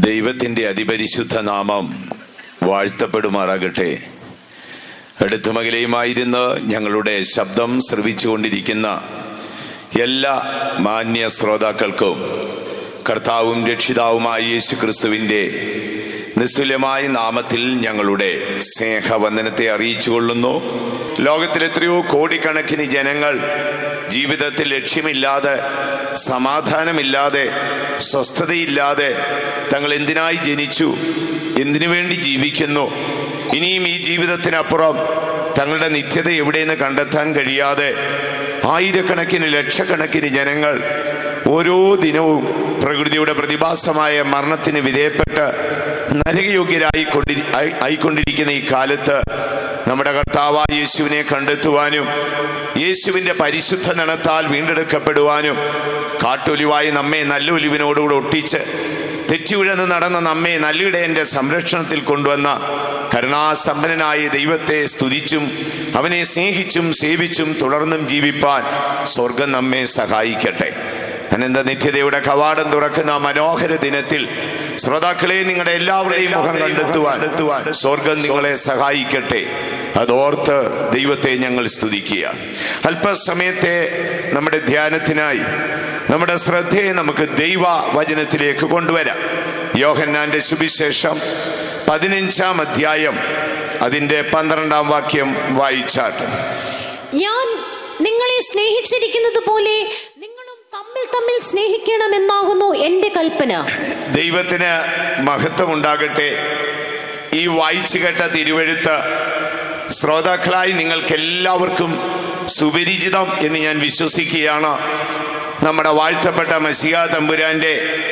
ദൈവത്തിൻ്റെ അതിപരിശുദ്ധ നാമം വാഴ്ത്തപ്പെടുമാറാകട്ടെ അടുത്തുമകലയുമായിരുന്ന് ഞങ്ങളുടെ ശബ്ദം ശ്രവിച്ചുകൊണ്ടിരിക്കുന്ന എല്ലാ മാന്യ ശ്രോതാക്കൾക്കും കർത്താവും രക്ഷിതാവുമായ യേശു ക്രിസ്തുവിൻ്റെ നിസ്തുല്യമായ നാമത്തിൽ ഞങ്ങളുടെ സ്നേഹവന്ദനത്തെ അറിയിച്ചു കൊള്ളുന്നു ലോകത്തിൽ എത്രയോ കോടിക്കണക്കിന് ജനങ്ങൾ ജീവിതത്തിൽ ലക്ഷ്യമില്ലാതെ സമാധാനമില്ലാതെ സ്വസ്ഥതയില്ലാതെ തങ്ങൾ എന്തിനായി ജനിച്ചു എന്തിനു വേണ്ടി ജീവിക്കുന്നു ഇനിയും ഈ ജീവിതത്തിനപ്പുറം തങ്ങളുടെ നിത്യത എവിടെയെന്ന് കണ്ടെത്താൻ കഴിയാതെ ആയിരക്കണക്കിന് ലക്ഷക്കണക്കിന് ജനങ്ങൾ ഓരോ ദിനവും പ്രകൃതിയുടെ പ്രതിഭാസമായ മരണത്തിന് വിധേയപ്പെട്ട് നരകയോഗ്യരായി കൊണ്ടി ആയി- ആയിക്കൊണ്ടിരിക്കുന്ന ഈ കാലത്ത് നമ്മുടെ കർത്താവായ യേശുവിനെ കണ്ടെത്തുവാനും യേശുവിന്റെ പരിശുദ്ധ നണത്താൽ വീണ്ടെടുക്കപ്പെടുവാനും കാട്ടൊലിവായി നമ്മെ നല്ല ഒലിവിനോടുകൂടെ ഒട്ടിച്ച് തെറ്റിവിഴന്ന് നടന്ന നമ്മെ നല്ലിടയന്റെ സംരക്ഷണത്തിൽ കൊണ്ടുവന്ന കരുണാസമ്പന്നനായ ദൈവത്തെ സ്തുതിച്ചും അവനെ സ്നേഹിച്ചും സേവിച്ചും തുടർന്നും ജീവിപ്പാൻ സ്വർഗം നമ്മെ സഹായിക്കട്ടെ അനന്ത നിത്യതയുടെ കവാടം തുറക്കുന്ന ആ മനോഹര ദിനത്തിൽ ശ്രോതാക്കളെ നിങ്ങളുടെ എല്ലാവരുടെയും മുഖം കണ്ടെത്തുവാൻ എത്തുവാൻ സ്വർഗം നിങ്ങളെ സഹായിക്കട്ടെ അതോർത്ത് ദൈവത്തെ ഞങ്ങൾ സ്തുതിക്കുക അല്പസമയത്തെ നമ്മുടെ ധ്യാനത്തിനായി നമ്മുടെ ശ്രദ്ധയെ നമുക്ക് ദൈവ വചനത്തിലേക്ക് കൊണ്ടുവരാം യോഹന്നാന്റെ സുവിശേഷം പതിനഞ്ചാം അധ്യായം അതിന്റെ പന്ത്രണ്ടാം വാക്യം വായിച്ചാട്ട് ഞാൻ നിങ്ങളെ സ്നേഹിച്ചിരിക്കുന്നത് പോലെ നിങ്ങളും തമ്മിൽ തമ്മിൽ സ്നേഹിക്കണമെന്നാകുന്നു എന്റെ കൽപ്പന ദൈവത്തിന് മഹത്വം ഉണ്ടാകട്ടെ ഈ വായിച്ചു കേട്ട തിരുവഴുത്ത് ശ്രോതാക്കളായി നിങ്ങൾക്ക് എല്ലാവർക്കും സുപരിചിതം എന്ന് ഞാൻ വിശ്വസിക്കുകയാണ് നമ്മുടെ വാഴ്ത്തപ്പെട്ട മസിയ തമ്പുരാന്റെ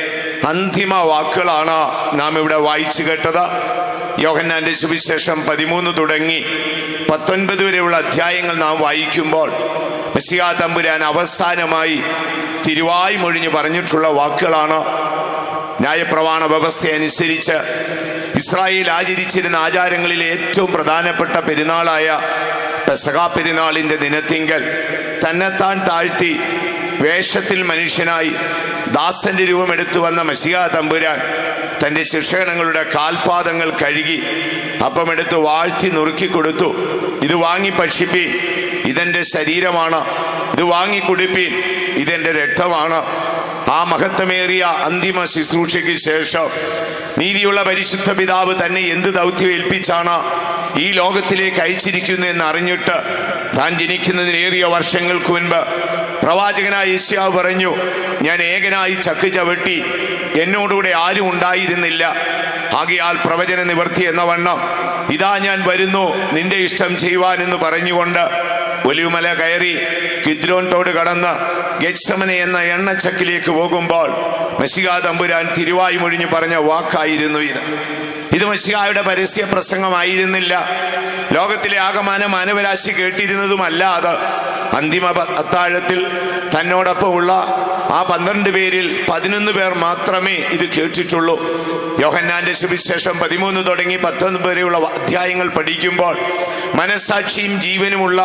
അന്തിമ വാക്കുകളാണ് നാം ഇവിടെ വായിച്ചു കേട്ടത് യോഹന്നാന്റെ സുവിശേഷം പതിമൂന്ന് തുടങ്ങി പത്തൊൻപത് വരെയുള്ള അധ്യായങ്ങൾ നാം വായിക്കുമ്പോൾ മസിയ തമ്പുരാൻ അവസാനമായി തിരുവായി മൊഴിഞ്ഞ് പറഞ്ഞിട്ടുള്ള വാക്കുകളാണ് ന്യായപ്രമാണ വ്യവസ്ഥ അനുസരിച്ച് ഇസ്രായേൽ ആചരിച്ചിരുന്ന ആചാരങ്ങളിൽ ഏറ്റവും പ്രധാനപ്പെട്ട പെരുന്നാളായ പെസഹാ പെരുന്നാളിന്റെ ദിനത്തിങ്കൽ തന്നെത്താൻ താഴ്ത്തി വേഷത്തിൽ മനുഷ്യനായി ദാസന്റെ രൂപമെടുത്തു വന്ന മഷിക തമ്പുരാൻ തന്റെ ശിക്ഷകണങ്ങളുടെ കാൽപാദങ്ങൾ കഴുകി അപ്പമെടുത്ത് വാഴ്ത്തി നുറുക്കി കൊടുത്തു ഇത് വാങ്ങി ഭക്ഷിപ്പീൻ ഇതെന്റെ ശരീരമാണ് ഇത് വാങ്ങി കുടിപ്പീൻ ഇതെന്റെ രക്തമാണ് ആ മഹത്വമേറിയ അന്തിമ ശുശ്രൂഷയ്ക്ക് ശേഷം നീതിയുള്ള പരിശുദ്ധ പിതാവ് തന്നെ എന്ത് ദൗത്യം ഏൽപ്പിച്ചാണ് ഈ ലോകത്തിലേക്ക് അയച്ചിരിക്കുന്നു എന്ന് അറിഞ്ഞിട്ട് താൻ ജനിക്കുന്നതിനേറിയ വർഷങ്ങൾക്ക് മുൻപ് പ്രവാചകനായ യേശാവ് പറഞ്ഞു ഞാൻ ഏകനായി ചക്ക് ചവിട്ടി എന്നോടുകൂടെ ആരും ഉണ്ടായിരുന്നില്ല ആകയാൽ പ്രവചന നിവർത്തി എന്ന വണ്ണം ഇതാ ഞാൻ വരുന്നു നിന്റെ ഇഷ്ടം ചെയ്യുവാൻ എന്ന് പറഞ്ഞുകൊണ്ട് ഒലിവുമല കയറി കിദ്രോൻ തോട് കടന്ന് ഗച്ഛമനെ എന്ന എണ്ണച്ചക്കിലേക്ക് പോകുമ്പോൾ മെസ്സിക തമ്പുരാൻ തിരുവായി മൊഴിഞ്ഞു പറഞ്ഞ വാക്കായിരുന്നു ഇത് ഇത് മെസ്സിഹായുടെ പരസ്യ പ്രസംഗമായിരുന്നില്ല ലോകത്തിലെ ആകമാന മാനവരാശി കേട്ടിരുന്നതുമല്ല അത് അന്തിമ പ- അത്താഴത്തിൽ തന്നോടൊപ്പമുള്ള ആ പന്ത്രണ്ട് പേരിൽ പതിനൊന്ന് പേർ മാത്രമേ ഇത് കേട്ടിട്ടുള്ളൂ യോഹന്നാന്റെ സുവിശേഷം പതിമൂന്ന് തുടങ്ങി പത്തൊൻപത് വരെയുള്ള അധ്യായങ്ങൾ പഠിക്കുമ്പോൾ മനസാക്ഷിയും ജീവനുമുള്ള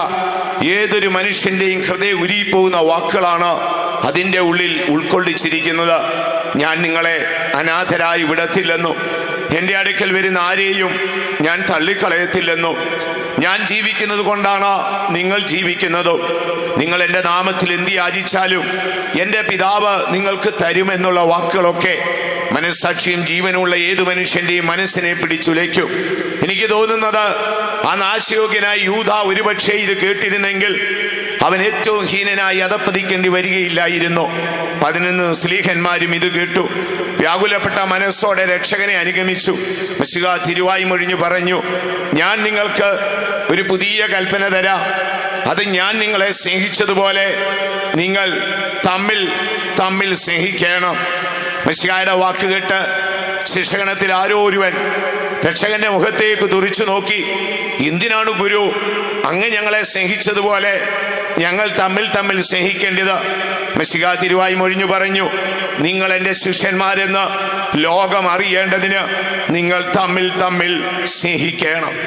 ഏതൊരു മനുഷ്യന്റെയും ഹൃദയം ഉരുകിപ്പോകുന്ന വാക്കുകളാണ് അതിൻ്റെ ഉള്ളിൽ ഉൾക്കൊള്ളിച്ചിരിക്കുന്നത് ഞാൻ നിങ്ങളെ അനാഥരായി വിടത്തില്ലെന്നും എൻ്റെ അടുക്കൽ വരുന്ന ആരെയും ഞാൻ തള്ളിക്കളയത്തില്ലെന്നും ഞാൻ ജീവിക്കുന്നത് കൊണ്ടാണ് നിങ്ങൾ ജീവിക്കുന്നത് നിങ്ങൾ എൻ്റെ നാമത്തിൽ എന്ത് യാചിച്ചാലും എൻ്റെ പിതാവ് നിങ്ങൾക്ക് തരുമെന്നുള്ള വാക്കുകളൊക്കെ മനസ്സാക്ഷിയും ജീവനുമുള്ള ഏതു മനുഷ്യന്റെയും മനസ്സിനെ പിടിച്ചുലയ്ക്കും എനിക്ക് തോന്നുന്നത് ആ നാശയോഗ്യനായ യൂത ഒരുപക്ഷെ ഇത് കേട്ടിരുന്നെങ്കിൽ അവൻ ഏറ്റവും ഹീനനായി അതപ്പതിക്കേണ്ടി വരികയില്ലായിരുന്നു പതിനൊന്ന് സ്ലീഹന്മാരും ഇത് കേട്ടു വ്യാകുലപ്പെട്ട മനസ്സോടെ രക്ഷകനെ അനുഗമിച്ചു മിശുക തിരുവായി മൊഴിഞ്ഞു പറഞ്ഞു ഞാൻ നിങ്ങൾക്ക് ഒരു പുതിയ കൽപ്പന തരാം അത് ഞാൻ നിങ്ങളെ സ്നേഹിച്ചതുപോലെ നിങ്ങൾ തമ്മിൽ തമ്മിൽ സ്നേഹിക്കണം മിശിഹായുടെ വാക്ക് കേട്ട് ശിക്ഷകണത്തിൽ ആരോ ഒരുവൻ രക്ഷകന്റെ മുഖത്തേക്ക് തുറിച്ചു നോക്കി എന്തിനാണ് ഗുരു അങ്ങ് ഞങ്ങളെ സ്നേഹിച്ചതുപോലെ ഞങ്ങൾ തമ്മിൽ തമ്മിൽ സ്നേഹിക്കേണ്ടത് മെസ്സിക തിരുവായി മൊഴിഞ്ഞു പറഞ്ഞു നിങ്ങൾ എൻ്റെ ശിഷ്യന്മാരെന്ന് ലോകം അറിയേണ്ടതിന് നിങ്ങൾ തമ്മിൽ തമ്മിൽ സ്നേഹിക്കണം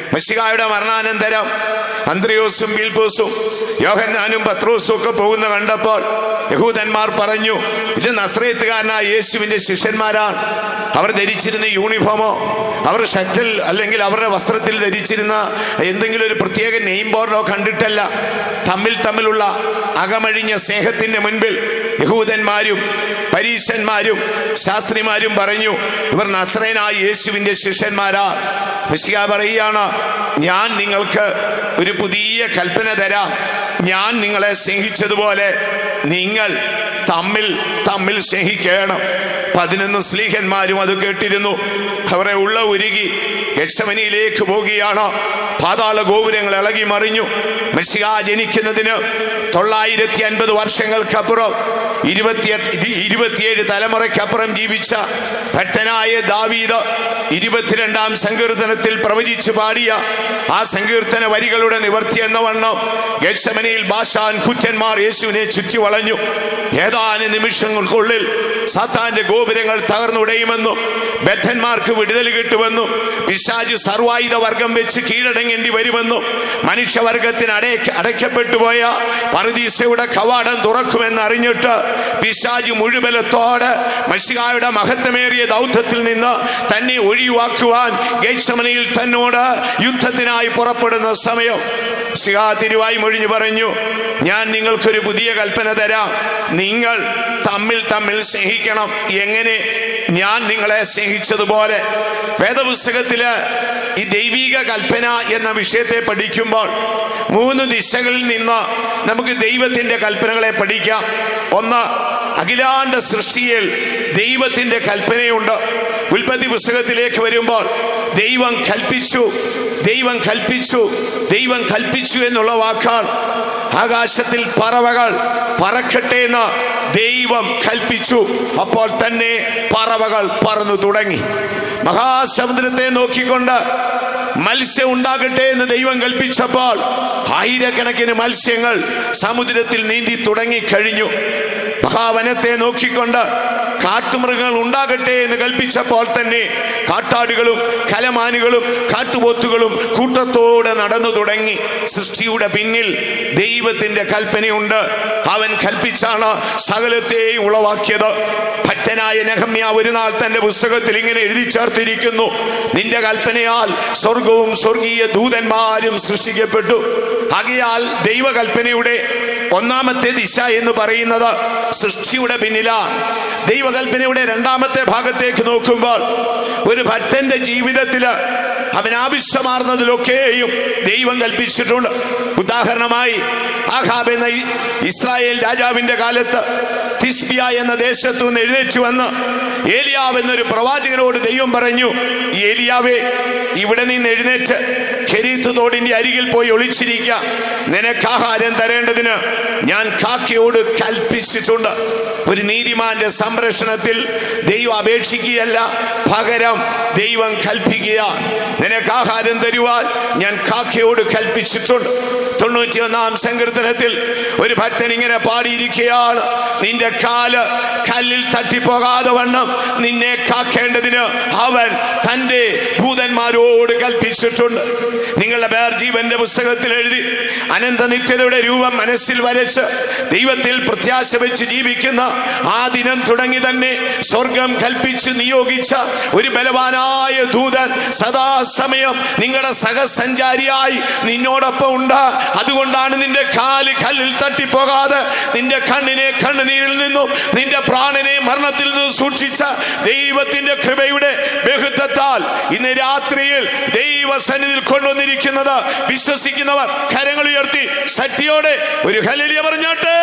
മെസ്സികായുടെ മരണാനന്തരം അന്ത്രയോസും ബിൽബൂസും യോഹന്നാനും പത്രോസും ഒക്കെ പോകുന്ന കണ്ടപ്പോൾ യഹൂദന്മാർ പറഞ്ഞു ഇത് നസ്രയത്തുകാരനായ യേശുവിന്റെ ശിഷ്യന്മാരാണ് അവർ ധരിച്ചിരുന്ന യൂണിഫോമോ അവർ ഷട്ടിൽ അല്ലെങ്കിൽ അവരുടെ വസ്ത്രത്തിൽ ധരിച്ചിരുന്ന എന്തെങ്കിലും ഒരു പ്രത്യേക നെയിം ബോർഡോ കണ്ടിട്ടല്ല തമ്മിൽ തമ്മിലുള്ള അകമഴിഞ്ഞ സ്നേഹത്തിന്റെ മുൻപിൽ യഹൂദന്മാരും പരീശന്മാരും ശാസ്ത്രിമാരും പറഞ്ഞു ഇവർ നസ്രയനായ യേശുവിന്റെ ശിഷ്യന്മാരാ മിശിക പറയുകയാണ് ഞാൻ നിങ്ങൾക്ക് ഒരു പുതിയ കൽപ്പന തരാം ഞാൻ നിങ്ങളെ സ്നേഹിച്ചതുപോലെ നിങ്ങൾ തമ്മിൽ തമ്മിൽ സ്നേഹിക്കണം പതിനൊന്ന് സ്ലീഹന്മാരും അത് കേട്ടിരുന്നു അവരെ ഉള്ള ഉരുകി യക്ഷമനിയിലേക്ക് പോവുകയാണ് പാതാള ഗോപുരങ്ങൾ ഇളകി മറിഞ്ഞു മെസ്സിയ ജനിക്കുന്നതിന് തൊള്ളായിരത്തി അൻപത് വർഷങ്ങൾക്കപ്പുറം ഇരുപത്തിയെട്ട് ഇരുപത്തിയേഴ് തലമുറയ്ക്കപ്പുറം ജീവിച്ച ഭക്തനായ ദാവീദ് ഇരുപത്തിരണ്ടാം സങ്കീർത്തനത്തിൽ പ്രവചിച്ചു പാടിയ ആ സങ്കീർത്തന വരികളുടെ നിവർത്തി എന്ന വണ്ണം ഗക്ഷമനയിൽ ബാഷാൻ കുറ്റന്മാർ യേശുവിനെ ചുറ്റി വളഞ്ഞു ഏതാനും നിമിഷങ്ങൾക്കുള്ളിൽ സാത്താന്റെ ഗോപുരങ്ങൾ തകർന്നുടയുമെന്നും ബദ്ധന്മാർക്ക് വിടുതൽ കിട്ടുമെന്നും പിശാജ് സർവായുധ വർഗം വെച്ച് കീഴടങ്ങേണ്ടി വരുമെന്നും മനുഷ്യവർഗത്തിന് അടയ്ക്ക അടയ്ക്കപ്പെട്ടു പോയ പറുദീസയുടെ കവാടം തുറക്കുമെന്ന് അറിഞ്ഞിട്ട് പിശാജ് മുഴുവലത്തോടെ മഷികായുടെ മഹത്വമേറിയ ദൗത്യത്തിൽ നിന്ന് തന്നെ ഒഴിവാക്കുവാൻ ഗേക്ഷമനയിൽ തന്നോട് യുദ്ധത്തിനായി പുറപ്പെടുന്ന സമയം ശിഖാ തിരുവായി മൊഴിഞ്ഞു പറഞ്ഞു ഞാൻ നിങ്ങൾക്കൊരു പുതിയ കൽപ്പന തരാം നിങ്ങൾ തമ്മിൽ തമ്മിൽ സ്നേഹിക്കണം എങ്ങനെ ഞാൻ നിങ്ങളെ സ്നേഹിച്ചതുപോലെ വേദപുസ്തകത്തില് ഈ ദൈവിക കൽപ്പന എന്ന വിഷയത്തെ പഠിക്കുമ്പോൾ മൂന്ന് ദിശകളിൽ നിന്ന് നമുക്ക് ദൈവത്തിന്റെ കൽപ്പനകളെ പഠിക്കാം ഒന്ന് അഖിലാണ്ട സൃഷ്ടിയിൽ ദൈവത്തിന്റെ കൽപ്പനയുണ്ട് ഉൽപ്പത്തി പുസ്തകത്തിലേക്ക് വരുമ്പോൾ ദൈവം കൽപ്പിച്ചു ദൈവം കൽപ്പിച്ചു ദൈവം കൽപ്പിച്ചു എന്നുള്ള വാക്കാണ് ആകാശത്തിൽ പറവകൾ പറക്കട്ടെ എന്ന് ദൈവം കൽപ്പിച്ചു അപ്പോൾ തന്നെ പറവകൾ പറന്നു തുടങ്ങി മഹാസമുദ്രത്തെ നോക്കിക്കൊണ്ട് മത്സ്യം ഉണ്ടാകട്ടെ എന്ന് ദൈവം കൽപ്പിച്ചപ്പോൾ ആയിരക്കണക്കിന് മത്സ്യങ്ങൾ സമുദ്രത്തിൽ നീന്തി തുടങ്ങി കഴിഞ്ഞു മഹാവനത്തെ നോക്കിക്കൊണ്ട് കാട്ടുമൃഗങ്ങൾ ഉണ്ടാകട്ടെ എന്ന് കൽപ്പിച്ചപ്പോൾ തന്നെ കാട്ടാടുകളും കലമാനുകളും കാട്ടുപോത്തുകളും കൂട്ടത്തോടെ നടന്നു തുടങ്ങി സൃഷ്ടിയുടെ പിന്നിൽ ദൈവത്തിന്റെ കൽപ്പനയുണ്ട് അവൻ കൽപ്പിച്ചാണ് സകലത്തെയും ഉളവാക്കിയത് ഭക്തനായ നെഹമ്യ ഒരു നാൾ തന്റെ പുസ്തകത്തിൽ ഇങ്ങനെ എഴുതി ചേർത്തിരിക്കുന്നു നിന്റെ കൽപ്പനയാൽ സ്വർഗവും സ്വർഗീയ ദൂതന്മാരും സൃഷ്ടിക്കപ്പെട്ടു ആകയാൽ ദൈവകൽപ്പനയുടെ ഒന്നാമത്തെ ദിശ എന്ന് പറയുന്നത് സൃഷ്ടിയുടെ പിന്നിലാണ് ദൈവകൽപ്പനയുടെ രണ്ടാമത്തെ ഭാഗത്തേക്ക് നോക്കുമ്പോൾ ഒരു ഭക്തന്റെ ജീവിതത്തില് അവൻ ആവശ്യമാർന്നതിലൊക്കെയും ദൈവം കൽപ്പിച്ചിട്ടുണ്ട് ഉദാഹരണമായി ആഹാബ് എന്ന ഈ ഇസ്രായേൽ രാജാവിന്റെ കാലത്ത് തിസ്ബിയ എന്ന ദേശത്തു നിന്ന് എഴുന്നേറ്റ് വന്ന് ഏലിയാവ് എന്നൊരു പ്രവാചകനോട് ദൈവം പറഞ്ഞു "ഈ ഏലിയാവേ ഇവിടെ നിന്ന് എഴുന്നേറ്റ് ഖെരീത്ത് തോടിന്റെ അരികിൽ പോയി ഒളിച്ചിരിക്ക നിനക്ക് ആഹാരം തരേണ്ടതിന് ഞാൻ കാക്കയോട് കൽപ്പിച്ചിട്ടുണ്ട് ഒരു നീതിമാന്റെ സംരക്ഷണത്തിൽ ദൈവം അപേക്ഷിക്കുകയല്ല പകരം ദൈവം കൽപ്പിക്കുക നിനക്ക് ആഹാരം തരുവാൻ ഞാൻ കാക്കയോട് കൽപ്പിച്ചിട്ടുണ്ട് തൊണ്ണൂറ്റി ഒന്നാം സങ്കീർത്തനത്തിൽ ഒരു ഭക്തൻ ഇങ്ങനെ പാടിയിരിക്കുകയാണ് നിന്റെ കാല് കല്ലിൽ തട്ടിപ്പോകാതെ വണ്ണം നിന്നെ കാക്കേണ്ടതിന് അവൻ തന്റെ ഭൂതന്മാരോട് കൽപ്പിച്ചിട്ടുണ്ട് നിങ്ങളുടെ പേർ ജീവന്റെ പുസ്തകത്തിൽ എഴുതി അനന്ത നിത്യതയുടെ രൂപം മനസ്സിൽ വരച്ച് ദൈവത്തിൽ പ്രത്യാശ വെച്ച് ജീവിക്കുന്ന ആ ദിനം തുടങ്ങി തന്നെ സ്വർഗം കൽപ്പിച്ച് നിയോഗിച്ച ഒരു ബലവാനായ ദൂതൻ സദാസമയം നിങ്ങളുടെ സഹസഞ്ചാരിയായി നിന്നോടൊപ്പം ഉണ്ട് അതുകൊണ്ടാണ് നിന്റെ കാല് കല്ലിൽ തട്ടിപ്പോകാതെ നിന്റെ കണ്ണിനെ കണ്ണുനീരിൽ നിന്നും നിന്റെ പ്രാണനെ മരണത്തിൽ നിന്നും സൂക്ഷിച്ച ദൈവത്തിന്റെ കൃപയുടെ ബഹുത്വത്താൽ ഇന്ന് രാത്രിയിൽ ദൈവസന്നിധിയിൽ കൊണ്ടുവന്നിരിക്കുന്നത് വിശ്വസിക്കുന്നവർ കരങ്ങൾ ഉയർത്തി ശക്തിയോടെ ഒരു ഹലിയ പറഞ്ഞാട്ടെ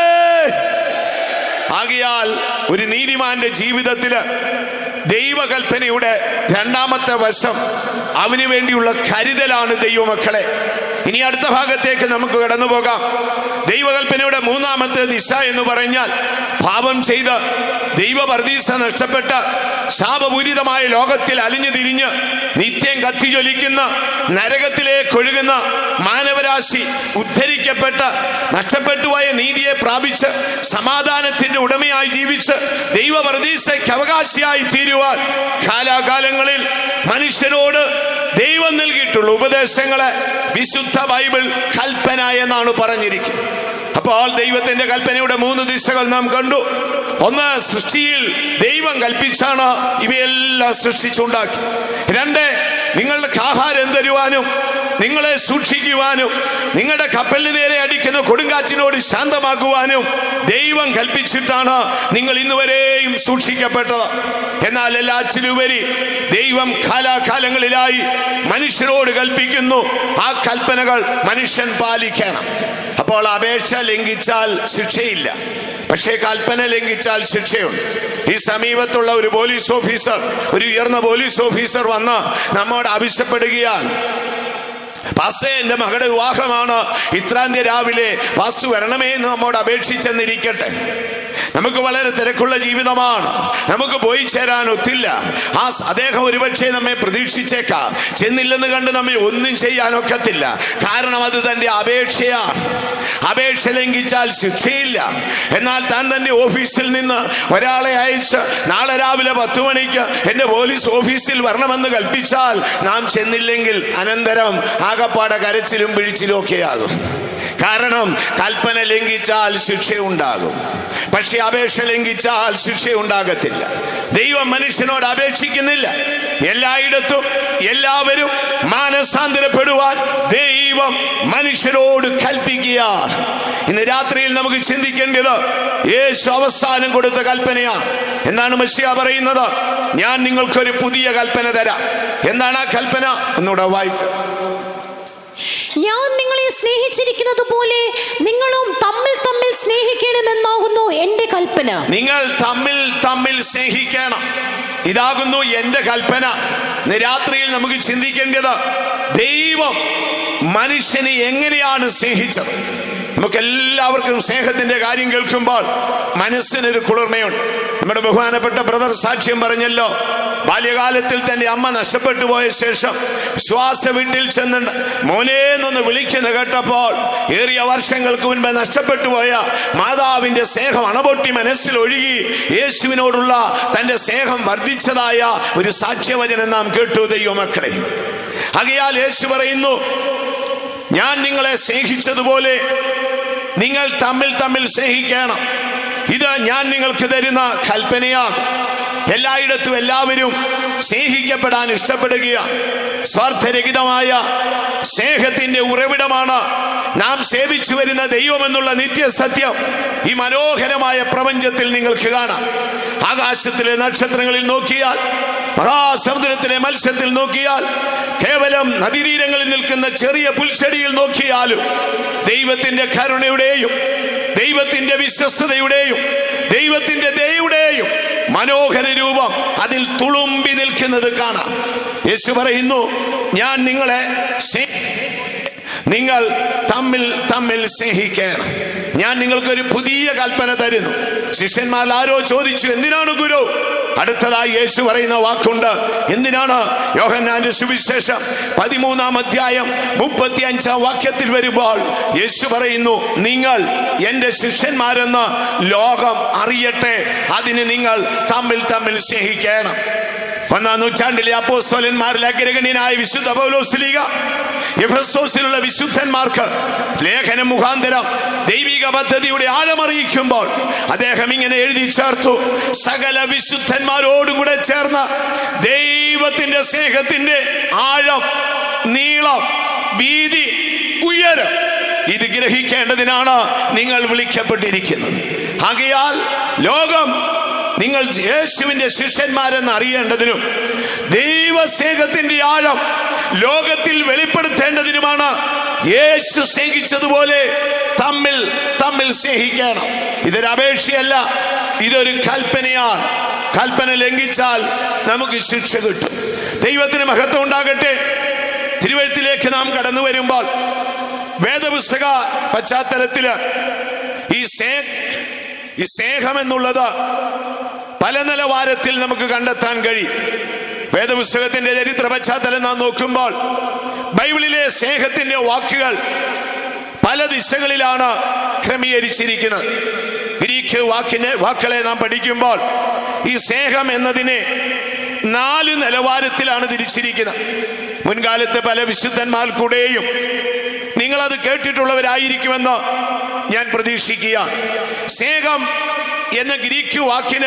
ആകയാൽ ഒരു നീതിമാന്റെ ജീവിതത്തില് ദൈവകൽപ്പനയുടെ രണ്ടാമത്തെ വശം അവന് വേണ്ടിയുള്ള കരുതലാണ് ദൈവമക്കളെ ഇനി അടുത്ത ഭാഗത്തേക്ക് നമുക്ക് കടന്നു പോകാം ദൈവകൽപ്പനയുടെ മൂന്നാമത്തെ ദിശ എന്ന് പറഞ്ഞാൽ പാപം ചെയ്ത് ദൈവപർദീസ നഷ്ടപ്പെട്ട ശാപപൂരിതമായ ലോകത്തിൽ അലിഞ്ഞു തിരിഞ്ഞ് നിത്യം കത്തിജ്വലിക്കുന്ന നരകത്തിലേക്ക് ഒഴുകുന്ന മാനവരാശി ഉദ്ധരിക്കപ്പെട്ട് നഷ്ടപ്പെട്ടുപോയ നീതിയെ പ്രാപിച്ച് സമാധാനത്തിന്റെ ഉടമയായി ജീവിച്ച് ദൈവപ്രതീക്ഷയ്ക്ക് അവകാശിയായി തീരുവാൻ കാലാകാലങ്ങളിൽ മനുഷ്യരോട് ദൈവം നൽകിയിട്ടുള്ള ഉപദേശങ്ങളെ വിശുദ്ധ ബൈബിൾ കൽപ്പന എന്നാണ് പറഞ്ഞിരിക്കുന്നത് അപ്പോൾ ദൈവത്തിന്റെ കൽപ്പനയുടെ മൂന്ന് ദിശകൾ നാം കണ്ടു ഒന്ന് സൃഷ്ടിയിൽ ദൈവം കൽപ്പിച്ചാണ് ഇവയെല്ലാം സൃഷ്ടിച്ചുണ്ടാക്കി രണ്ട് നിങ്ങളുടെ ആഹാരം തരുവാനും നിങ്ങളെ സൂക്ഷിക്കുവാനും നിങ്ങളുടെ കപ്പലിന് നേരെ അടിക്കുന്ന കൊടുങ്കാറ്റിനോട് ശാന്തമാക്കുവാനും ദൈവം കൽപ്പിച്ചിട്ടാണ് നിങ്ങൾ ഇന്നുവരെയും സൂക്ഷിക്കപ്പെട്ടത് എന്നാൽ എല്ലാറ്റിലുപരി ദൈവം കാലാകാലങ്ങളിലായി മനുഷ്യരോട് കൽപ്പിക്കുന്നു ആ കൽപ്പനകൾ മനുഷ്യൻ പാലിക്കണം അപ്പോൾ അപേക്ഷ ലംഘിച്ചാൽ ശിക്ഷയില്ല പക്ഷേ കൽപ്പന ലംഘിച്ചാൽ ശിക്ഷയുണ്ട് ഈ സമീപത്തുള്ള ഒരു പോലീസ് ഓഫീസർ ഒരു ഉയർന്ന പോലീസ് ഓഫീസർ വന്ന് നമ്മോട് ആവശ്യപ്പെടുകയാണ് പാസ്റ്റേ എന്റെ മകളുടെ വിവാഹമാണ് ഇത്രാം തീയതി രാവിലെ പാസ്റ്റു വരണമേ എന്ന് നമ്മോട് അപേക്ഷിച്ചെന്നിരിക്കട്ടെ നമുക്ക് വളരെ തിരക്കുള്ള ജീവിതമാണ് നമുക്ക് പോയി ചേരാൻ ഒത്തില്ല ആ സ- അദ്ദേഹം ഒരുപക്ഷെ നമ്മെ പ്രതീക്ഷിച്ചേക്കാം ചെന്നില്ലെന്ന് കണ്ട് നമ്മെ ഒന്നും ചെയ്യാനൊക്കത്തില്ല കാരണം അത് തന്റെ അപേക്ഷയാണ് അപേക്ഷ ലംഘിച്ചാൽ ശിക്ഷയില്ല എന്നാൽ താൻ തന്റെ ഓഫീസിൽ നിന്ന് ഒരാളെ അയച്ച് നാളെ രാവിലെ പത്ത് മണിക്ക് എന്റെ പോലീസ് ഓഫീസിൽ വരണമെന്ന് കൽപ്പിച്ചാൽ നാം ചെന്നില്ലെങ്കിൽ അനന്തരം ആകപ്പാടെ കരച്ചിലും പിഴിച്ചിലും ഒക്കെയാകും കാരണം കൽപ്പന ലംഘിച്ചാൽ ശിക്ഷയുണ്ടാകും പക്ഷെ അപേക്ഷ ലംഘിച്ചാൽ ശിക്ഷയുണ്ടാകത്തില്ല ദൈവം മനുഷ്യനോട് അപേക്ഷിക്കുന്നില്ല എല്ലായിടത്തും എല്ലാവരും മാനസാന്തരപ്പെടുവാൻ ദൈവം മനുഷ്യരോട് കൽപ്പിക്കുക ഇന്ന് രാത്രിയിൽ നമുക്ക് ചിന്തിക്കേണ്ടത് യേശു അവസാനം കൊടുത്ത കൽപ്പനയാണ് എന്താണ് മഷിയ പറയുന്നത് ഞാൻ നിങ്ങൾക്കൊരു പുതിയ കൽപ്പന തരാം എന്താണ് ആ കൽപ്പന ഒന്നുകൂടെ വായിച്ചു ഞാൻ നിങ്ങളെ സ്നേഹിച്ചിരിക്കുന്നത് പോലെ നിങ്ങളും തമ്മിൽ തമ്മിൽ സ്നേഹിക്കണമെന്നാകുന്നു എന്റെ കൽപ്പന നിങ്ങൾ തമ്മിൽ തമ്മിൽ സ്നേഹിക്കണം ഇതാകുന്നു എന്റെ കൽപ്പന ഇന്ന് രാത്രിയിൽ നമുക്ക് ചിന്തിക്കേണ്ടത് ദൈവം മനുഷ്യനെ എങ്ങനെയാണ് സ്നേഹിച്ചത് നമുക്ക് എല്ലാവർക്കും സ്നേഹത്തിന്റെ കാര്യം കേൾക്കുമ്പോൾ മനസ്സിനൊരു കുളിർമയുണ്ട് നമ്മുടെ ബഹുമാനപ്പെട്ട ബ്രദർ സാക്ഷ്യം പറഞ്ഞല്ലോ ബാല്യകാലത്തിൽ തന്റെ അമ്മ നഷ്ടപ്പെട്ടു പോയ ശേഷം ശ്വാസ വീട്ടിൽ ചെന്നുണ്ട് മോനെ എന്നൊന്ന് വിളിക്കുന്ന കേട്ടപ്പോൾ ഏറിയ വർഷങ്ങൾക്ക് മുൻപ് നഷ്ടപ്പെട്ടു പോയ മാതാവിന്റെ സ്നേഹം അണപൊട്ടി മനസ്സിൽ ഒഴുകി യേശുവിനോടുള്ള തന്റെ സ്നേഹം വർദ്ധിച്ചതായ ഒരു സാക്ഷ്യവചനം നാം കേട്ടു ദൈവമക്കളെ ആകയാൽ യേശു പറയുന്നു ഞാൻ നിങ്ങളെ സ്നേഹിച്ചതുപോലെ നിങ്ങൾ തമ്മിൽ തമ്മിൽ സ്നേഹിക്കണം ഇത് ഞാൻ നിങ്ങൾക്ക് തരുന്ന കൽപ്പനയാണ് എല്ലായിടത്തും എല്ലാവരും സ്നേഹിക്കപ്പെടാൻ ഇഷ്ടപ്പെടുകയാണ് സ്വാർത്ഥരഹിതമായ സ്നേഹത്തിന്റെ ഉറവിടമാണ് നാം സേവിച്ചു വരുന്ന ദൈവമെന്നുള്ള നിത്യസത്യം ഈ മനോഹരമായ പ്രപഞ്ചത്തിൽ നിങ്ങൾക്ക് കാണാം ആകാശത്തിലെ നക്ഷത്രങ്ങളിൽ നോക്കിയാൽ മഹാസമുദ്രത്തിലെ മത്സ്യത്തിൽ നോക്കിയാൽ കേവലം നദീതീരങ്ങളിൽ നിൽക്കുന്ന ചെറിയ പുൽച്ചെടിയിൽ നോക്കിയാലും ദൈവത്തിന്റെ കരുണയുടെയും ദൈവത്തിന്റെ വിശ്വസ്തതയുടെയും ദൈവത്തിന്റെ ദയുടെയും മനോഹര രൂപം അതിൽ തുളുമ്പി നിൽക്കുന്നത് കാണാം യേശു പറയുന്നു ഞാൻ നിങ്ങളെ സ്നേ- നിങ്ങൾ തമ്മിൽ തമ്മിൽ സ്നേഹിക്കണം ഞാൻ നിങ്ങൾക്കൊരു പുതിയ കൽപ്പന തരുന്നു ശിഷ്യന്മാർ ആരോ ചോദിച്ചു എന്തിനാണ് ഗുരു അടുത്തതായി യേശു പറയുന്ന വാക്കുണ്ട് എന്തിനാണ് യോഹന്നാന്റെ സുവിശേഷം പതിമൂന്നാം അധ്യായം മുപ്പത്തി അഞ്ചാം വാക്യത്തിൽ വരുമ്പോൾ യേശു പറയുന്നു നിങ്ങൾ എന്റെ ശിഷ്യന്മാരെന്ന് ലോകം അറിയട്ടെ അതിന് നിങ്ങൾ തമ്മിൽ തമ്മിൽ സ്നേഹിക്കണം ഒന്നാം നൂറ്റാണ്ടിലെ അപ്പോസ്തോലന്മാരിൽ അഗ്രഗണ്യനായ വിശുദ്ധ പൗലോസ്ലീഗ എഫസോസിലുള്ള വിശുദ്ധന്മാർക്ക് ലേഖനം മുഖാന്തരം ദൈവിക പദ്ധതിയുടെ ആഴമറിയിക്കുമ്പോൾ അദ്ദേഹം ഇങ്ങനെ എഴുതി ചേർത്തു സകല വിശുദ്ധന്മാരോടും കൂടെ ചേർന്ന് ദൈവത്തിന്റെ സ്നേഹത്തിന്റെ ആഴം നീളം വീതി ഉയരം ഇത് ഗ്രഹിക്കേണ്ടതിനാണ് നിങ്ങൾ വിളിക്കപ്പെട്ടിരിക്കുന്നത് ആകയാൽ ലോകം നിങ്ങൾ യേശുവിന്റെ ശിഷ്യന്മാരെന്ന് അറിയേണ്ടതിനും ദൈവസ്നേഹത്തിന്റെ ആഴം ലോകത്തിൽ വെളിപ്പെടുത്തേണ്ടതിനുമാണ് യേശു സ്നേഹിച്ചതുപോലെ തമ്മിൽ തമ്മിൽ സ്നേഹിക്കണം ഇതൊരു അപേക്ഷയല്ല ഇതൊരു കൽപ്പനയാണ് കൽപ്പന ലംഘിച്ചാൽ നമുക്ക് ശിക്ഷ കിട്ടും ദൈവത്തിന് മഹത്വം ഉണ്ടാകട്ടെ തിരുവഴുത്തിലേക്ക് നാം കടന്നു വരുമ്പോൾ വേദപുസ്തക പശ്ചാത്തലത്തില് ഈ സ്നേ ഈ സ്നേഹം എന്നുള്ളത് പല നിലവാരത്തിൽ നമുക്ക് കണ്ടെത്താൻ കഴിയും വേദപുസ്തകത്തിന്റെ ചരിത്ര പശ്ചാത്തലം നാം നോക്കുമ്പോൾ ബൈബിളിലെ സ്നേഹത്തിന്റെ വാക്കുകൾ പല ദിശകളിലാണ് ക്രമീകരിച്ചിരിക്കുന്നത് ഗ്രീക്ക് വാക്കിന് വാക്കുകളെ നാം പഠിക്കുമ്പോൾ ഈ സ്നേഹം എന്നതിനെ നാല് നിലവാരത്തിലാണ് തിരിച്ചിരിക്കുന്നത് മുൻകാലത്ത് പല വിശുദ്ധന്മാർ കൂടെയും നിങ്ങളത് കേട്ടിട്ടുള്ളവരായിരിക്കുമെന്ന് ഞാൻ പ്രതീക്ഷിക്കുക സ്നേഹം എന്ന ഗ്രീക്ക് വാക്കിന്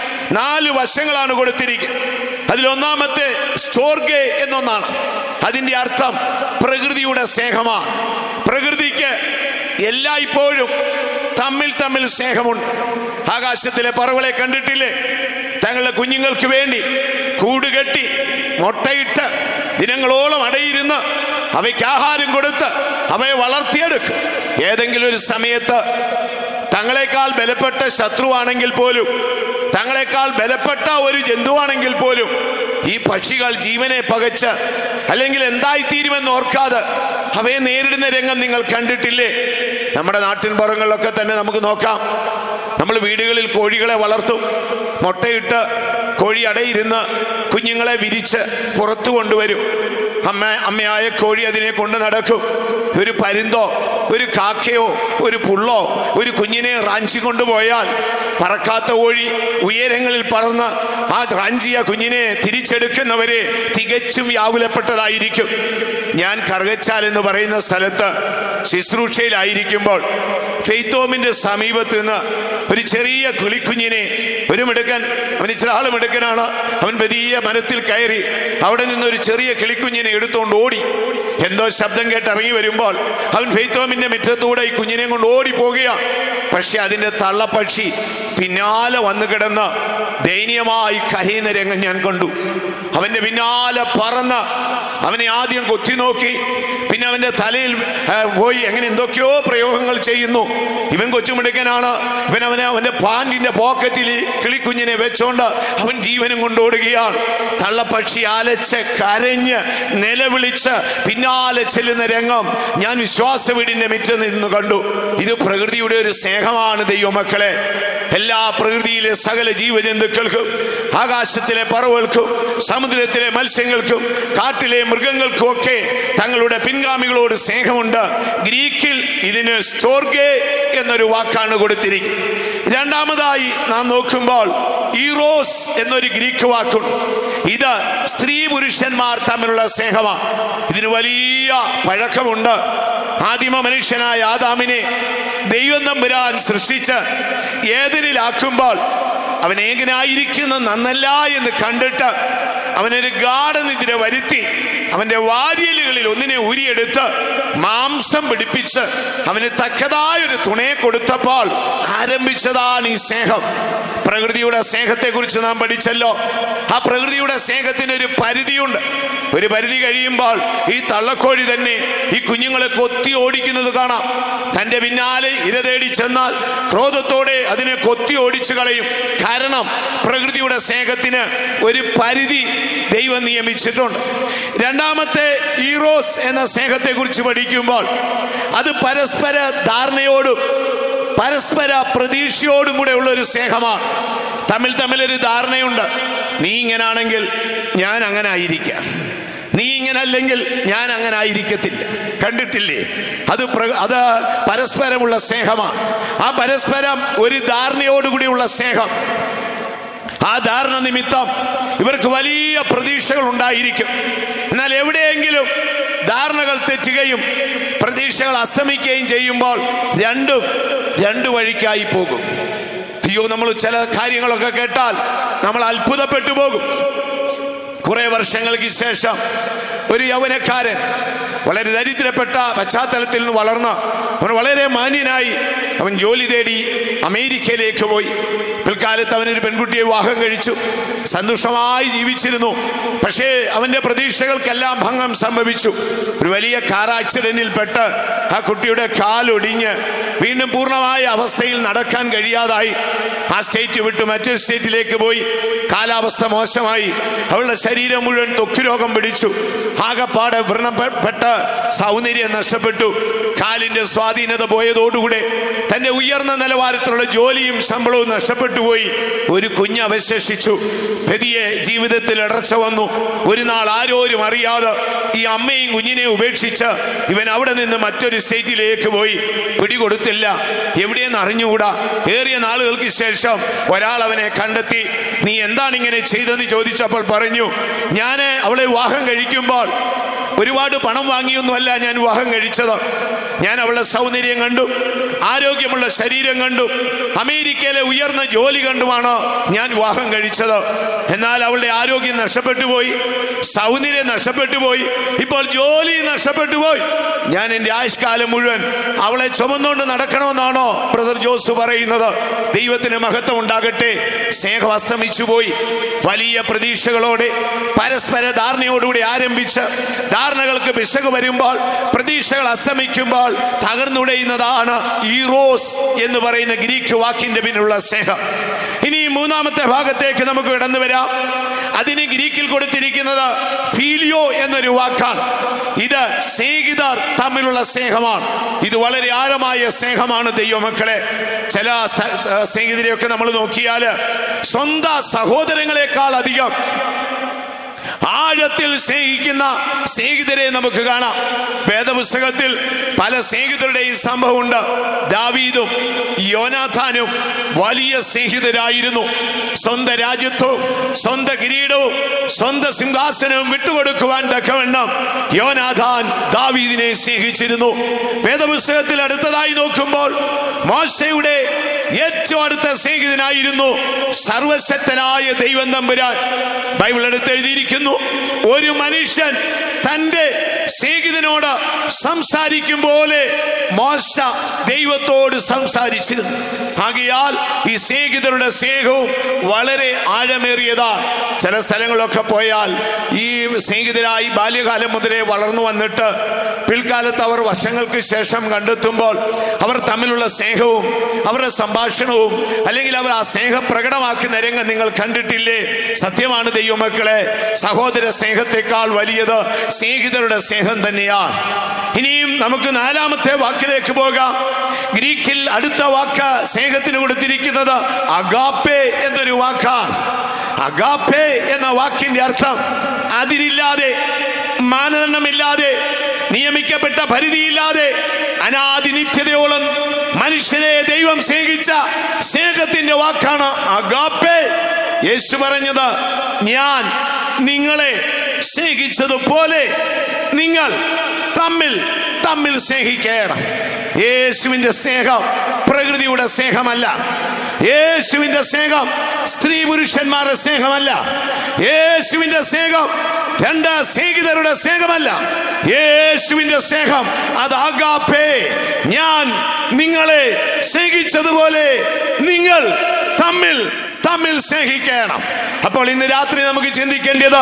നാല് വശങ്ങളാണ് കൊടുത്തിരിക്കുന്നത് അതിലൊന്നാമത്തെ സ്റ്റോർഗെ എന്നൊന്നാണ് അതിന്റെ അർത്ഥം പ്രകൃതിയുടെ സ്നേഹമാണ് പ്രകൃതിക്ക് എല്ലായ്പ്പോഴും തമ്മിൽ തമ്മിൽ സ്നേഹമുണ്ട് ആകാശത്തിലെ പറവകളെ കണ്ടിട്ടില്ലേ തങ്ങളുടെ കുഞ്ഞുങ്ങൾക്ക് വേണ്ടി കൂടുകെട്ടി മുട്ടയിട്ട് ദിനങ്ങളോളം അടയിരുന്ന് അവയ്ക്ക് ആഹാരം കൊടുത്ത് അവയെ വളർത്തിയെടുക്കും ഏതെങ്കിലും ഒരു സമയത്ത് തങ്ങളെക്കാൾ ബലപ്പെട്ട ശത്രുവാണെങ്കിൽ പോലും തങ്ങളെക്കാൾ ബലപ്പെട്ട ഒരു ജന്തുവാണെങ്കിൽ പോലും ഈ പക്ഷികൾ ജീവനെ പകച്ച് അല്ലെങ്കിൽ എന്തായിത്തീരുമെന്ന് ഓർക്കാതെ അവയെ നേരിടുന്ന രംഗം നിങ്ങൾ കണ്ടിട്ടില്ലേ നമ്മുടെ നാട്ടിൻ പുറങ്ങളിലൊക്കെ തന്നെ നമുക്ക് നോക്കാം നമ്മൾ വീടുകളിൽ കോഴികളെ വളർത്തും മുട്ടയിട്ട് കോഴി അടയിരുന്ന് കുഞ്ഞുങ്ങളെ വിരിച്ച് പുറത്തു കൊണ്ടുവരും അമ്മ അമ്മയായ കോഴി അതിനെ കൊണ്ട് നടക്കും ഒരു പരുന്തോ ഒരു കാക്കയോ ഒരു പുള്ളോ ഒരു കുഞ്ഞിനെ റാഞ്ചി കൊണ്ടുപോയാൽ പറക്കാത്ത കോഴി ഉയരങ്ങളിൽ പറന്ന് ആ റാഞ്ചിയ കുഞ്ഞിനെ തിരിച്ചെടുക്കുന്നവരെ തികച്ചും വ്യാകുലപ്പെട്ടതായിരിക്കും ഞാൻ കറുകച്ചാൽ എന്ന് പറയുന്ന സ്ഥലത്ത് ശുശ്രൂഷയിലായിരിക്കുമ്പോൾ ഫെയ്ത്തോമിന്റെ സമീപത്ത് നിന്ന് ഒരു ചെറിയ കിളിക്കുഞ്ഞിനെ ഒരു മിടുക്കൻ അവൻ ഇച്ചിരി ആള് മിടുക്കനാണ് അവൻ വലിയ മരത്തിൽ കയറി അവിടെ നിന്ന് ഒരു ചെറിയ കിളിക്കുഞ്ഞിനെ എടുത്തുകൊണ്ട് ഓടി എന്തോ ശബ്ദം കേട്ട് ഇറങ്ങി വരുമ്പോൾ അവൻ ഫെയ്ത്തോമിന്റെ മുറ്റത്തൂടെ ഈ കുഞ്ഞിനെ കൊണ്ട് ഓടി പോകുകയാണ് പക്ഷെ അതിന്റെ തള്ളപ്പക്ഷി പിന്നാലെ വന്നു കിടന്ന് ദയനീയമായി കരയുന്ന രംഗം ഞാൻ കണ്ടു അവന്റെ പിന്നാലെ പറന്ന് അവനെ ആദ്യം കൊത്തി നോക്കി പിന്നെ അവന്റെ തലയിൽ ആ, പോയി എങ്ങനെ എന്തൊക്കെയോ പ്രയോഗങ്ങൾ ചെയ്യുന്നു ഇവൻ കൊച്ചുമിടുക്കനാണ് ഇവൻ അവനെ അവന്റെ പാൻറിന്റെ പോക്കറ്റിൽ ഈ കിളിക്കുഞ്ഞിനെ വെച്ചോണ്ട് അവൻ ജീവനും കൊണ്ടോടുകയാണ് തള്ളപ്പക്ഷി അലച്ച് കരഞ്ഞ് നിലവിളിച്ച് പിന്നാലെ ചെല്ലുന്ന രംഗം ഞാൻ വിശ്വാസ വീടിന്റെ മുറ്റത്ത് നിന്ന് കണ്ടു ഇത് പ്രകൃതിയുടെ ഒരു സ്നേഹമാണ് ദൈവമക്കളെ എല്ലാ പ്രകൃതിയിലെ സകല ജീവജന്തുക്കൾക്കും ആകാശത്തിലെ പറവകൾക്കും സമുദ്രത്തിലെ മത്സ്യങ്ങൾക്കും കാട്ടിലെ മൃഗങ്ങൾക്കും ഒക്കെ തങ്ങളുടെ പിൻഗാമികളോട് സ്നേഹമുണ്ട് ഗ്രീക്കിൽ ഇതിന് സ്റ്റോർഗെ എന്നൊരു വാക്കാണ് കൊടുത്തിരിക്കുന്നത് രണ്ടാമതായി നാം നോക്കുമ്പോൾ ഈറോസ് എന്നൊരു ഗ്രീക്ക് വാക്കുണ്ട് ഇത് സ്ത്രീ പുരുഷന്മാർ തമ്മിലുള്ള സ്നേഹമാണ് ഇതിന് വലിയ പഴക്കമുണ്ട് ആദിമ മനുഷ്യനായ ആദാമിനെ ദൈവം തമ്പുരാൻ സൃഷ്ടിച്ച് ഏതിലാക്കുമ്പോൾ അവൻ ഏകനായിരിക്കുന്ന നന്നല്ല എന്ന് കണ്ടിട്ട് അവനൊരു ഗാഠനിദ്ര വരുത്തി അവന്റെ വാരിയലുകളിൽ ഒന്നിനെ ഊരിയെടുത്ത് മാംസം പിടിപ്പിച്ച് അവന് തക്കതായ ഒരു തുണയെ കൊടുത്തപ്പോൾ ആരംഭിച്ചതാണ് ഈ സ്നേഹം പ്രകൃതിയുടെ സ്നേഹത്തെ കുറിച്ച് നാം പഠിച്ചല്ലോ ആ പ്രകൃതിയുടെ സ്നേഹത്തിന് ഒരു പരിധിയുണ്ട് ഒരു പരിധി കഴിയുമ്പോൾ ഈ തള്ളക്കോഴി തന്നെ ഈ കുഞ്ഞുങ്ങളെ കൊത്തി ഓടിക്കുന്നത് കാണാം തന്റെ പിന്നാലെ ഇര തേടി ചെന്നാൽ ക്രോധത്തോടെ അതിനെ കൊത്തി ഓടിച്ചു കളയും കാരണം പ്രകൃതിയുടെ സ്നേഹത്തിന് ഒരു പരിധി ദൈവം നിയമിച്ചിട്ടുണ്ട് രണ്ടാമത്തെ ഈറോസ് എന്ന സ്നേഹത്തെ കുറിച്ച് പഠിക്കുമ്പോൾ അത് പരസ്പര ധാരണയോടും പരസ്പര പ്രതീക്ഷയോടും കൂടെ ഉള്ള ഒരു സ്നേഹമാണ് തമ്മിൽ തമ്മിലൊരു ധാരണയുണ്ട് നീ ഇങ്ങനാണെങ്കിൽ ഞാൻ അങ്ങനെ ആയിരിക്കാം നീ ഇങ്ങനെ അല്ലെങ്കിൽ ഞാൻ അങ്ങനെ ആയിരിക്കത്തില്ല കണ്ടിട്ടില്ലേ അത് പ്ര- അത് പരസ്പരമുള്ള സ്നേഹമാണ് ആ പരസ്പരം ഒരു ധാരണയോടുകൂടിയുള്ള സ്നേഹം ആ ധാരണ നിമിത്തം ഇവർക്ക് വലിയ പ്രതീക്ഷകൾ ഉണ്ടായിരിക്കും എന്നാൽ എവിടെയെങ്കിലും ധാരണകൾ തെറ്റുകയും പ്രതീക്ഷകൾ അസ്തമിക്കുകയും ചെയ്യുമ്പോൾ രണ്ടും രണ്ടു വഴിക്കായി പോകും അയ്യോ നമ്മൾ ചില കാര്യങ്ങളൊക്കെ കേട്ടാൽ നമ്മൾ അത്ഭുതപ്പെട്ടു പോകും കുറെ വർഷങ്ങൾക്ക് ശേഷം ഒരു യൗവനക്കാരൻ വളരെ ദരിദ്രപ്പെട്ട പശ്ചാത്തലത്തിൽ നിന്ന് വളർന്ന് അവൻ വളരെ മാന്യനായി അവൻ ജോലി തേടി അമേരിക്കയിലേക്ക് പോയി പിൽക്കാലത്ത് അവനൊരു പെൺകുട്ടിയെ വിവാഹം കഴിച്ചു സന്തോഷമായി ജീവിച്ചിരുന്നു പക്ഷേ അവന്റെ പ്രതീക്ഷകൾക്കെല്ലാം ഭംഗം സംഭവിച്ചു ഒരു വലിയ കാർ ആക്സിഡന്റിൽ പെട്ട് ആ കുട്ടിയുടെ കാലൊടിഞ്ഞ് വീണ്ടും പൂർണ്ണമായ അവസ്ഥയിൽ നടക്കാൻ കഴിയാതായി ആ സ്റ്റേറ്റ് വിട്ട് മറ്റൊരു സ്റ്റേറ്റിലേക്ക് പോയി കാലാവസ്ഥ മോശമായി അവളുടെ ശരീരം മുഴുവൻ ത്വക്ക് രോഗം പിടിച്ചു ആകപ്പാടെ വ്രണപ്പെട്ട സൗന്ദര്യം നഷ്ടപ്പെട്ടു കാലിന്റെ സ്വാധീനത പോയതോടുകൂടെ തന്റെ ഉയർന്ന നിലവാരത്തിലുള്ള ജോലിയും ശമ്പളവും നഷ്ടപ്പെട്ടു പോയി ഒരു കുഞ്ഞ് അവശേഷിച്ചു പെതിയെ ജീവിതത്തിൽ ഇടർച്ച വന്നു ഒരു നാൾ ആരോരും അറിയാതെ ഈ അമ്മയും കുഞ്ഞിനെ ഉപേക്ഷിച്ച് ഇവൻ അവിടെ നിന്ന് മറ്റൊരു സ്റ്റേറ്റിലേക്ക് പോയി പിടികൊടുത്തില്ല എവിടെയെന്ന് അറിഞ്ഞുകൂടാ ഏറിയ നാളുകൾക്ക് ശേഷം ഒരാൾ അവനെ കണ്ടെത്തി നീ എന്താണ് ഇങ്ങനെ ചെയ്തെന്ന് ചോദിച്ചപ്പോൾ പറഞ്ഞു ഞാൻ അവളെ വിവാഹം കഴിക്കുമ്പോൾ ഒരുപാട് പണം വാങ്ങിയൊന്നുമല്ല ഞാൻ വിവാഹം കഴിച്ചത് ഞാൻ അവളുടെ സൗന്ദര്യം കണ്ടു ആരോഗ്യമുള്ള ശരീരം കണ്ടു അമേരിക്കയിലെ ഉയർന്ന ജോലി കണ്ടുമാണ് ഞാൻ വിവാഹം കഴിച്ചത് എന്നാൽ അവളുടെ ആരോഗ്യം നഷ്ടപ്പെട്ടു പോയി സൗന്ദര്യം നഷ്ടപ്പെട്ടു പോയി ഇപ്പോൾ ജോലി നഷ്ടപ്പെട്ടു പോയി ഞാൻ എൻ്റെ ആയുഷ്കാലം മുഴുവൻ അവളെ ചുമന്നുകൊണ്ട് നടക്കണമെന്നാണോ ബ്രദർ ജോസ് പറയുന്നത് ദൈവത്തിന് മഹത്വം ഉണ്ടാകട്ടെ സ്നേഹം അസ്തമിച്ചു പോയി വലിയ പ്രതീക്ഷകളോടെ പരസ്പര ധാരണയോടുകൂടി ആരംഭിച്ച് ധാരണകൾക്ക് പിശക് വരുമ്പോൾ പ്രതീക്ഷകൾ അസ്തമിക്കുമ്പോൾ തകർന്നുടയുന്നതാണ് ഈറോസ് എന്ന് പറയുന്ന ഗ്രീക്ക് വാക്കിന്റെ പിന്നിലുള്ള സ്നേഹം ഇനി മൂന്നാമത്തെ ഭാഗത്തേക്ക് നമുക്ക് കടന്നു വരാം അതിന് ഗ്രീക്കിൽ കൊടുത്തിരിക്കുന്നത് ഫീലിയോ എന്നൊരു വാക്കാണ് ഇത് സ്നേഹിതർ തമ്മിലുള്ള സ്നേഹമാണ് ഇത് വളരെ ആഴമായ സ്നേഹമാണ് ദൈവമക്കളെ ചില സ്ഥ- സ്നേഹിതരെയൊക്കെ നമ്മൾ നോക്കിയാൽ സ്വന്തം സഹോദരങ്ങളെക്കാൾ അധികം ആഴത്തിൽ സ്നേഹിക്കുന്ന സ്നേഹിതരെ നമുക്ക് കാണാം വേദപുസ്തകത്തിൽ പല സ്നേഹിതരുടെയും സംഭവമുണ്ട് ദാവീദും യോനാഥാനും വലിയ സ്നേഹിതരായിരുന്നു സ്വന്തം രാജ്യത്വവും സ്വന്തം കിരീടവും സ്വന്തം സിംഹാസനവും വിട്ടുകൊടുക്കുവാൻ തക്കവണ്ണം യോനാഥാൻ ദാവീദിനെ സ്നേഹിച്ചിരുന്നു വേദപുസ്തകത്തിൽ അടുത്തതായി നോക്കുമ്പോൾ മോശയുടെ ഏറ്റവും അടുത്ത സ്നേഹിതനായിരുന്നു സർവശക്തനായ ദൈവം തമ്പുരാൻ ബൈബിൾ എടുത്ത് എഴുതിയിരിക്കുന്നു ഒരു മനുഷ്യൻ തന്റെ സ്നേഹിതനോട് സംസാരിക്കും പോലെ മോശ ദൈവത്തോട് സംസാരിച്ചിരുന്നു ആകയാൽ ഈ സ്നേഹിതരുടെ സ്നേഹവും വളരെ ആഴമേറിയതാണ് ചില സ്ഥലങ്ങളിലൊക്കെ പോയാൽ ഈ സ്നേഹിതരായി ബാല്യകാലം മുതലേ വളർന്നു വന്നിട്ട് പിൽക്കാലത്ത് അവർ വർഷങ്ങൾക്ക് ശേഷം കണ്ടെത്തുമ്പോൾ അവർ തമ്മിലുള്ള സ്നേഹവും അവരുടെ സംഭാഷണവും അല്ലെങ്കിൽ അവർ ആ സ്നേഹം പ്രകടമാക്കുന്ന രംഗം നിങ്ങൾ കണ്ടിട്ടില്ലേ സത്യമാണ് ദൈവമക്കളെ സഹോദര സ്നേഹത്തെക്കാൾ വലിയത് സ്നേഹിതരുടെ സ്നേഹം തന്നെയാണ് ഇനിയും നമുക്ക് നാലാമത്തെ വാക്കിലേക്ക് പോകാം ഗ്രീക്കിൽ അടുത്ത വാക്ക് സ്നേഹത്തിന് കൊടുത്തിരിക്കുന്നത് അഗാപ്പെ എന്നൊരു വാക്കാണ് അഗാപ്പെ എന്ന വാക്കിന്റെ അർത്ഥം അതിരില്ലാതെ മാനദണ്ഡമില്ലാതെ നിയമിക്കപ്പെട്ട പരിധിയില്ലാതെ അനാദി നിത്യതയോളം മനുഷ്യനെ ദൈവം സ്നേഹിച്ച സ്നേഹത്തിന്റെ വാക്കാണ് അഗാപ്പെ യേശു പറഞ്ഞത് ഞാൻ നിങ്ങളെ സ്നേഹിച്ചതുപോലെ നിങ്ങൾ തമ്മിൽ തമ്മിൽ സ്നേഹിക്കണം യേശുവിന്റെ സ്നേഹം പ്രകൃതിയുടെ സ്നേഹമല്ല യേശുവിന്റെ സ്നേഹം സ്ത്രീ പുരുഷന്മാരുടെ സ്നേഹമല്ല യേശുവിന്റെ സ്നേഹം രണ്ട് സ്നേഹിതരുടെ സ്നേഹമല്ല യേശുവിന്റെ സ്നേഹം അത് ആകാപ്പേ ഞാൻ നിങ്ങളെ സ്നേഹിച്ചതുപോലെ നിങ്ങൾ തമ്മിൽ തമ്മിൽ സ്നേഹിക്കണം അപ്പോൾ ഇന്ന് രാത്രി നമുക്ക് ചിന്തിക്കേണ്ടത്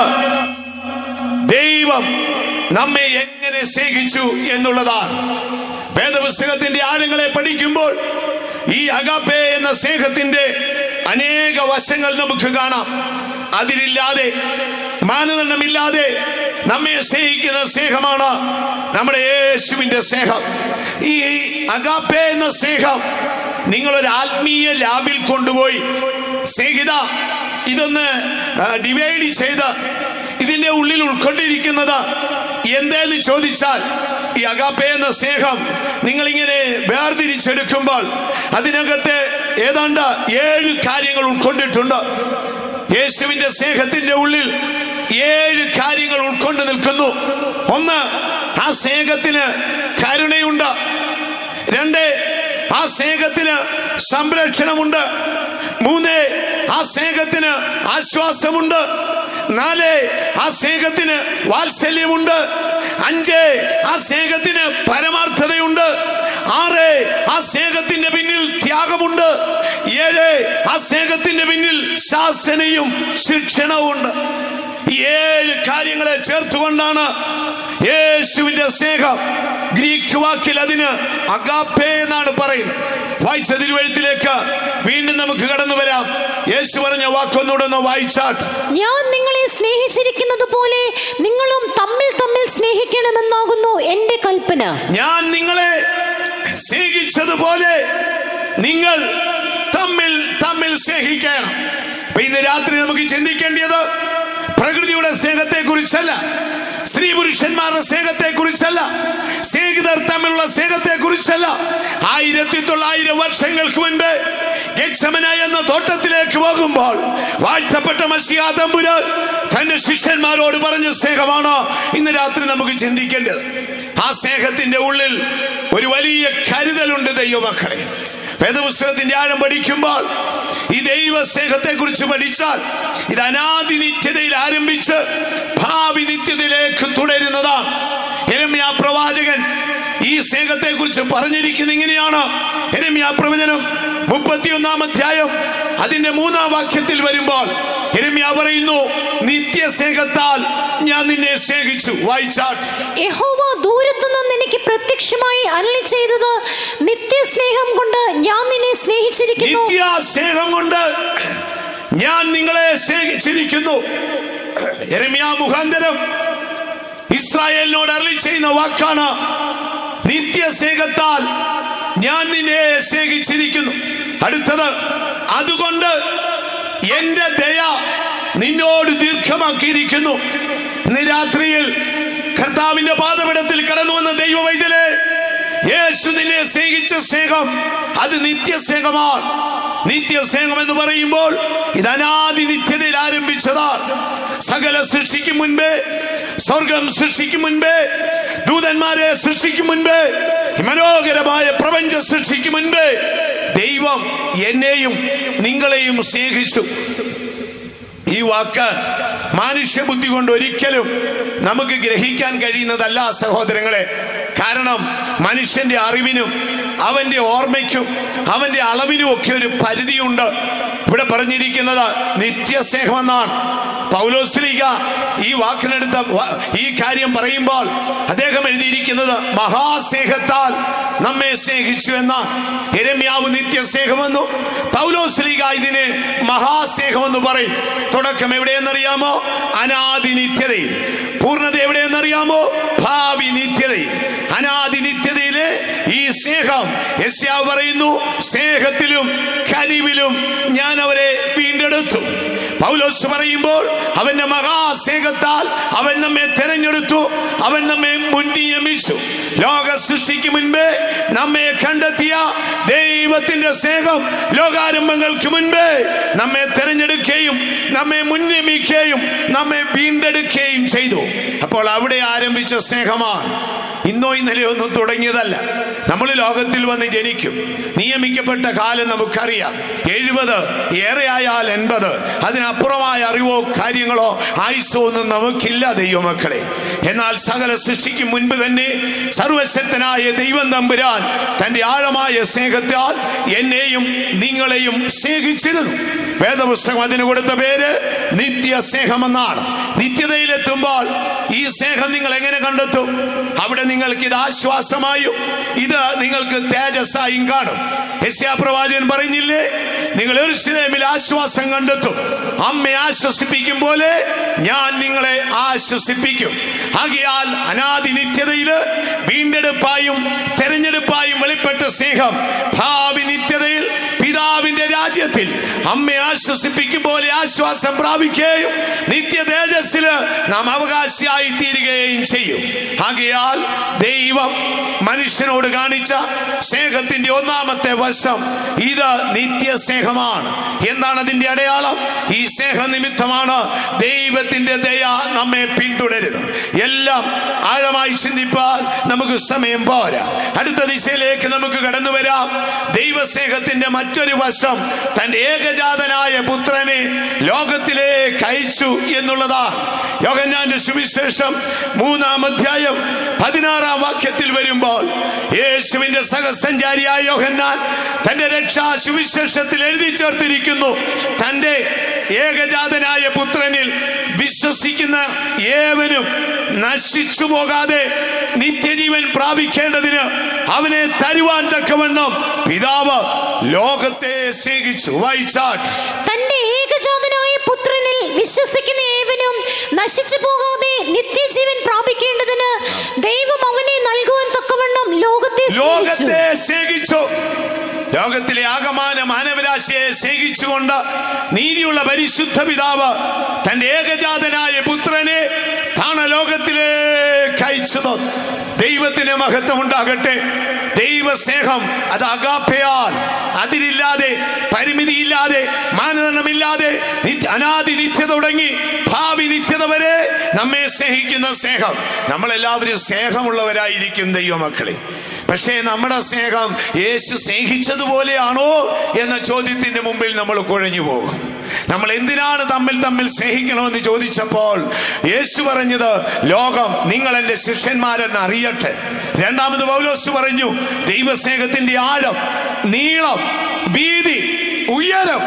ദൈവം നമ്മെ എങ്ങനെ സ്നേഹിച്ചു എന്നുള്ളതാണ് വേദപുസ്തകത്തിന്റെ ആഴങ്ങളെ പഠിക്കുമ്പോൾ ഈ അഗാപ്പെ എന്ന സ്നേഹത്തിന്റെ അനേക വശങ്ങൾ നമുക്ക് കാണാം അതിലില്ലാതെ മാനദണ്ഡമില്ലാതെ നമ്മെ സ്നേഹിക്കുന്ന സ്നേഹമാണ് നമ്മുടെ യേശുവിന്റെ സ്നേഹം ഈ അഗാപ്പെ എന്ന സ്നേഹം നിങ്ങളൊരു ആത്മീയ ലാബിൽ കൊണ്ടുപോയി സ്നേഹിത ഇതൊന്ന് ഡിവൈഡ് ചെയ്ത് ഇതിന്റെ ഉള്ളിൽ ഉൾക്കൊണ്ടിരിക്കുന്നത് എന്തേന്ന് ചോദിച്ചാൽ ഈ അഗാപ്പെ എന്ന സ്നേഹം നിങ്ങളിങ്ങനെ വേർതിരിച്ചെടുക്കുമ്പോൾ അതിനകത്ത് ഏതാണ്ട് ഏഴ് കാര്യങ്ങൾ ഉൾക്കൊണ്ടിട്ടുണ്ട് യേശുവിന്റെ സ്നേഹത്തിന്റെ ഉള്ളിൽ ഏഴ് കാര്യങ്ങൾ ഉൾക്കൊണ്ട് നിൽക്കുന്നു ഒന്ന് ആ സ്നേഹത്തിന് കരുണയുണ്ട് രണ്ട് ആ സ്നേഹത്തിന് സംരക്ഷണമുണ്ട് മൂന്ന് ആ സ്നേഹത്തിന് ആശ്വാസമുണ്ട് നാല് ആ സ്നേഹത്തിന് വാത്സല്യമുണ്ട് അഞ്ച് ആ സ്നേഹത്തിന് പരമാർത്ഥതയുണ്ട് ആറ് ആ സ്നേഹത്തിന്റെ പിന്നിൽ ത്യാഗമുണ്ട് ഏഴ് ആ സ്നേഹത്തിന്റെ പിന്നിൽ ശാസനയും ശിക്ഷണവുമുണ്ട് ഈ ഏഴ് കാര്യങ്ങളെ ചേർത്തുകൊണ്ടാണ് യേശുവിന്റെ സ്നേഹം ഗ്രീക്ക് വാക്കിൽ അതിന് അഗാപ്പേ എന്നാണ് പറയുന്നത് വായിച്ച തിരുവഴുത്തിലേക്ക് വീണ്ടും നമുക്ക് കടന്നു വരാം യേശു പറഞ്ഞ വാക്കൊന്നുകൂടെ ഒന്ന് വായിച്ചാൽ ഞാൻ നിങ്ങളെ സ്നേഹിച്ചിരിക്കുന്നത് പോലെ നിങ്ങളും തമ്മിൽ തമ്മിൽ സ്നേഹിക്കണമെന്നാകുന്നു എന്റെ കൽപ്പന ഞാൻ നിങ്ങളെ സ്നേഹിച്ചതുപോലെ നിങ്ങൾ തമ്മിൽ തമ്മിൽ സ്നേഹിക്കണം അപ്പൊ ഇന്ന് രാത്രി നമുക്ക് ചിന്തിക്കേണ്ടത് പ്രകൃതിയുടെ സ്നേഹത്തെ കുറിച്ചല്ല സ്ത്രീ പുരുഷന്മാരുടെ സ്നേഹത്തെ കുറിച്ചല്ല സ്നേഹിതർ തമ്മിലുള്ള സ്നേഹത്തെ കുറിച്ചല്ല ആയിരത്തി തൊള്ളായിരം വർഷങ്ങൾക്ക് മുൻപ് ഗെത്സമന എന്ന തോട്ടത്തിലേക്ക് പോകുമ്പോൾ വാഴ്ത്തപ്പെട്ട മസിയാ തമ്പുരാൻ തന്റെ ശിഷ്യന്മാരോട് പറഞ്ഞ സ്നേഹമാണ് ഇന്ന് രാത്രി നമുക്ക് ചിന്തിക്കേണ്ടത് ആ സ്നേഹത്തിന്റെ ഉള്ളിൽ ഒരു വലിയ കരുതലുണ്ട് ദൈവമക്കളെ വേദപുസ്തകത്തിന്റെ ആഴം പഠിക്കുമ്പോൾ ഈ ദൈവ സ്നേഹത്തെ കുറിച്ച് പഠിച്ചാൽ ഇത് അനാദി നിത്യതയിൽ ആരംഭിച്ച് ഭാവി നിത്യതയിലേക്ക് തുടരുന്നതാണ് എരമ്യാ പ്രവാചകൻ ഈ സ്നേഹത്തെ കുറിച്ച് പറഞ്ഞിരിക്കുന്ന ഇങ്ങനെയാണ് എരമ്യാ പ്രവചനം മുപ്പത്തിയൊന്നാം അധ്യായം അതിന്റെ മൂന്നാം വാക്യത്തിൽ വരുമ്പോൾ എരമ്യാ പറയുന്നു നിത്യസ്നേഹത്താൽ ഞാൻ നിന്നെ സ്നേഹിച്ചു വായിച്ചാൽ യഹോവ ദൂരത്തു നിന്ന് എനിക്ക് പ്രത്യക്ഷമായി അരളി ചെയ്തത് നിത്യസ്നേഹം കൊണ്ട് ഞാൻ നിന്നെ സ്നേഹിച്ചിരിക്കുന്നു നിത്യ സ്നേഹം കൊണ്ട് ഞാൻ നിങ്ങളെ സ്നേഹിച്ചിരിക്കുന്നു യെരമ്യാ മുഖാന്തരം ഇസ്രായേലിനോട് അരളി ചെയ്യുന്ന വാക്കാണ് നിത്യ സ്നേഹത്താൽ ഞാൻ നിന്നെ സ്നേഹിച്ചിരിക്കുന്നു അടുത്തത് അതുകൊണ്ട് എന്റെ ദയ നിന്നോട് ദീർഘമാക്കിയിരിക്കുന്നു ഇന്ന് രാത്രിയിൽ കർത്താവിന്റെ പാതപിടത്തിൽ കടന്നു വന്ന ദൈവവൈദ്യലെ യേശു നിന്നെ സ്നേഹിച്ച സ്നേഹം അത് നിത്യസ്നേഹമാണ് നിത്യസ്നേഹം എന്ന് പറയുമ്പോൾ ഇത് അനാദി നിത്യതയിൽ ആരംഭിച്ചതാണ് സകല സൃഷ്ടിക്കും മുൻപേ സ്വർഗം സൃഷ്ടിക്കും മുൻപേ ദൂതന്മാരെ സൃഷ്ടിക്കും മുൻപേ ഈ മനോഹരമായ പ്രപഞ്ച സൃഷ്ടിക്കും മുൻപേ ദൈവം എന്നെയും നിങ്ങളെയും സ്നേഹിച്ചു ഈ വാക്ക് മാനുഷ്യ ബുദ്ധി കൊണ്ട് ഒരിക്കലും നമുക്ക് ഗ്രഹിക്കാൻ കഴിയുന്നതല്ല സഹോദരങ്ങളെ കാരണം മനുഷ്യന്റെ അറിവിനും അവന്റെ ഓർമ്മയ്ക്കും അവന്റെ അളവിനും ഒക്കെ ഒരു പരിധിയുണ്ട് ഇവിടെ പറഞ്ഞിരിക്കുന്നത് നിത്യസ്നേഹമെന്നാണ് പൗലോസ്ലിക ഈ വാക്കിനെടുത്ത വ- ഈ കാര്യം പറയുമ്പോൾ അദ്ദേഹം എഴുതിയിരിക്കുന്നത് മഹാസ്നേഹത്താൽ നമ്മെ സ്നേഹിച്ചു എന്ന എരമ്യാവ് നിത്യസ്നേഹമെന്നു പൗലോസ്ലിക ഇതിനെ മഹാസ്നേഹമെന്ന് പറയും തുടക്കം എവിടെയെന്നറിയാമോ അനാദി നിത്യതയിൽ പൂർണ്ണത എവിടെയെന്നറിയാമോ ഭാവി നിത്യതയിൽ അനാദി നിത്യതയിലെ ഈ സ്നേഹം യസ്യാവ് പറയുന്നു സ്നേഹത്തിലും കനിവിലും ഞാൻ അവരെ വീണ്ടെടുത്തു പൗലോസ് പറയുമ്പോൾ അവന്റെ മഹാസ്നേഹത്താൽ അവൻ നമ്മെ തെരഞ്ഞെടുത്തു അവൻ നമ്മെ മുൻനിയമിച്ചു ലോക സൃഷ്ടിക്ക് മുൻപേ നമ്മെ കണ്ടെത്തിയ ദൈവത്തിന്റെ സ്നേഹം ലോകാരംഭങ്ങൾക്ക് മുൻപേ നമ്മെ തെരഞ്ഞെടുക്കുകയും നമ്മെ മുൻനിയമിക്കുകയും നമ്മെ വീണ്ടെടുക്കുകയും ചെയ്തു അപ്പോൾ അവിടെ ആരംഭിച്ച സ്നേഹമാണ് ഇന്നോ ഇന്നലെയോ ഒന്നും തുടങ്ങിയതല്ല നമ്മൾ ലോകത്തിൽ വന്ന് ജനിക്കും നിയമിക്കപ്പെട്ട കാലം നമുക്കറിയാം എഴുപത് ഏറെയായാൽ എൺപത് അതിനപ്പുറമായ അറിവോ കാര്യങ്ങളോ ആയുസോ ഒന്നും നമുക്കില്ല ദൈവമക്കളെ എന്നാൽ സകല സൃഷ്ടിക്ക് മുൻപ് തന്നെ സർവശക്തനായ ദൈവം തമ്പുരാൻ തന്റെ ആഴമായ സ്നേഹത്താൽ എന്നെയും നിങ്ങളെയും സ്നേഹിച്ചിരുന്നു വേദപുസ്തകം അതിന് കൊടുത്ത പേര് നിത്യ സ്നേഹമെന്നാണ് നിത്യതയിലെത്തുമ്പോൾ ഈ സ്നേഹം നിങ്ങൾ എങ്ങനെ കണ്ടെത്തും അവിടെ നിങ്ങൾക്ക് ഇത് ആശ്വാസമായും ഇത് നിങ്ങൾക്ക് തേജസ്സായും കാണും യസ്യാ പ്രവാചകൻ പറഞ്ഞില്ലേ നിങ്ങൾ എറുശലേമിൽ ആശ്വാസം കണ്ടെത്തും അമ്മയെ ആശ്വസിപ്പിക്കും പോലെ ഞാൻ നിങ്ങളെ ആശ്വസിപ്പിക്കും ആകിയാൽ അനാദി നിത്യതയില് വീണ്ടെടുപ്പായും തെരഞ്ഞെടുപ്പായും വെളിപ്പെട്ട സ്നേഹം ഭാവി നിത്യതയിൽ പിതാവിന്റെ രാജ്യത്തിൽ അമ്മയെ ആശ്വസിപ്പിക്കും പോലെ ആശ്വാസം പ്രാപിക്കുകയും നിത്യ തേജസ്സില് നാം അവകാശിയായി തീരുകയും ചെയ്യും ആകയാൽ ദൈവം മനുഷ്യനോട് കാണിച്ച സ്നേഹത്തിന്റെ ഒന്നാമത്തെ വശം ഇത് നിത്യ സ്നേഹമാണ് എന്താണ് അതിന്റെ അടയാളം ഈ സ്നേഹ നിമിത്തമാണ് ദൈവത്തിന്റെ ദയ നമ്മെ പിന്തുടരുന്നത് എല്ലാം ആഴമായി ചിന്തിപ്പാൽ നമുക്ക് സമയം പോരാ അടുത്ത ദിശയിലേക്ക് നമുക്ക് കടന്നു വരാം ദൈവസ്നേഹത്തിന്റെ മറ്റൊരു വശം തന്റെ ഏകജാതനായ പുത്രനെ ലോകത്തിലേക്ക് അയച്ചു എന്നുള്ളതാണ് യോഹന്നാന്റെ സുവിശേഷം മൂന്നാം അധ്യായം പതിനാറാം വാക്യത്തിൽ വരുമ്പോൾ യേശുവിന്റെ സഹസഞ്ചാരിയായ യോഹന്നാൻ തന്റെ രക്ഷാ സുവിശേഷത്തിൽ എഴുതി ചേർത്തിരിക്കുന്നു തന്റെ ഏകജാതനായ പുത്രനിൽ വിശ്വസിക്കുന്ന ഏവനും നശിച്ചു പോകാതെ നിത്യജീവൻ പ്രാപിക്കേണ്ടതിന് അവനെ തരുവാൻ തക്കവണ്ണം പിതാവ് ലോകത്തെ സ്നേഹിച്ചു വായിച്ചാൽ തന്റെ ഏകജാതനായ പുത്രനിൽ വിശ്വസിക്കുന്ന ഏവനും നശിച്ചു പോകാതെ നിത്യജീവൻ പ്രാപിക്കേണ്ടതിന് ദൈവം അവനെ നൽകുവാൻ തക്കവണ്ണം ലോകത്തെ സ്നേഹിച്ചു. ലോകത്തെ സ്നേഹിച്ചു ലോകത്തിലെ ആകമാന മാനവരാശിയെ സ്നേഹിച്ചുകൊണ്ട് നീതിയുള്ള പരിശുദ്ധ പിതാവ് തന്റെ ഏകജാതനായ പുത്രനെ താണ ലോകത്തിലേക്ക് അയച്ചത് ദൈവത്തിന് മഹത്വം ഉണ്ടാകട്ടെ ദൈവസ്നേഹം അത് അഗാപ്പയാൽ അതിരില്ലാതെ പരിമിതിയില്ലാതെ മാനദണ്ഡമില്ലാതെ നിത്യ- അനാദി നിത്യത തുടങ്ങി ഭാവി നിത്യത വരെ നമ്മെ സ്നേഹിക്കുന്ന സ്നേഹം നമ്മളെല്ലാവരും സ്നേഹമുള്ളവരായിരിക്കും ദൈവമക്കളെ പക്ഷേ നമ്മുടെ സ്നേഹം യേശു സ്നേഹിച്ചതുപോലെയാണോ എന്ന ചോദ്യത്തിന്റെ മുമ്പിൽ നമ്മൾ കുഴഞ്ഞു പോകും നമ്മൾ എന്തിനാണ് തമ്മിൽ തമ്മിൽ സ്നേഹിക്കണമെന്ന് ചോദിച്ചപ്പോൾ യേശു പറഞ്ഞത് ലോകം നിങ്ങൾ എൻ്റെ ശിഷ്യന്മാരെന്ന് അറിയട്ടെ രണ്ടാമത് പൗലോസ് പറഞ്ഞു ദൈവസ്നേഹത്തിന്റെ ആഴം നീളം വീതി ഉയരം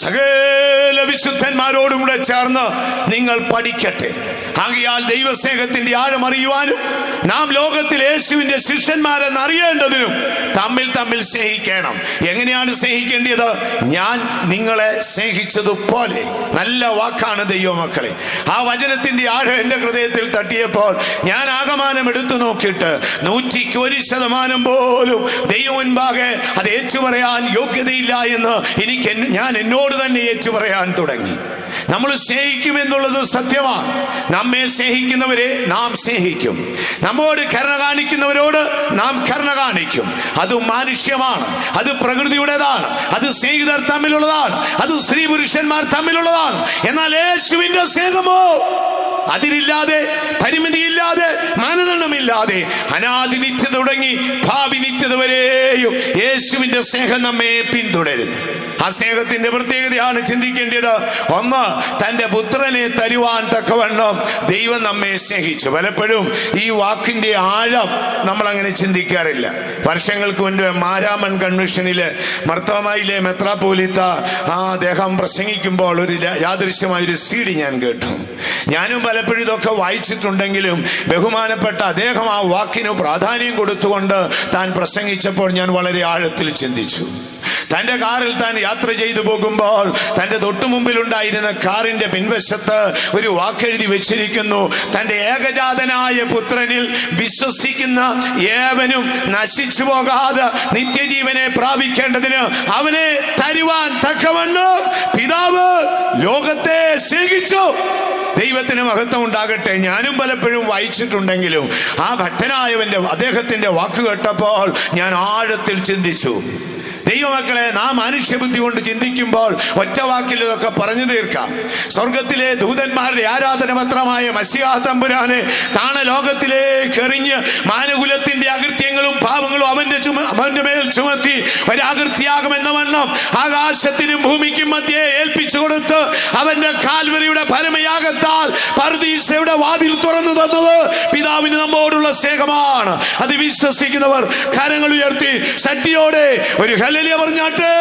സകല വിശുദ്ധന്മാരോടും കൂടെ ചേർന്ന് നിങ്ങൾ പഠിക്കട്ടെ ആകയാൽ ദൈവസ്നേഹത്തിന്റെ ആഴം അറിയുവാനും നാം ലോകത്തിൽ യേശുവിന്റെ ശിഷ്യന്മാരെന്ന് അറിയേണ്ടതിനും തമ്മിൽ തമ്മിൽ സ്നേഹിക്കണം എങ്ങനെയാണ് സ്നേഹിക്കേണ്ടത് ഞാൻ നിങ്ങളെ സ്നേഹിച്ചതുപോലെ നല്ല വാക്കാണ് ദൈവമക്കളെ ആ വചനത്തിന്റെ ആഴം എൻ്റെ ഹൃദയത്തിൽ തട്ടിയപ്പോൾ ഞാൻ ആകമാനം എടുത്തു നോക്കിയിട്ട് നൂറ്റിക്ക് ഒരു ശതമാനം പോലും ദൈവം മുൻപാകെ അത് ഏറ്റുപറയാൻ യോഗ്യതയില്ല എന്ന് എനിക്ക് എൻ- ഞാൻ എന്നോട് തന്നെ ഏറ്റുപറയാൻ തുടങ്ങി നമ്മൾ സ്നേഹിക്കുമെന്നുള്ളത് സത്യമാണ് നമ്മെ സ്നേഹിക്കുന്നവരെ നാം സ്നേഹിക്കും നമ്മോട് കരുണ കാണിക്കുന്നവരോട് നാം കരുണ കാണിക്കും അത് മാനുഷ്യമാണ് അത് പ്രകൃതിയുടേതാണ് അത് സ്നേഹിതർ തമ്മിലുള്ളതാണ് അത് സ്ത്രീ പുരുഷന്മാർ തമ്മിലുള്ളതാണ് എന്നാൽ യേശുവിന്റെ സ്നേഹമോ അതിരില്ലാതെ പരിമിതിയില്ലാതെ മാനദണ്ഡമില്ലാതെ അനാദി നിത്യത തുടങ്ങി ഭാവി നിത്യത വരെയും യേശുവിന്റെ സ്നേഹം നമ്മെ പിന്തുടരുന്നു ആ സ്നേഹത്തിന്റെ പ്രത്യേകതയാണ് ചിന്തിക്കേണ്ടത് ഒന്ന് തന്റെ പുത്രനെ തരുവാൻ തക്കവണ്ണം ദൈവം നമ്മെ സ്നേഹിച്ചു പലപ്പോഴും ഈ വാക്കിന്റെ ആഴം നമ്മൾ അങ്ങനെ ചിന്തിക്കാറില്ല വർഷങ്ങൾക്ക് മുൻപ് മാരാമൺ കൺവെൻഷനില് മർത്തോമയിലെ മെത്രാപോലിത്ത ആ അദ്ദേഹം പ്രസംഗിക്കുമ്പോൾ ഒരു ര- യാദൃശ്യമായ ഒരു സി ഡി ഞാൻ കേട്ടു ഞാനും പലപ്പോഴും ഇതൊക്കെ വായിച്ചിട്ടുണ്ടെങ്കിലും ബഹുമാനപ്പെട്ട അദ്ദേഹം ആ വാക്കിന് പ്രാധാന്യം കൊടുത്തുകൊണ്ട് താൻ പ്രസംഗിച്ചപ്പോൾ ഞാൻ വളരെ ആഴത്തിൽ ചിന്തിച്ചു തന്റെ കാറിൽ താൻ യാത്ര ചെയ്തു പോകുമ്പോൾ തന്റെ തൊട്ടുമുമ്പിലുണ്ടായിരുന്ന കാറിന്റെ പിൻവശത്ത് ഒരു വാക്കെഴുതി വെച്ചിരിക്കുന്നു തന്റെ ഏകജാതനായ പുത്രനിൽ വിശ്വസിക്കുന്ന ഏവനും നശിച്ചു പോകാതെ നിത്യജീവനെ പ്രാപിക്കേണ്ടതിന് അവനെ തരുവാൻ തക്കവണ്ണം പിതാവ് ലോകത്തെ സ്നേഹിച്ചു ദൈവത്തിന് മഹത്വം ഉണ്ടാകട്ടെ ഞാനും പലപ്പോഴും വായിച്ചിട്ടുണ്ടെങ്കിലും ആ ഭക്തനായവന്റെ അദ്ദേഹത്തിന്റെ വാക്ക് കേട്ടപ്പോൾ ഞാൻ ആഴത്തിൽ ചിന്തിച്ചു ദൈവമക്കളെ നാം മനുഷ്യബുദ്ധി കൊണ്ട് ചിന്തിക്കുമ്പോൾ ഒറ്റ വാക്കിൽ ഇതൊക്കെ പറഞ്ഞു തീർക്കാം സ്വർഗത്തിലെ ദൂതന്മാരുടെ ആരാധന പത്രമായ മസിയാ തമ്പുരാനെ താണ ലോകത്തിലേക്ക് എറിഞ്ഞ് മാനകുലത്തിന്റെ അകൃത്യങ്ങളും പാപങ്ങളും അവന്റെ ചുമ അവന്റെ മേൽ ചുമത്തി ഒരാകൃത്യാകുമെന്ന വണ്ണം ആകാശത്തിനും ഭൂമിക്കും മധ്യേ ഏൽപ്പിച്ചു കൊടുത്ത് അവന്റെ കാൽവരിയുടെ പരമയാകത്താൽ പർദീസയുടെ വാതിൽ തുറന്നു തന്നത് പിതാവിന് നമ്മോടുള്ള സ്നേഹമാണ് അത് വിശ്വസിക്കുന്നവർ കരങ്ങൾ ഉയർത്തി ശക്തിയോടെ ഒരു ഹലലിയ പറഞ്ഞാട്ട്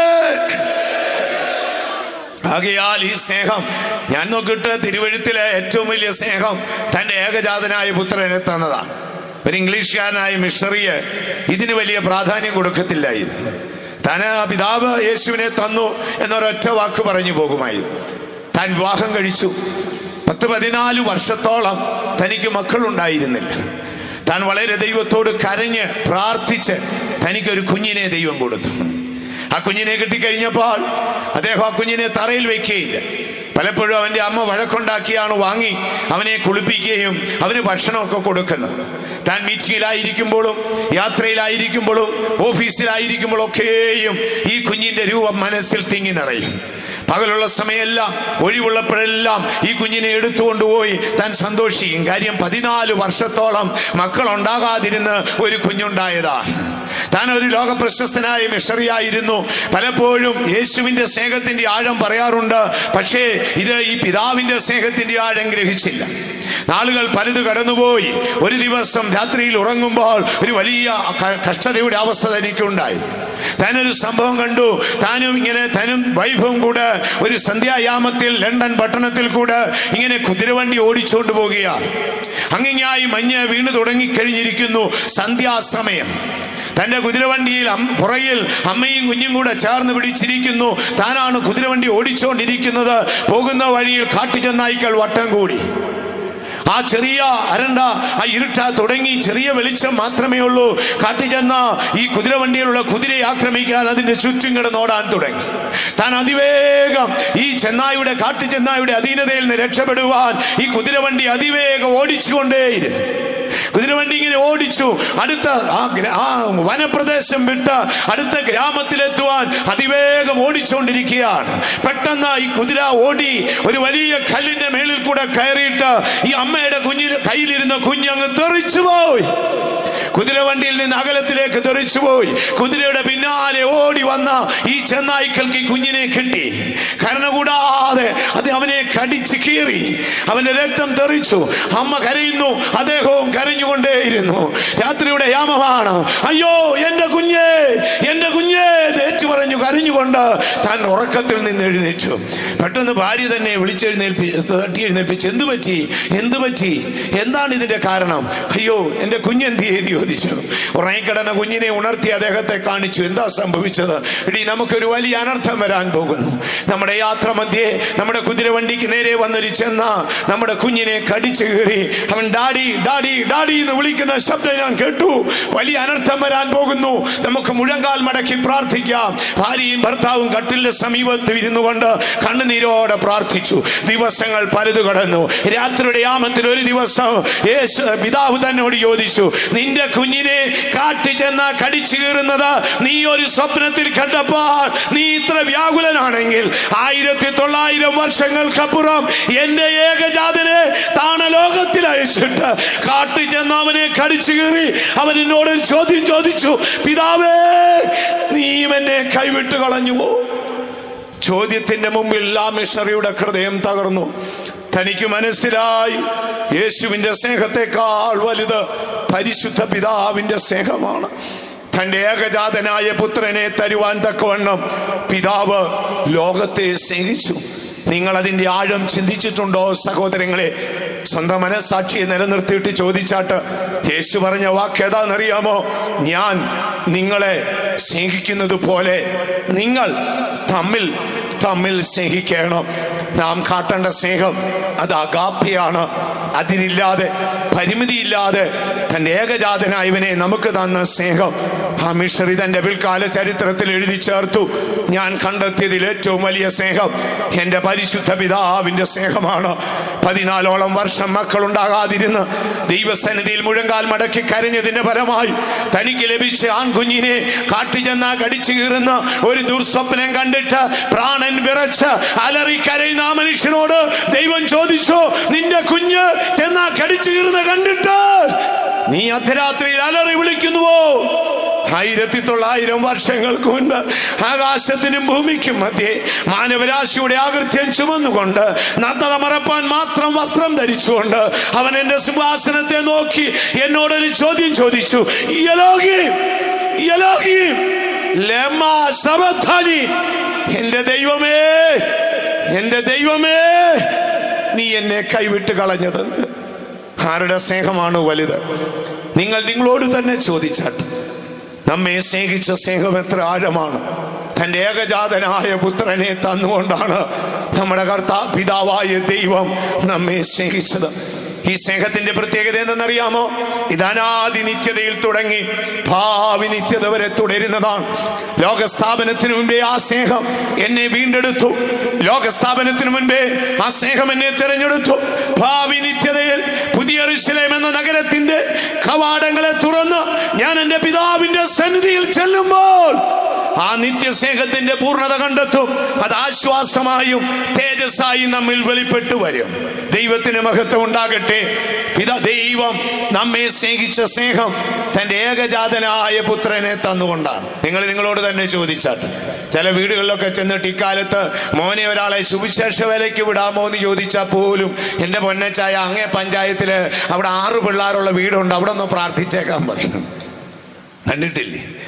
ആകയാൽ ഈ സ്നേഹം ഞാൻ നോക്കിയിട്ട് തിരുവഴുത്തിലെ ഏറ്റവും വലിയ സ്നേഹം തന്റെ ഏകജാതനായ പുത്രനെ തന്നതാണ് ഒരു ഇംഗ്ലീഷുകാരനായ മിഷറിയെ ഇതിന് വലിയ പ്രാധാന്യം കൊടുക്കത്തില്ലായിരുന്നു താൻ ആ പിതാവ് യേശുവിനെ തന്നു എന്നൊരൊറ്റ വാക്ക് പറഞ്ഞു പോകുമായിരുന്നു താൻ വിവാഹം കഴിച്ചു പത്ത് പതിനാല് വർഷത്തോളം തനിക്ക് മക്കളുണ്ടായിരുന്നില്ല താൻ വളരെ ദൈവത്തോട് കരഞ്ഞ് പ്രാർത്ഥിച്ച് തനിക്കൊരു കുഞ്ഞിനെ ദൈവം കൊടുത്തു ആ കുഞ്ഞിനെ കിട്ടിക്കഴിഞ്ഞപ്പോൾ അദ്ദേഹം ആ കുഞ്ഞിനെ തറയിൽ വെക്കുകയില്ല പലപ്പോഴും അവന്റെ അമ്മ വഴക്കുണ്ടാക്കിയാണ് വാങ്ങി അവനെ കുളിപ്പിക്കുകയും അവന് ഭക്ഷണമൊക്കെ കൊടുക്കുന്നത് താൻ മീറ്റിങ്ങിലായിരിക്കുമ്പോഴും യാത്രയിലായിരിക്കുമ്പോഴും ഓഫീസിലായിരിക്കുമ്പോഴൊക്കെയും ഈ കുഞ്ഞിന്റെ രൂപം മനസ്സിൽ തിങ്ങി നിറയും പകലുള്ള സമയമെല്ലാം ഒഴിവുള്ളപ്പോഴെല്ലാം ഈ കുഞ്ഞിനെ എടുത്തുകൊണ്ടുപോയി താൻ സന്തോഷിക്കും കാര്യം പതിനാല് വർഷത്തോളം മക്കൾ ഉണ്ടാകാതിരുന്ന് ഒരു കുഞ്ഞുണ്ടായതാണ് താൻ ഒരു ലോക പ്രശസ്തനായ മിഷറിയായിരുന്നു പലപ്പോഴും യേശുവിന്റെ സ്നേഹത്തിന്റെ ആഴം പറയാറുണ്ട് പക്ഷേ ഇത് ഈ പിതാവിന്റെ സ്നേഹത്തിന്റെ ആഴം ഗ്രഹിച്ചില്ല നാളുകൾ പലത് കടന്നുപോയി ഒരു ദിവസം രാത്രിയിൽ ഉറങ്ങുമ്പോൾ ഒരു വലിയ ക- കഷ്ടതയുടെ അവസ്ഥ തനിക്കുണ്ടായി താനൊരു സംഭവം കണ്ടു താനും ഇങ്ങനെ താനും വൈഫും കൂടെ ഒരു സന്ധ്യായാമത്തിൽ ലണ്ടൻ പട്ടണത്തിൽ കൂടെ ഇങ്ങനെ കുതിരവണ്ടി ഓടിച്ചുകൊണ്ട് പോകുകയാണ് അങ്ങിങ്ങായി മഞ്ഞ് വീണ് തുടങ്ങിക്കഴിഞ്ഞിരിക്കുന്നു സന്ധ്യാസമയം തന്റെ കുതിരവണ്ടിയിൽ അം- പുറകിൽ അമ്മയും കുഞ്ഞും കൂടെ ചേർന്ന് പിടിച്ചിരിക്കുന്നു താനാണ് കുതിരവണ്ടി ഓടിച്ചുകൊണ്ടിരിക്കുന്നത് പോകുന്ന വഴിയിൽ കാട്ടുചെന്നായ്ക്കൾ വട്ടം കൂടി ആ ചെറിയ അരണ്ട ആ ഇരുട്ട തുടങ്ങി ചെറിയ വെളിച്ചം മാത്രമേ ഉള്ളൂ കാട്ടിച്ചെന്ന ഈ കുതിരവണ്ടിയിലുള്ള കുതിരയെ ആക്രമിക്കാൻ അതിന്റെ ചുറ്റും കിടന്നോടാൻ തുടങ്ങി താൻ അതിവേഗം ഈ ചെന്നായുടെ കാട്ടുചെന്നായുടെ അധീനതയിൽ നിന്ന് രക്ഷപ്പെടുവാൻ ഈ കുതിരവണ്ടി അതിവേഗം ഓടിച്ചുകൊണ്ടേയിരുന്നു കുതിരവണ്ടി ഇങ്ങനെ ഓടിച്ചു അടുത്ത ആ ഗ്ര- ആ വനപ്രദേശം വിട്ട് അടുത്ത ഗ്രാമത്തിലെത്തുവാൻ അതിവേഗം ഓടിച്ചുകൊണ്ടിരിക്കുകയാണ് പെട്ടെന്ന് ഈ കുതിര ഓടി ഒരു വലിയ കല്ലിന്റെ മേളിൽ കൂടെ കയറിയിട്ട് ഈ അമ്മയുടെ കുഞ്ഞിന് കയ്യിലിരുന്ന കുഞ്ഞങ്ങ് തെറിച്ചു പോയി കുതിരവണ്ടിയിൽ നിന്ന് അകലത്തിലേക്ക് തെറിച്ചുപോയി കുതിരയുടെ പിന്നാലെ ഓടി വന്ന ഈ ചെന്നായ്ക്കൾക്ക് ഈ കുഞ്ഞിനെ കിട്ടി കരുണ കൂടാതെ അത് അവനെ കടിച്ച് കീറി അവന്റെ രക്തം തെറിച്ചു അമ്മ കരയുന്നു അദ്ദേഹവും കരഞ്ഞുകൊണ്ടേയിരുന്നു രാത്രിയുടെ യാമമാണ് അയ്യോ എന്റെ കുഞ്ഞേ എന്റെ കുഞ്ഞേ തേച്ചു പറഞ്ഞു കരഞ്ഞുകൊണ്ട് താൻ ഉറക്കത്തിൽ നിന്ന് എഴുന്നേറ്റു പെട്ടെന്ന് ഭാര്യ തന്നെ വിളിച്ചെഴുന്നേൽപ്പി തട്ടി എഴുന്നേൽപ്പിച്ചു എന്തു പറ്റി എന്തു പറ്റി എന്താണ് ഇതിന്റെ കാരണം അയ്യോ എന്റെ കുഞ്ഞെന്ത് ചെയ്ത് ചോദിച്ചു ഉറങ്ങിക്കിടന്ന കുഞ്ഞിനെ ഉണർത്തി അദ്ദേഹത്തെ കാണിച്ചു എന്താ സംഭവിച്ചത് ഇടി നമുക്കൊരു വലിയ അനർത്ഥം വരാൻ പോകുന്നു നമ്മുടെ യാത്ര മധ്യേ നമ്മുടെ കുതിരവണ്ടിക്ക് നേരെ വന്നൊരു ചെന്ന നമ്മുടെ കുഞ്ഞിനെ കടിച്ചു കയറി അവൻ ഡാഡി ഡാഡി ഡാഡി എന്ന് വിളിക്കുന്ന ശബ്ദം ഞാൻ കേട്ടു വലിയ അനർത്ഥം വരാൻ പോകുന്നു നമുക്ക് മുഴങ്കാൽ മടക്കി പ്രാർത്ഥിക്കാം ഭാര്യയും ഭർത്താവും കട്ടിലിന്റെ സമീപത്ത് ഇരുന്നു കൊണ്ട് കണ്ണുനീരോടെ പ്രാർത്ഥിച്ചു ദിവസങ്ങൾ പലതു കടന്നു രാത്രിയുടെ യാമത്തിൽ ഒരു ദിവസം യേശു പിതാവ് തന്നോട് ചോദിച്ചു നിന്റെ കുഞ്ഞിനെ കാട്ടി ചെന്ന കടിച്ചു കീറുന്നത് നീ ഒരു സ്വപ്നത്തിൽ കണ്ടപ്പോൾ നീ ഇത്ര വ്യാകുലനാണെങ്കിൽ ആയിരത്തി തൊള്ളായിരം വർഷങ്ങൾക്കപ്പുറം എന്റെ ഏകജാതനെ താണ ലോകത്തിൽ അയച്ചിട്ട് കാട്ടി ചെന്ന് അവനെ കടിച്ചു കീറി അവൻ എന്നോട് ഒരു ചോദ്യം ചോദിച്ചു പിതാവേ നീയും എന്നെ കൈവിട്ട് കളഞ്ഞുവോ ചോദ്യത്തിന്റെ മുമ്പിൽ ആ മിഷറിയുടെ ഹൃദയം തകർന്നു തനിക്ക് മനസ്സിലായി യേശുവിന്റെ സ്നേഹത്തെക്കാൾ വലുത് പരിശുദ്ധ പിതാവിന്റെ സ്നേഹമാണ് തന്റെ ഏകജാതനായ പുത്രനെ തരുവാൻ തക്കവണ്ണം പിതാവ് ലോകത്തെ സ്നേഹിച്ചു നിങ്ങൾ അതിന്റെ ആഴം ചിന്തിച്ചിട്ടുണ്ടോ സഹോദരങ്ങളെ സ്വന്തം മനസ്സാക്ഷിയെ നിലനിർത്തിയിട്ട് ചോദിച്ചാട്ട് യേശു പറഞ്ഞ വാക്ക് ഏതാണെന്നറിയാമോ ഞാൻ നിങ്ങളെ സ്നേഹിക്കുന്നത് പോലെ നിങ്ങൾ തമ്മിൽ തമ്മിൽ സ്നേഹിക്കണം നാം കാട്ടേണ്ട സ്നേഹം അത് അഗാപ്യാണ് അതിനില്ലാതെ പരിമിതിയില്ലാതെ തന്റെ ഏകജാതനായവനെ നമുക്ക് തന്ന സ്നേഹം ആ മിഷറി തന്റെ പിൽക്കാല ചരിത്രത്തിൽ എഴുതി ചേർത്തു ഞാൻ കണ്ടെത്തിയതിൽ ഏറ്റവും വലിയ സ്നേഹം എൻ്റെ പരിശുദ്ധ പിതാവിൻ്റെ സ്നേഹമാണ് പതിനാലോളം വർഷം മക്കളുണ്ടാകാതിരുന്ന് ദൈവസന്നിധിയിൽ മുഴങ്കാൽ മടക്കി കരഞ്ഞതിന്റെ ഫലമായി തനിക്ക് ലഭിച്ച ആൺകുഞ്ഞിനെ കാട്ടിച്ചെന്ന കടിച്ചു കീറുന്ന ഒരു ദുർസ്വപ്നം കണ്ടിട്ട് പ്രാണൻ വിറച്ച് അലറി കരയുന്ന ആ മനുഷ്യനോട് ദൈവം ചോദിച്ചു നിന്റെ കുഞ്ഞ് ചെന്നാ കടിച്ചു കീറുന്ന കണ്ടിട്ട് നീ അർദ്ധരാത്രിയിൽ അലറി വിളിക്കുന്നുവോ ആയിരത്തി തൊള്ളായിരം വർഷങ്ങൾക്ക് മുൻപ് ആകാശത്തിനും ഭൂമിക്കും മധ്യേ മാനവരാശിയുടെ ആകൃത്യം ചുമന്നുകൊണ്ട് നഗ്നത മറപ്പാൻ മാത്രം വസ്ത്രം ധരിച്ചുകൊണ്ട് അവൻ എന്റെ സിംഹാസനത്തെ നോക്കി എന്നോടൊരു ചോദ്യം ചോദിച്ചു "യലോഹീം, യലോഹീം, ലമാ സബക്താനി?" എന്റെ ദൈവമേ എന്റെ ദൈവമേ നീ എന്നെ കൈവിട്ട് കളഞ്ഞതെന്ന് ആരുടെ സ്നേഹമാണ് വലുത് നിങ്ങൾ നിങ്ങളോട് തന്നെ ചോദിച്ചാട്ട് നമ്മെ സ്നേഹിച്ച സ്നേഹം എത്ര ആഴമാണ് തന്റെ ഏകജാതനായ പുത്രനെ തന്നുകൊണ്ടാണ് നമ്മുടെ കർത്താ പിതാവായ ദൈവം നമ്മെ സ്നേഹിച്ചത് ഈ സ്നേഹത്തിന്റെ പ്രത്യേകത എന്തെന്നറിയാമോ ഇത് അനാദി നിത്യതയിൽ തുടങ്ങി ഭാവി നിത്യത വരെ തുടരുന്നതാണ് ലോകസ്ഥാപനത്തിന് മുൻപേ ആ സ്നേഹം എന്നെ വീണ്ടെടുത്തു ലോകസ്ഥാപനത്തിന് മുൻപേ ആ സ്നേഹം എന്നെ തിരഞ്ഞെടുത്തു ഭാവി നിത്യതയിൽ പുതിയ ഋഷലേം എന്ന നഗരത്തിന്റെ കവാടങ്ങളെ തുറന്ന് ഞാൻ എൻ്റെ പിതാവിന്റെ സന്നിധിയിൽ ചെല്ലുമ്പോൾ ആ നിത്യസ്നേഹത്തിന്റെ പൂർണ്ണത കണ്ടെത്തും അത് ആശ്വാസമായും തേജസ്സായും നമ്മിൽ വെളിപ്പെട്ടു വരും ദൈവത്തിന് മഹത്വം ഉണ്ടാകട്ടെ പിതാ ദൈവം നമ്മെ സ്നേഹിച്ച സ്നേഹം തന്റെ ഏകജാതനായ പുത്രനെ തന്നുകൊണ്ടാണ് നിങ്ങൾ നിങ്ങളോട് തന്നെ ചോദിച്ചാട്ട് ചില വീടുകളിലൊക്കെ ചെന്നിട്ട് ഇക്കാലത്ത് മോനെ ഒരാളെ സുവിശേഷ വേലയ്ക്ക് വിടാമോ എന്ന് ചോദിച്ചാൽ പോലും എൻ്റെ പൊന്നച്ചായ അങ്ങേ പഞ്ചായത്തിൽ അവിടെ ആറ് പിള്ളേരുള്ള വീടുണ്ട് അവിടെ ഒന്ന് പ്രാർത്ഥിച്ചേക്കാൻ പറയും കണ്ടിട്ടില്ലേ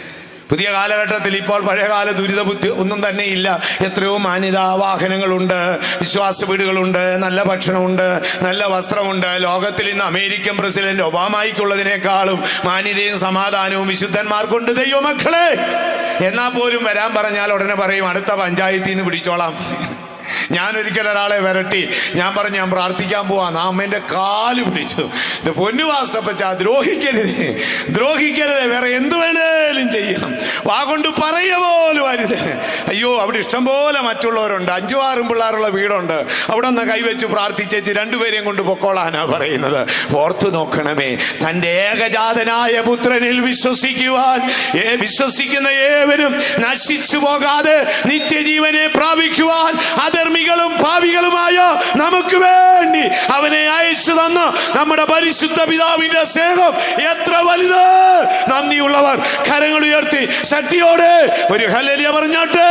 പുതിയ കാലഘട്ടത്തിൽ ഇപ്പോൾ പഴയകാല ദുരിത ബുദ്ധി ഒന്നും തന്നെ ഇല്ല എത്രയോ മാന്യതാ വാഹനങ്ങളുണ്ട് വിശ്വാസ വീടുകളുണ്ട് നല്ല ഭക്ഷണമുണ്ട് നല്ല വസ്ത്രമുണ്ട് ലോകത്തിൽ ഇന്ന് അമേരിക്കൻ പ്രസിഡന്റ് ഒബാമായിക്കുള്ളതിനേക്കാളും മാന്യതയും സമാധാനവും വിശുദ്ധന്മാർക്കുണ്ട് ദൈവമക്കളെ എന്നാ പോലും വരാൻ പറഞ്ഞാൽ ഉടനെ പറയും അടുത്ത പഞ്ചായത്തിൽ നിന്ന് പിടിച്ചോളാം ഞാൻ ഒരിക്കൽ ഒരാളെ വരട്ടി ഞാൻ പറഞ്ഞു ഞാൻ പ്രാർത്ഥിക്കാൻ പോവാ നാം എൻ്റെ കാല് പിടിച്ചു എൻ്റെ പൊന്നു വാസപ്പച്ച ദ്രോഹിക്കരുത് ദ്രോഹിക്കരുത് വേറെ എന്ത് വേണേലും ചെയ്യാം വാ കൊണ്ട് പറയ പോലും അരുത് അയ്യോ അവിടെ ഇഷ്ടം പോലെ മറ്റുള്ളവരുണ്ട് അഞ്ചു ആറും പിള്ളേരുള്ള വീടുണ്ട് അവിടെ ഒന്ന് കൈവച്ച് പ്രാർത്ഥിച്ചേച്ച് രണ്ടുപേരെയും കൊണ്ട് പൊക്കോളാനാ പറയുന്നത് ഓർത്തു നോക്കണമേ തൻ്റെ ഏകജാതനായ പുത്രനിൽ വിശ്വസിക്കുവാൻ ഏ വിശ്വസിക്കുന്ന ഏവരും നശിച്ചു പോകാതെ നിത്യജീവനെ പ്രാപിക്കുവാൻ അധർമ്മികളും ഭാവികളുമായ നമുക്ക് വേണ്ടി അവനെ അയച്ചു തന്ന നമ്മുടെ പരിശുദ്ധ പിതാവിന്റെ സ്നേഹം എത്ര വലുത് നന്ദിയുള്ളവർ കരങ്ങൾ ഉയർത്തി ശക്തിയോടെ ഒരു ഹലലിയ പറഞ്ഞാട്ട്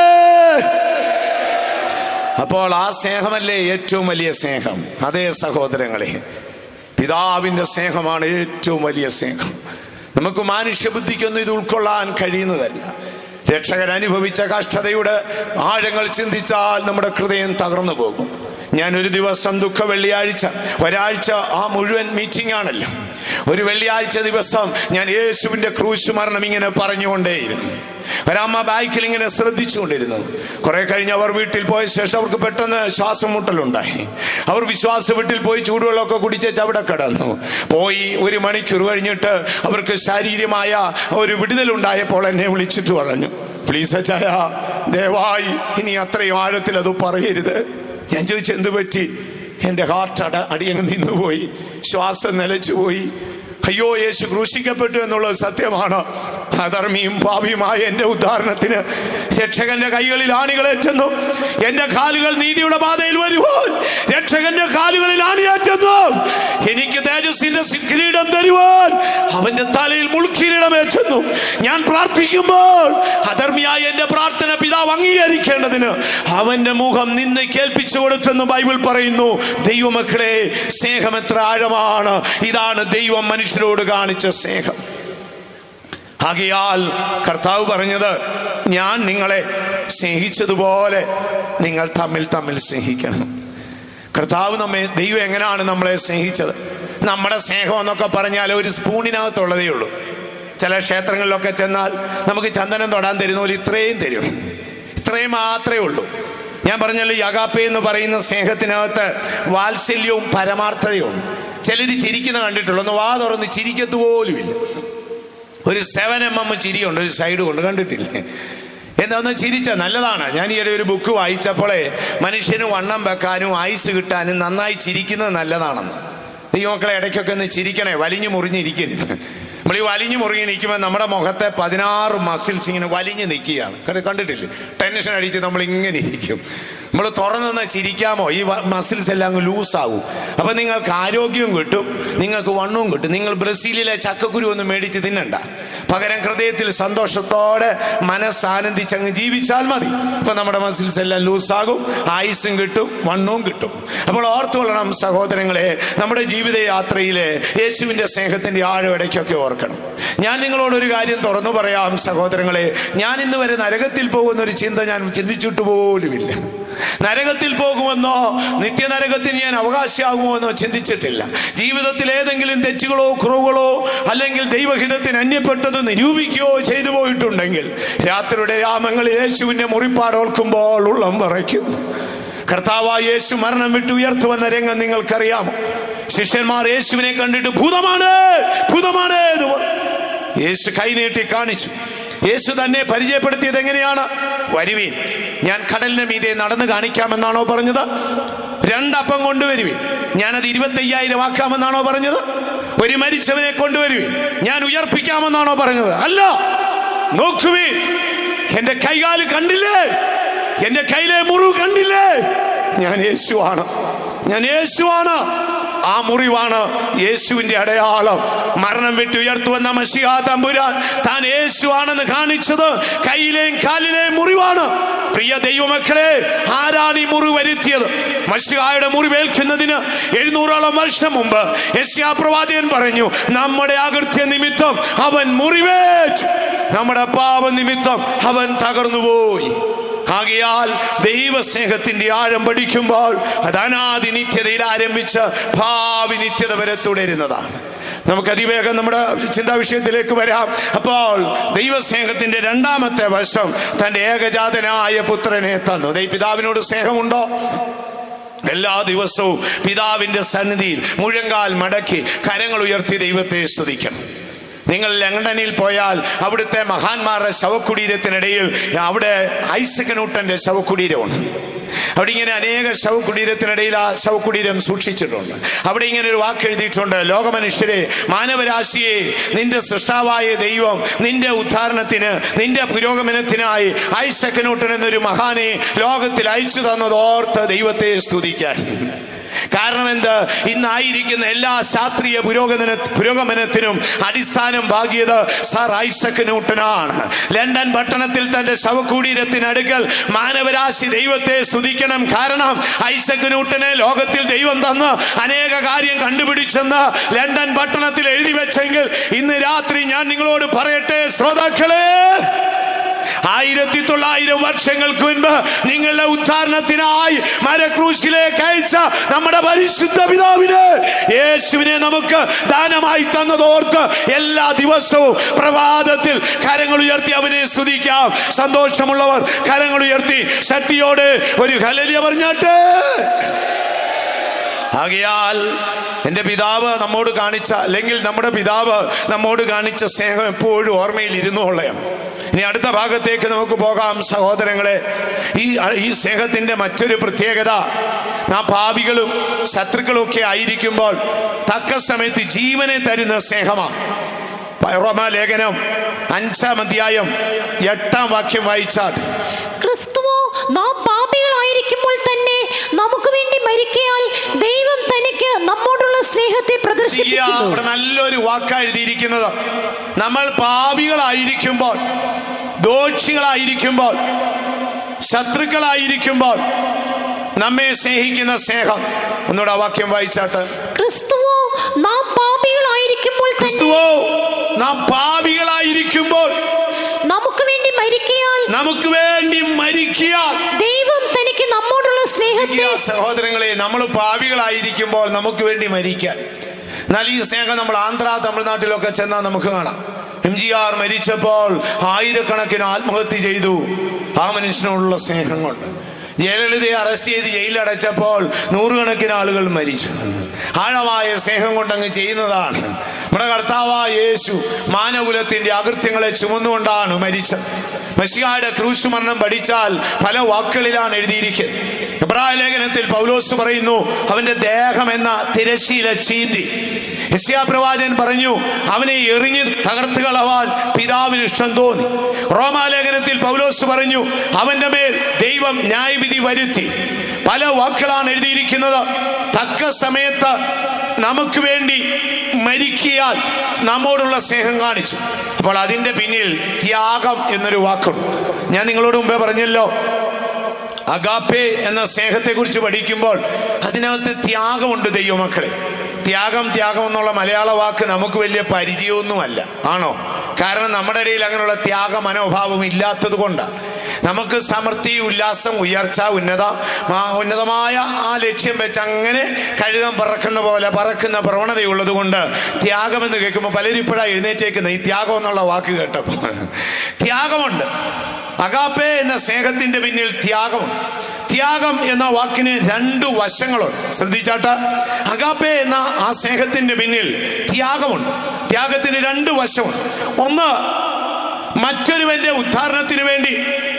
അപ്പോൾ ആ സ്നേഹമല്ലേ ഏറ്റവും വലിയ സ്നേഹം അതേ സഹോദരങ്ങളെ പിതാവിന്റെ സ്നേഹമാണ് ഏറ്റവും വലിയ സ്നേഹം നമുക്ക് മാനുഷ്യബുദ്ധിക്കൊന്നും ഇത് ഉൾക്കൊള്ളാൻ കഴിയുന്നതല്ല രക്ഷകൻ അനുഭവിച്ച കഷ്ടതയുടെ ആഴങ്ങൾ ചിന്തിച്ചാൽ നമ്മുടെ ഹൃദയം തകർന്നു പോകും ഞാൻ ഒരു ദിവസം ദുഃഖ വെള്ളിയാഴ്ച ഒരാഴ്ച ആ മുഴുവൻ മീറ്റിംഗ് ആണല്ലോ ഒരു വെള്ളിയാഴ്ച ദിവസം ഞാൻ യേശുവിന്റെ ക്രൂശ് മരണം ഇങ്ങനെ പറഞ്ഞുകൊണ്ടേയിരുന്നു ഒരമ്മ ബാക്കിൽ ഇങ്ങനെ ശ്രദ്ധിച്ചുകൊണ്ടിരുന്നു കുറെ കഴിഞ്ഞ് അവർ വീട്ടിൽ പോയ ശേഷം അവർക്ക് പെട്ടെന്ന് ശ്വാസം മുട്ടലുണ്ടായി അവർ വിശ്വാസ വീട്ടിൽ പോയി ചൂടുവെള്ളമൊക്കെ കുടിച്ചേച്ച് അവിടെ കിടന്നു പോയി ഒരു മണിക്കൂർ കഴിഞ്ഞിട്ട് അവർക്ക് ശാരീരികമായ ഒരു വിടുതലുണ്ടായപ്പോൾ എന്നെ വിളിച്ചിട്ട് പറഞ്ഞു പ്ലീസ് അച്ചായ ദയവായി ഇനി അത്രയും ആഴത്തിൽ അത് പറയരുത് ഞാൻ ചോദിച്ചു എന്ത് പറ്റി എൻ്റെ ഹാർട്ട് അട അടിയങ്ങ് നിന്നുപോയി ശ്വാസം നിലച്ചുപോയി അയ്യോ യേശു ക്രൂശിക്കപ്പെട്ടു എന്നുള്ളത് സത്യമാണ് അധർമ്മിയും പാപിയുമായ എൻ്റെ ഉദാഹരണത്തിന് രക്ഷകന്റെ കൈകളിൽ ആണികളേറ്റുന്നു എൻ്റെ കാലുകൾ നീതിയുടെ പാതയിൽ വരുവാൻ രക്ഷകന്റെ കാലുകളിൽ ആണിയേറ്റുന്നു എനിക്ക് തേജസ്സിന്റെ സി- കിരീടം തരുവാൻ അവന്റെ തലയിൽ മുൾക്കിരീടം ഏറ്റുന്നു ഞാൻ പ്രാർത്ഥിക്കുമ്പോൾ അധർമ്മിയായ എൻ്റെ പ്രാർത്ഥന പിതാവ് അംഗീകരിക്കേണ്ടതിന് അവന്റെ മുഖം നിന്ന് കേൾപ്പിച്ചു കൊടുത്തെന്ന് ബൈബിൾ പറയുന്നു ദൈവമക്കളെ സ്നേഹം എത്ര ആഴമാണ് ഇതാണ് ദൈവം മനുഷ്യരോട് കാണിച്ച സ്നേഹം ആകയാൽ കർത്താവ് പറഞ്ഞത് ഞാൻ നിങ്ങളെ സ്നേഹിച്ചതുപോലെ നിങ്ങൾ തമ്മിൽ തമ്മിൽ സ്നേഹിക്കണം കർത്താവ് നമ്മെ ദൈവം എങ്ങനെയാണ് നമ്മളെ സ്നേഹിച്ചത് നമ്മുടെ സ്നേഹം എന്നൊക്കെ പറഞ്ഞാൽ ഒരു സ്പൂണിനകത്തുള്ളതേ ഉള്ളൂ ചില ക്ഷേത്രങ്ങളിലൊക്കെ ചെന്നാൽ നമുക്ക് ചന്ദനം തൊടാൻ തരുന്ന പോലെ ഇത്രയും തരും ഇത്രയും മാത്രമേ ഉള്ളൂ ഞാൻ പറഞ്ഞല്ലോ ഈ അകാപ്പെ എന്ന് പറയുന്ന സ്നേഹത്തിനകത്ത് വാത്സല്യവും പരമാർത്ഥതയും ചിലർ ചിരിക്കുന്ന കണ്ടിട്ടുള്ളൂ ഒന്ന് വാ തുറന്ന് ചിരിക്കത്ത് പോലുമില്ല ഒരു സെവൻ എം എം ചിരിയുണ്ട് ഒരു സൈഡ് കൊണ്ട് കണ്ടിട്ടില്ലേ എന്താ ഒന്ന് ചിരിച്ച നല്ലതാണ് ഞാൻ ഈ ഒരു ബുക്ക് വായിച്ചപ്പോഴേ മനുഷ്യന് വണ്ണം വെക്കാനും ആയുസ് കിട്ടാനും നന്നായി ചിരിക്കുന്നത് നല്ലതാണെന്ന് ഈ മക്കളെ ഇടയ്ക്കൊക്കെ ഒന്ന് ചിരിക്കണേ വലിഞ്ഞു മുറിഞ്ഞിരിക്കരുത് നമ്മൾ ഈ വലിഞ്ഞു മുറിഞ്ഞ് നിൽക്കുമ്പോൾ നമ്മുടെ മുഖത്തെ പതിനാറ് മസിൽസ് ഇങ്ങനെ വലിഞ്ഞു നിൽക്കുകയാണ് കണ്ട് കണ്ടിട്ടില്ലേ ടെൻഷൻ അടിച്ച് നമ്മൾ ഇങ്ങനെ ഇരിക്കും നമ്മൾ തുറന്നു ചിരിക്കാമോ ഈ മസിൽസ് എല്ലാം അങ്ങ് ലൂസാവും അപ്പം നിങ്ങൾക്ക് ആരോഗ്യവും കിട്ടും നിങ്ങൾക്ക് വണ്ണവും കിട്ടും നിങ്ങൾ ബ്രസീലിലെ ചക്കക്കുരു ഒന്നും മേടിച്ച് തിന്നണ്ട പകരം ഹൃദയത്തിൽ സന്തോഷത്തോടെ മനസ്സാനന്ദിച്ച് അങ്ങ് ജീവിച്ചാൽ മതി ഇപ്പൊ നമ്മുടെ മസിൽസ് എല്ലാം ലൂസാകും ആയുസ്സും കിട്ടും വണ്ണവും കിട്ടും അപ്പോൾ ഓർത്തുകൊള്ളണം സഹോദരങ്ങളെ നമ്മുടെ ജീവിത യാത്രയിലെ യേശുവിന്റെ സ്നേഹത്തിന്റെ ആഴം ഇടയ്ക്കൊക്കെ ഓർക്കണം ഞാൻ നിങ്ങളോട് ഒരു കാര്യം തുറന്നു പറയാം സഹോദരങ്ങളെ ഞാൻ ഇന്ന് വരെ നരകത്തിൽ പോകുന്ന ഒരു ചിന്ത ഞാൻ ചിന്തിച്ചിട്ട് പോലുമില്ല നരകത്തിൽ പോകുമെന്നോ നിത്യനരകത്തിന് ഞാൻ അവകാശിയാകുമോ എന്നോ ചിന്തിച്ചിട്ടില്ല ജീവിതത്തിൽ ഏതെങ്കിലും തെറ്റുകളോ കുറവുകളോ അല്ലെങ്കിൽ ദൈവഹിതത്തിന് അന്യപ്പെട്ടത് നിരൂപിക്കുകയോ ചെയ്തു പോയിട്ടുണ്ടെങ്കിൽ രാത്രിയുടെ രാമങ്ങളിൽ യേശുവിന്റെ മുറിപ്പാട് ഓർക്കുമ്പോൾ ഉള്ളം വിറയ്ക്കും കർത്താവായ യേശു മരണം വിട്ട് ഉയർത്തുവന്ന രംഗം നിങ്ങൾക്കറിയാമോ ശിഷ്യന്മാർ യേശുവിനെ കണ്ടിട്ട് ഭൂതമാണ് ഭൂതമാണ് എന്ന് പറഞ്ഞു. യേശു കൈനീട്ടി കാണിച്ചു യേശു തന്നെ പരിചയപ്പെടുത്തിയത് എങ്ങനെയാണ് വരുവീൻ ഞാൻ കടലിന് മീതെ നടന്നു കാണിക്കാമെന്നാണോ പറഞ്ഞത് രണ്ടപ്പം കൊണ്ടുവരുവീൻ ഞാനത് ഇരുപത്തയ്യായിരം ആക്കാമെന്നാണോ പറഞ്ഞത് ഒരു മരിച്ചവനെ കൊണ്ടുവരുവീൻ ഞാൻ ഉയർപ്പിക്കാമെന്നാണോ പറഞ്ഞത് അല്ല നോക്കുവീൻ എന്റെ കൈകാല് കണ്ടില്ലേ എന്റെ കയ്യിലെ മുറിവ് കണ്ടില്ലേ ഞാൻ യേശുവാണ് ഞാൻ യേശുവാണ് ആ മുറിവാണ് യേശുവിന്റെ അടയാളം മരണം വിട്ട് ഉയർത്തുവന്ന മഷിഹാ തമ്പുരാൻ താൻ യേശുവാണെന്ന് കാണിച്ചത് കയ്യിലെയും കാലിലെയും മുറിവാണ് പ്രിയ ദൈവമക്കളെ ആരാണ് ഈ മുറിവ് വരുത്തിയത് മഷിഹായുടെ മുറിവേൽക്കുന്നതിന് എഴുന്നൂറോളം വർഷം മുമ്പ് യശ്യാ പ്രവാചകൻ പറഞ്ഞു നമ്മുടെ അകൃത്യ നിമിത്തം അവൻ മുറിവേറ്റ് നമ്മുടെ പാപനിമിത്തം അവൻ തകർന്നുപോയി ആകയാൽ ദൈവസ്നേഹത്തിന്റെ ആഴം പഠിക്കുമ്പോൾ അത് അനാദി നിത്യതയിൽ ആരംഭിച്ച് ഭാവി നിത്യത വരെ തുടരുന്നതാണ് നമുക്ക് അതിവേഗം നമ്മുടെ ചിന്താ വിഷയത്തിലേക്ക് വരാം അപ്പോൾ ദൈവസ്നേഹത്തിന്റെ രണ്ടാമത്തെ വശം തന്റെ ഏകജാതനായ പുത്രനെ തന്നു ദൈവ പിതാവിനോട് സ്നേഹമുണ്ടോ എല്ലാ ദിവസവും പിതാവിന്റെ സന്നിധിയിൽ മുഴങ്കാൽ മടക്കി കരങ്ങൾ ഉയർത്തി ദൈവത്തെ സ്തുതിക്കണം നിങ്ങൾ ലണ്ടനിൽ പോയാൽ അവിടുത്തെ മഹാന്മാരുടെ ശവകുടീരത്തിനിടയിൽ അവിടെ ഐസക് ന്യൂട്ടന്റെ ശവകുടീരമുണ്ട് അവിടെ ഇങ്ങനെ അനേക ശവകുടീരത്തിനിടയിൽ ആ ശവകുടീരം സൂക്ഷിച്ചിട്ടുണ്ട് അവിടെ ഇങ്ങനെ ഒരു വാക്ക് എഴുതിയിട്ടുണ്ട് ലോകമനുഷ്യരെ മാനവരാശിയെ നിന്റെ സൃഷ്ടാവായ ദൈവം നിന്റെ ഉദ്ധാരണത്തിന് നിന്റെ പുരോഗമനത്തിനായി ഐസക് ന്യൂട്ടൻ എന്നൊരു മഹാനെ ലോകത്തിൽ അയച്ചു തന്നത് ഓർത്ത് ദൈവത്തെ സ്തുതിക്കാൻ കാരണം എന്ത് ഇന്നായിരിക്കുന്ന എല്ലാ ശാസ്ത്രീയ പുരോഗമന പുരോഗമനത്തിനും അടിസ്ഥാനം ഭാഗ്യത് സർ ഐസക് ന്യൂട്ടനാണ് ലണ്ടൻ പട്ടണത്തിൽ തന്റെ ശവകുടീരത്തിനടുക്കൽ മാനവരാശി ദൈവത്തെ സ്തുതിക്കണം കാരണം ഐസക് ന്യൂട്ടനെ ലോകത്തിൽ ദൈവം തന്ന് അനേക കാര്യം കണ്ടുപിടിച്ചെന്ന് ലണ്ടൻ പട്ടണത്തിൽ എഴുതി വെച്ചെങ്കിൽ ഇന്ന് രാത്രി ഞാൻ നിങ്ങളോട് പറയട്ടെ ശ്രോതാക്കളെ ആയിരത്തി തൊള്ളായിരം വർഷങ്ങൾക്ക് മുൻപ് നിങ്ങളുടെ ഉദ്ധാരണത്തിനായി മരക്രൂശിലേക്ക് അയച്ച നമ്മുടെ പരിശുദ്ധ പിതാവിന് യേശുവിനെ നമുക്ക് ദാനമായി തന്നതോർത്ത് എല്ലാ ദിവസവും പ്രഭാതത്തിൽ കരങ്ങൾ ഉയർത്തി അവനെ സ്തുതിക്കാം സന്തോഷമുള്ളവർ കരങ്ങൾ ഉയർത്തി ശക്തിയോട് ഒരു ഹലലിയ പറഞ്ഞാട്ട് ആകയാൽ എൻ്റെ പിതാവ് നമ്മോട് കാണിച്ച അല്ലെങ്കിൽ നമ്മുടെ പിതാവ് നമ്മോട് കാണിച്ച സ്നേഹം എപ്പോഴും ഓർമ്മയിൽ ഇരുന്നുകൊള്ളയാണ് ഇനി അടുത്ത ഭാഗത്തേക്ക് നമുക്ക് പോകാം സഹോദരങ്ങളെ ഈ ഈ സ്നേഹത്തിന്റെ മറ്റൊരു പ്രത്യേകത നാം പാപികളും ശത്രുക്കളും ഒക്കെ ആയിരിക്കുമ്പോൾ തക്ക സമയത്ത് ജീവനെ തരുന്ന സ്നേഹമാണ് റോമാ ലേഖനം അഞ്ചാം അധ്യായം എട്ടാം വാക്യം വായിച്ചാൽ ക്രിസ്തുവോ നാം പാപികളായിരിക്കുമ്പോൾ തന്നെ നമുക്ക് വേണ്ടി മരിക്കയാൽ ദൈവം തനിക്ക് നമ്മോടുള്ള സ്നേഹത്തെ ചെയ്യാ, പ്രദർശിപ്പിക്കുന്നു ഇവിടെ നല്ലൊരു വാക്കാ എഴുതിയിരിക്കുന്നത് നമ്മൾ പാപികളായിരിക്കുമ്പോൾ ദോഷികളായിരിക്കുമ്പോൾ ശത്രുക്കളായിരിക്കുമ്പോൾ നമ്മെ സ്നേഹിക്കുന്ന സ്നേഹം ഒന്നുകൂടെ ആ വാക്യം വായിച്ചാട്ട് ക്രിസ്തുവോ നാം പാപികളായിരിക്കുമ്പോൾ തന്നെ ക്രിസ്തുവോ നാം പാപികളായിരിക്കുമ്പോൾ നമുക്ക് വേണ്ടി മരിക്കയാൽ നമുക്ക് വേണ്ടി മരിക്കിയാൽ ദൈവം തനിക്ക് നമ്മോടുള്ള സ്നേഹത്തെ സഹോദരങ്ങളെ നമ്മൾ പാവികളായിരിക്കുമ്പോൾ നമുക്ക് വേണ്ടി മരിക്കാൻ എന്നാൽ ഈ സ്നേഹം നമ്മൾ ആന്ധ്ര തമിഴ്നാട്ടിലൊക്കെ ചെന്നാൽ നമുക്ക് കാണാം എം ജി ആർ മരിച്ചപ്പോൾ ആയിരക്കണക്കിന് ആത്മഹത്യ ചെയ്തു ആ മനുഷ്യനോടുള്ള സ്നേഹം കൊണ്ട് ജയലളിതയെ അറസ്റ്റ് ചെയ്ത് ജയിലടച്ചപ്പോൾ നൂറുകണക്കിന് ആളുകൾ മരിച്ചു ആഴമായ സ്നേഹം കൊണ്ടങ്ങ് ചെയ്യുന്നതാണ് നമ്മുടെ കർത്താവായ യേശു മാനകുലത്തിന്റെ അകൃത്യങ്ങളെ ചുമന്നുകൊണ്ടാണ് മരിച്ചത് മെസ്സിയായുടെ ക്രൂശ് മരണം പഠിച്ചാൽ പല വാക്കുകളിലാണ് എഴുതിയിരിക്കുന്നത് എബ്രായ ലേഖനത്തിൽ പൗലോസ് പറയുന്നു അവന്റെ ദേഹം എന്ന തിരശീല ചീന്തി യസ്യാ പ്രവാചകൻ പറഞ്ഞു അവനെ എറിഞ്ഞ് തകർത്ത് കളവാൻ പിതാവിന് ഇഷ്ടം തോന്നി റോമാലേഖനത്തിൽ പൗലോസ് പറഞ്ഞു അവന്റെ മേൽ ദൈവം ന്യായവിധി വരുത്തി പല വാക്കുകളാണ് എഴുതിയിരിക്കുന്നത് തക്ക സമയത്ത് നമുക്ക് വേണ്ടി മരിക്കിയാൽ നമ്മോടുള്ള സ്നേഹം കാണിച്ചു അപ്പോൾ അതിന്റെ പിന്നിൽ ത്യാഗം എന്നൊരു വാക്കുണ്ട് ഞാൻ നിങ്ങളോട് മുമ്പേ പറഞ്ഞല്ലോ അഗാപ്പെ എന്ന സ്നേഹത്തെ കുറിച്ച് പഠിക്കുമ്പോൾ അതിനകത്ത് ത്യാഗമുണ്ട് ദൈവമക്കളെ ത്യാഗം ത്യാഗം എന്നുള്ള മലയാള വാക്ക് നമുക്ക് വലിയ പരിചയമൊന്നുമല്ല ആണോ കാരണം നമ്മുടെ ഇടയിൽ അങ്ങനെയുള്ള ത്യാഗ മനോഭാവം ഇല്ലാത്തത് കൊണ്ടാണ് നമുക്ക് സമൃദ്ധി ഉല്ലാസം ഉയർച്ച ഉന്നത മാ- ഉന്നതമായ ആ ലക്ഷ്യം വെച്ച് അങ്ങനെ കഴുകം പറക്കുന്ന പോലെ പറക്കുന്ന പ്രവണതയുള്ളത് കൊണ്ട് ത്യാഗമെന്ന് കേൾക്കുമ്പോൾ പലരും ഇപ്പോഴാണ് എഴുന്നേറ്റേക്കുന്നത് ഈ ത്യാഗം എന്നുള്ള വാക്ക് കേട്ടപ്പോൾ ത്യാഗമുണ്ട് അഗാപ്പെ എന്ന സ്നേഹത്തിന്റെ പിന്നിൽ ത്യാഗമുണ്ട് ത്യാഗം എന്ന വാക്കിന് രണ്ട് വശങ്ങളുണ്ട് ശ്രദ്ധിച്ചാട്ട് അഗാപ്പെ എന്ന ആ സ്നേഹത്തിന്റെ പിന്നിൽ ത്യാഗമുണ്ട് ത്യാഗത്തിന് രണ്ട് വശമുണ്ട് ഒന്ന് മറ്റൊരുവന്റെ ഉദ്ധാരണത്തിന് വേണ്ടി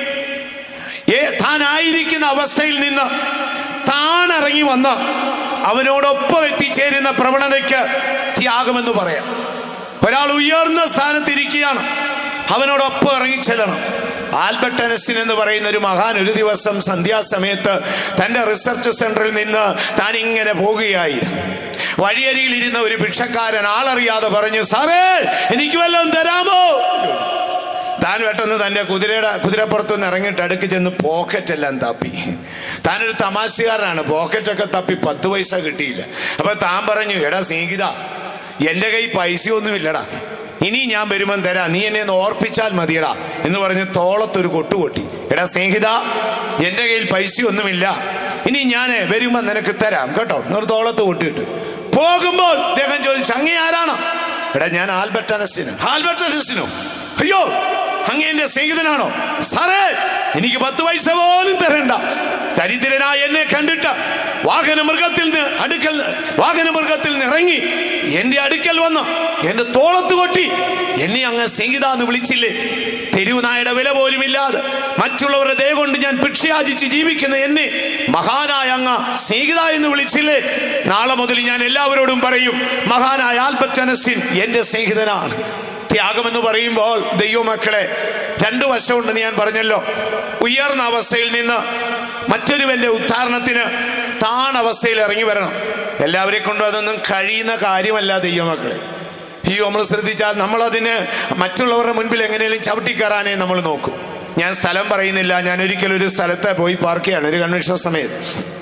ഏ- താനായിരിക്കുന്ന അവസ്ഥയിൽ നിന്ന് താണിറങ്ങി വന്ന് അവനോടൊപ്പം എത്തിച്ചേരുന്ന പ്രവണതയ്ക്ക് ത്യാഗമെന്ന് പറയാം ഒരാൾ ഉയർന്ന സ്ഥാനത്തിരിക്കുകയാണ് അവനോടൊപ്പം ഇറങ്ങിച്ചെല്ലണം ആൽബർട്ട് എനസിൻ എന്ന് പറയുന്ന ഒരു മഹാൻ ഒരു ദിവസം സന്ധ്യാസമയത്ത് തന്റെ റിസർച്ച് സെന്ററിൽ നിന്ന് താൻ ഇങ്ങനെ പോകുകയായിരുന്നു വഴിയരിയിൽ ഇരുന്ന ഒരു ഭിക്ഷക്കാരൻ ആളറിയാതെ പറഞ്ഞു സാറേ എനിക്ക് വല്ലതും തരാമോ താൻ പെട്ടെന്ന് തന്റെ കുതിരയുടെ കുതിരപ്പുറത്തു നിന്ന് ഇറങ്ങിയിട്ട് അടുക്ക് ചെന്ന് പോക്കറ്റ് എല്ലാം തപ്പി താനൊരു തമാശകാരനാണ് പോക്കറ്റൊക്കെ തപ്പി പത്ത് പൈസ കിട്ടിയില്ല അപ്പൊ താൻ പറഞ്ഞു എടാ സ്നേഹിത എന്റെ കൈ പൈസയൊന്നുമില്ലടാ ഇനി ഞാൻ വരുമ്പം തരാം നീ എന്നെ ഒന്ന് ഓർപ്പിച്ചാൽ മതിയടാ എന്ന് പറഞ്ഞ് തോളത്തൊരു കൊട്ടുകൊട്ടി എടാ സ്നേഹിത എൻ്റെ കയ്യിൽ പൈസയൊന്നുമില്ല ഇനി ഞാൻ വരുമ്പം നിനക്ക് തരാം കേട്ടോ എന്നൊരു തോളത്ത് കൊട്ടിയിട്ട് പോകുമ്പോൾ അദ്ദേഹം ചോദിച്ചു അങ്ങേ ആരാണ് എടാ ഞാൻ ആൽബർട്ട് അനസിന് ആൽബർട്ട് അനസിനോ അയ്യോ അങ്ങ് എന്റെ സ്നേഹിതനാണോ സാറേ എനിക്ക് പത്ത് പൈസ പോലും തരണ്ട ദരിദ്രനായ എന്നെ കണ്ടിട്ട് വാഹന മൃഗത്തിൽ നിന്ന് അടുക്കൽ വാഹന മൃഗത്തിൽ നിന്ന് ഇറങ്ങി എന്റെ അടുക്കൽ വന്ന് എന്റെ തോളത്ത് കൊട്ടി എന്നെ അങ്ങ് സ്നേഹിത എന്ന് വിളിച്ചില്ലേ തെരുവുനായുടെ വില പോലും ഇല്ലാതെ മറ്റുള്ളവരുടെ ദയ കൊണ്ട് ഞാൻ ഭിക്ഷയാചിച്ച് ജീവിക്കുന്ന എന്നെ മഹാനായ അങ്ങ് സ്നേഹിത എന്ന് വിളിച്ചില്ലേ നാളെ മുതൽ ഞാൻ എല്ലാവരോടും പറയും മഹാനായ ആൽബർട്ട് അനസിൻ എന്റെ സ്നേഹിതനാണ് ത്യാഗമെന്ന് പറയുമ്പോൾ ദൈവമക്കളെ രണ്ടു വശമുണ്ടെന്ന് ഞാൻ പറഞ്ഞല്ലോ ഉയർന്ന അവസ്ഥയിൽ നിന്ന് മറ്റൊരുവന്റെ ഉദ്ധാരണത്തിന് താണവസ്ഥയിൽ ഇറങ്ങി വരണം എല്ലാവരെ കൊണ്ടും അതൊന്നും കഴിയുന്ന കാര്യമല്ല ദൈവമക്കളെ ഈ നമ്മൾ ശ്രദ്ധിച്ചാൽ നമ്മളതിന് മറ്റുള്ളവരുടെ മുൻപിൽ എങ്ങനെയും ചവിട്ടിക്കയറാനേ നമ്മൾ നോക്കും ഞാൻ സ്ഥലം പറയുന്നില്ല ഞാൻ ഒരിക്കലും ഒരു സ്ഥലത്ത് പോയി പാർക്കുകയാണ് ഒരു കൺവെൻഷൻ സമയത്ത്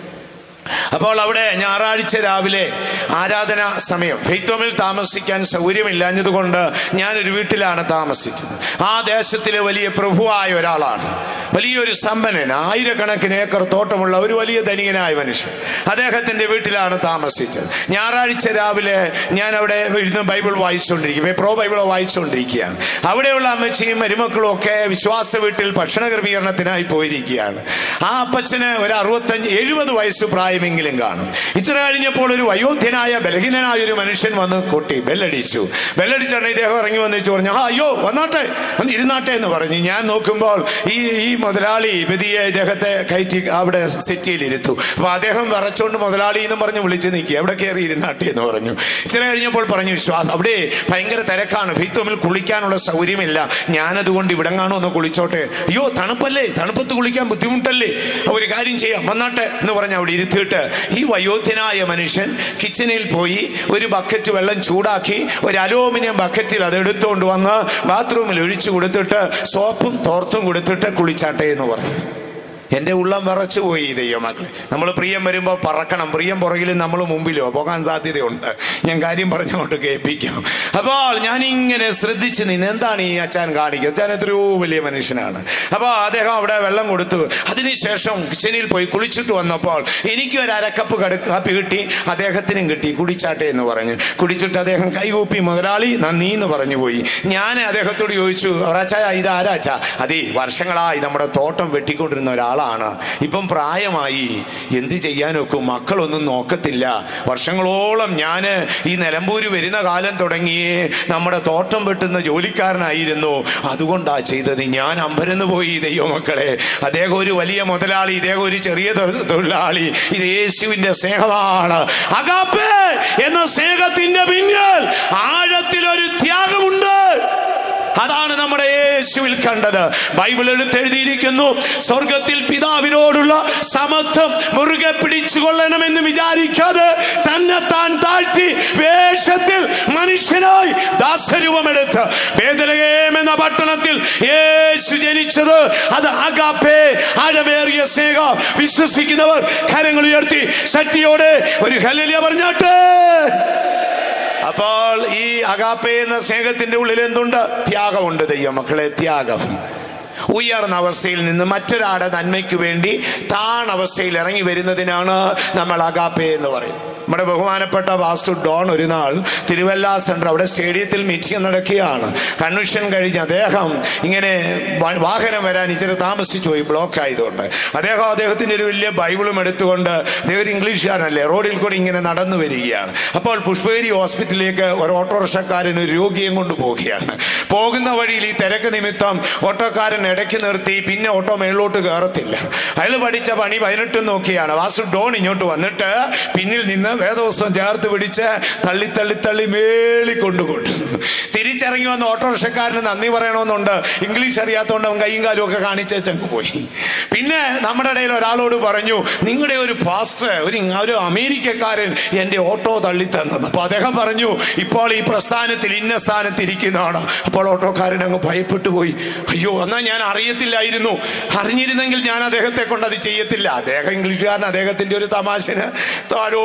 അപ്പോൾ അവിടെ ഞായറാഴ്ച രാവിലെ ആരാധന സമയം ഫെയ്ത്തോമിൽ താമസിക്കാൻ സൗകര്യമില്ലാഞ്ഞതുകൊണ്ട് ഞാനൊരു വീട്ടിലാണ് താമസിച്ചത് ആ ദേശത്തിലെ വലിയ പ്രഭുവായ ഒരാളാണ് വലിയൊരു സമ്പന്നൻ ആയിരക്കണക്കിന് ഏക്കർ തോട്ടമുള്ള ഒരു വലിയ ധനികനായ മനുഷ്യൻ അദ്ദേഹത്തിന്റെ വീട്ടിലാണ് താമസിച്ചത് ഞായറാഴ്ച രാവിലെ ഞാൻ അവിടെ ഇരുന്ന് ബൈബിൾ വായിച്ചുകൊണ്ടിരിക്കും പ്രോ ബൈബിളോ വായിച്ചുകൊണ്ടിരിക്കുകയാണ് അവിടെയുള്ള അമ്മച്ചിയും മരുമക്കളും ഒക്കെ വിശ്വാസ വീട്ടിൽ ഭക്ഷണ ക്രമീകരണത്തിനായി പോയിരിക്കുകയാണ് ആ അപ്പച്ചന് ഒരു അറുപത്തഞ്ച് എഴുപത് വയസ്സ് പ്രായമെങ്കിലും കാണും ഇത്ര കഴിഞ്ഞപ്പോൾ ഒരു വയോധ്യനായ ബലഹീനനായ ഒരു മനുഷ്യൻ വന്ന് കൊട്ടി ബെല്ലടിച്ചു ബെല്ലടിച്ചാണ് ഇദ്ദേഹം ഇറങ്ങി വന്നിട്ട് പറഞ്ഞു ആ അയ്യോ വന്നോട്ടെ ഒന്ന് ഇരുന്നാട്ടെ എന്ന് പറഞ്ഞു ഞാൻ നോക്കുമ്പോൾ ഈ ഈ മുതലാളി പതിയെ ഇദ്ദേഹത്തെ കയറ്റി അവിടെ സെറ്റിയിൽ ഇരുത്തു അപ്പൊ അദ്ദേഹം വിറച്ചോണ്ട് മുതലാളി എന്ന് പറഞ്ഞ് വിളിച്ച് നിൽക്കുക അവിടെ കയറി ഇരുന്നാട്ടെ എന്ന് പറഞ്ഞു ഇച്ചിരി കഴിഞ്ഞപ്പോൾ പറഞ്ഞു വിശ്വാസം അവിടെ ഭയങ്കര തിരക്കാണ് ഭീത്തോമിൽ കുളിക്കാനുള്ള സൗകര്യമില്ല ഞാനതുകൊണ്ട് ഇവിടെ കാണോ ഒന്ന് കുളിച്ചോട്ടെ അയ്യോ തണുപ്പല്ലേ തണുപ്പത്ത് കുളിക്കാൻ ബുദ്ധിമുട്ടല്ലേ അപ്പൊ ഒരു കാര്യം ചെയ്യാം വന്നാട്ടെ എന്ന് പറഞ്ഞ് അവിടെ ഇരുത്തിയിട്ട് ഈ വയോധ്യനായ മനുഷ്യൻ കിച്ചണിൽ പോയി ഒരു ബക്കറ്റ് വെള്ളം ചൂടാക്കി ഒരു അലൂമിനിയം ബക്കറ്റിൽ അത് എടുത്തുകൊണ്ട് വന്ന് ബാത്റൂമിൽ ഒഴിച്ചു കൊടുത്തിട്ട് സോപ്പും തോർത്തും കൊടുത്തിട്ട് കുളിച്ചാട്ടെ എന്ന് പറഞ്ഞു എൻ്റെ ഉള്ളം വിറച്ചു പോയി ദൈവമക്കളെ നമ്മൾ പ്രിയം വരുമ്പോൾ പറക്കണം പ്രിയം പുറകിലും നമ്മൾ മുമ്പിലോ പോകാൻ സാധ്യതയുണ്ട് ഞാൻ കാര്യം പറഞ്ഞുകൊണ്ട് കേൾപ്പിക്കാം അപ്പോൾ ഞാനിങ്ങനെ ശ്രദ്ധിച്ച് നിന്ന് എന്താണ് ഈ അച്ഛൻ കാണിക്കുക അച്ഛൻ എത്രയോ വലിയ മനുഷ്യനാണ് അപ്പോൾ അദ്ദേഹം അവിടെ വെള്ളം കൊടുത്തു അതിനുശേഷം കിച്ചണിൽ പോയി കുളിച്ചിട്ട് വന്നപ്പോൾ എനിക്ക് ഒരു അരക്കപ്പ് കടു കാപ്പി കിട്ടി അദ്ദേഹത്തിനും കിട്ടി കുടിച്ചാട്ടെ എന്ന് പറഞ്ഞു കുടിച്ചിട്ട് അദ്ദേഹം കൈകൂപ്പി മുതലാളി നന്ദി എന്ന് പറഞ്ഞു പോയി ഞാൻ അദ്ദേഹത്തോട് ചോദിച്ചു ഒരാച്ചായ ഇത് ആരാച്ചാ അതേ വർഷങ്ങളായി നമ്മുടെ തോട്ടം വെട്ടിക്കൊണ്ടിരുന്ന ഒരാളാണ് ഇപ്പം പ്രായമായി എന്ത് ചെയ്യാനൊക്കും മക്കളൊന്നും നോക്കത്തില്ല വർഷങ്ങളോളം ഞാൻ ഈ നിലമ്പൂര് വരുന്ന കാലം തുടങ്ങി നമ്മുടെ തോട്ടം വെട്ടുന്ന ജോലിക്കാരനായിരുന്നു അതുകൊണ്ടാ ചെയ്തത് ഞാൻ അമ്പരന്ന് പോയി ദൈവമക്കളെ അദ്ദേഹം ഒരു വലിയ മുതലാളി ഇദ്ദേഹം ഒരു ചെറിയ തൊ- തൊഴിലാളി ഇത് യേശുവിന്റെ സ്നേഹമാണ് അകാപ്പേ എന്ന സ്നേഹത്തിന്റെ പിന്നിൽ ആഴത്തിലൊരു ത്യാഗമുണ്ട് അതാണ് നമ്മുടെ യേശുവിൽ കണ്ടത് ബൈബിൾ എടുത്തെഴുതിയിരിക്കുന്നു സ്വർഗത്തിൽ പിതാവിനോടുള്ള സമത്വം മുറുകെ പിടിച്ചുകൊള്ളണമെന്ന് വിചാരിക്കാതെ തന്നെ താൻ താഴ്ത്തി വേഷത്തിൽ മനുഷ്യനായി ദാസരൂപമെടുത്ത് പേദലകേം എന്ന പട്ടണത്തിൽ യേശു ജനിച്ചത് അത് അകാപ്പേ ആഴമേറിയ സ്നേഹം വിശ്വസിക്കുന്നവർ കരങ്ങൾ ഉയർത്തി ശക്തിയോടെ ഒരു ഹല്ലേലൂയ പറഞ്ഞാട്ടെ അപ്പോൾ ഈ അകാപ്പെ എന്ന സ്നേഹത്തിന്റെ ഉള്ളിൽ എന്തുണ്ട് ത്യാഗമുണ്ട് ദൈവം മക്കളെ ത്യാഗം ഉയർന്ന അവസ്ഥയിൽ നിന്ന് മറ്റൊരാളുടെ നന്മയ്ക്ക് വേണ്ടി താണവസ്ഥയിൽ ഇറങ്ങി വരുന്നതിനാണ് നമ്മൾ അകാപ്പെ എന്ന് പറയുന്നത് നമ്മുടെ ബഹുമാനപ്പെട്ട വാസ്തു ഡോൺ ഒരു നാൾ തിരുവല്ല സെൻറ്റർ അവിടെ സ്റ്റേഡിയത്തിൽ മീറ്റിംഗ് നടക്കുകയാണ് കൺവെൻഷൻ കഴിഞ്ഞ് അദ്ദേഹം ഇങ്ങനെ വ- വാഹനം വരാൻ ഇച്ചിരി താമസിച്ചു പോയി ബ്ലോക്ക് ആയതുകൊണ്ട് അദ്ദേഹം അദ്ദേഹത്തിൻ്റെ ഒരു വലിയ ബൈബിളും എടുത്തുകൊണ്ട് അദ്ദേഹം ഒരു ഇംഗ്ലീഷുകാരനല്ലേ റോഡിൽ കൂടി ഇങ്ങനെ നടന്നു വരികയാണ് അപ്പോൾ പുഷ്പഗിരി ഹോസ്പിറ്റലിലേക്ക് ഒരു ഓട്ടോറിക്ഷക്കാരൻ ഒരു രോഗിയും കൊണ്ട് പോവുകയാണ് പോകുന്ന വഴിയിൽ ഈ തിരക്ക് നിമിത്തം ഓട്ടോക്കാരൻ ഇടയ്ക്ക് നിർത്തി പിന്നെ ഓട്ടോ മേളിലോട്ട് കയറത്തില്ല അയാൾ പഠിച്ച പണി പതിനെട്ടും നോക്കിയാണ് വാസു ഡോൺ ഇങ്ങോട്ട് വന്നിട്ട് പിന്നിൽ നിന്ന് വേദവസ്ത്രം ചേർത്ത് പിടിച്ച് തള്ളി തള്ളി തള്ളി മേളി കൊണ്ടുപോട്ടു തിരിച്ചിറങ്ങി വന്ന ഓട്ടോറിക്ഷക്കാരന് നന്ദി പറയണമെന്നുണ്ട് ഇംഗ്ലീഷ് അറിയാത്തതുകൊണ്ട് അവൻ കൈയും കാലും ഒക്കെ കാണിച്ചങ്ങ് പോയി പിന്നെ നമ്മുടെ ഇടയിൽ ഒരാളോട് പറഞ്ഞു നിങ്ങളുടെ ഒരു പാസ്റ്റർ ഒരു ഇങ്ങ- ഒരു അമേരിക്കക്കാരൻ എൻ്റെ ഓട്ടോ തള്ളി തന്നത് അപ്പോൾ അദ്ദേഹം പറഞ്ഞു ഇപ്പോൾ ഈ പ്രസ്ഥാനത്തിൽ ഇന്ന സ്ഥാനത്ത് ഇരിക്കുന്നതാണ് അപ്പോൾ ഓട്ടോക്കാരൻ അങ്ങ് ഭയപ്പെട്ടു പോയി അയ്യോ എന്നാൽ ഞാൻ അറിയത്തില്ലായിരുന്നു അറിഞ്ഞിരുന്നെങ്കിൽ ഞാൻ അദ്ദേഹത്തെ കൊണ്ട് അത് ചെയ്യത്തില്ല അദ്ദേഹം ഇംഗ്ലീഷുകാരൻ അദ്ദേഹത്തിൻ്റെ ഒരു തമാശന് താഴോട്ട് വരുന്ന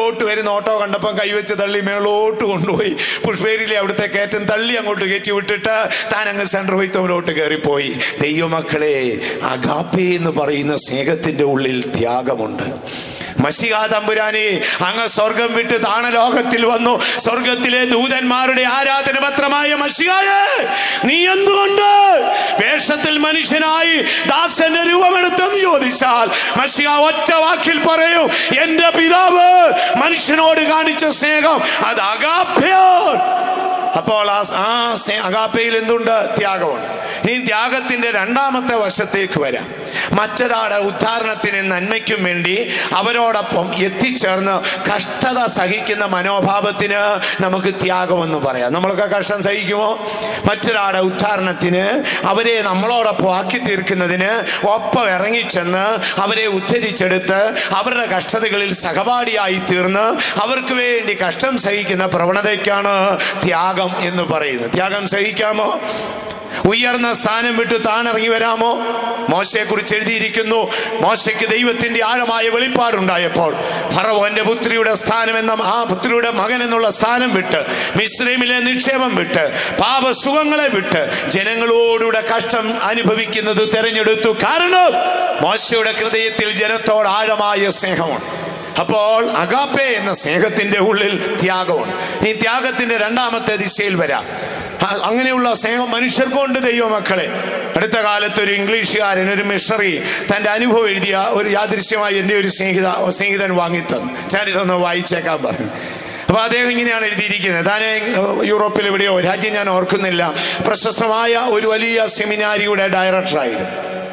വരുന്ന ഓട്ടോ കണ്ടപ്പം കൈവച്ച് തള്ളി മേളോട്ട് കൊണ്ടുപോയി പുഷ്പേരിയിലെ അവിടുത്തെ കയറ്റം തള്ളി അങ്ങോട്ട് കയറ്റി വിട്ടിട്ട് താൻ അങ്ങ് സെൻട്രൽ വൈത്തമിലോട്ട് കയറിപ്പോയി ദൈവമക്കളെ അഗാപ്പേ എന്ന് പറയുന്ന സ്നേഹത്തിന്റെ ഉള്ളിൽ ത്യാഗമുണ്ട് മഷികാ തമ്പുരാനെ അങ്ങ് സ്വർഗം വിട്ട് താണലോകത്തിൽ വന്നു സ്വർഗത്തിലെ ദൂതന്മാരുടെ ആരാധന പത്രമായ മഷികായെ നീ എന്തുകൊണ്ട് വേഷത്തിൽ മനുഷ്യനായി ദാസന്റെ രൂപമെടുത്തെന്ന് ചോദിച്ചാൽ മഷിക ഒറ്റ വാക്കിൽ പറയും എന്റെ പിതാവ് മനുഷ്യനോട് കാണിച്ച സ്നേഹം അത് അഗാപ്യോ അപ്പോൾ ആ ആ സ്നേ- അഗാപ്പയിൽ എന്തുണ്ട് ത്യാഗമുണ്ട് ഇനി ത്യാഗത്തിന്റെ രണ്ടാമത്തെ വശത്തേക്ക് വരാം മറ്റൊരാളുടെ ഉദ്ധാരണത്തിന് നന്മയ്ക്കും വേണ്ടി അവരോടൊപ്പം എത്തിച്ചേർന്ന് കഷ്ടത സഹിക്കുന്ന മനോഭാവത്തിന് നമുക്ക് ത്യാഗമെന്ന് പറയാം നമ്മളൊക്കെ കഷ്ടം സഹിക്കുമോ മറ്റൊരാളുടെ ഉദ്ധാരണത്തിന് അവരെ നമ്മളോടൊപ്പം ആക്കി തീർക്കുന്നതിന് ഒപ്പം ഇറങ്ങിച്ചെന്ന് അവരെ ഉദ്ധരിച്ചെടുത്ത് അവരുടെ കഷ്ടതകളിൽ സഹപാഠിയായി തീർന്ന് അവർക്ക് വേണ്ടി കഷ്ടം സഹിക്കുന്ന പ്രവണതയ്ക്കാണ് ത്യാഗം എന്ന് പറയുന്നത് ത്യാഗം സഹിക്കാമോ ഉയർന്ന സ്ഥാനം വിട്ട് താണിറങ്ങി വരാമോ മോശയെ കുറിച്ച് എഴുതിയിരിക്കുന്നു മോശയ്ക്ക് ദൈവത്തിന്റെ ആഴമായ വെളിപ്പാടുണ്ടായപ്പോൾ ഫറവോന്റെ പുത്രിയുടെ സ്ഥാനം എന്ന ആ പുത്രിയുടെ മകൻ എന്നുള്ള സ്ഥാനം വിട്ട് മിശ്രമിലെ നിക്ഷേപം വിട്ട് പാപസുഖങ്ങളെ വിട്ട് ജനങ്ങളോടുകൂടെ കഷ്ടം അനുഭവിക്കുന്നത് തെരഞ്ഞെടുത്തു കാരണം മോശയുടെ ഹൃദയത്തിൽ ജനത്തോട് ആഴമായ സ്നേഹമുണ്ട് അപ്പോൾ അഗാപ്പെ എന്ന സ്നേഹത്തിന്റെ ഉള്ളിൽ ത്യാഗമുണ്ട് ഈ ത്യാഗത്തിന്റെ രണ്ടാമത്തെ ദിശയിൽ വരാം അ- അങ്ങനെയുള്ള സ്നേഹം മനുഷ്യർക്കുണ്ട് ദൈവമക്കളെ അടുത്ത കാലത്ത് ഒരു ഇംഗ്ലീഷുകാരൻ ഒരു മിഷണറി തന്റെ അനുഭവം എഴുതിയ ഒരു യാദൃശ്യമായി എൻ്റെ ഒരു സ്നേഹിത സ്നേഹിതൻ വാങ്ങിത്തന്നു ഞാനിതൊന്ന് വായിച്ചേക്കാൻ പറഞ്ഞു അപ്പൊ അദ്ദേഹം ഇങ്ങനെയാണ് എഴുതിയിരിക്കുന്നത് താൻ യൂറോപ്പിൽ എവിടെയോ രാജ്യം ഞാൻ ഓർക്കുന്നില്ല പ്രശസ്തമായ ഒരു വലിയ സെമിനാരിയുടെ ഡയറക്ടറായിരുന്നു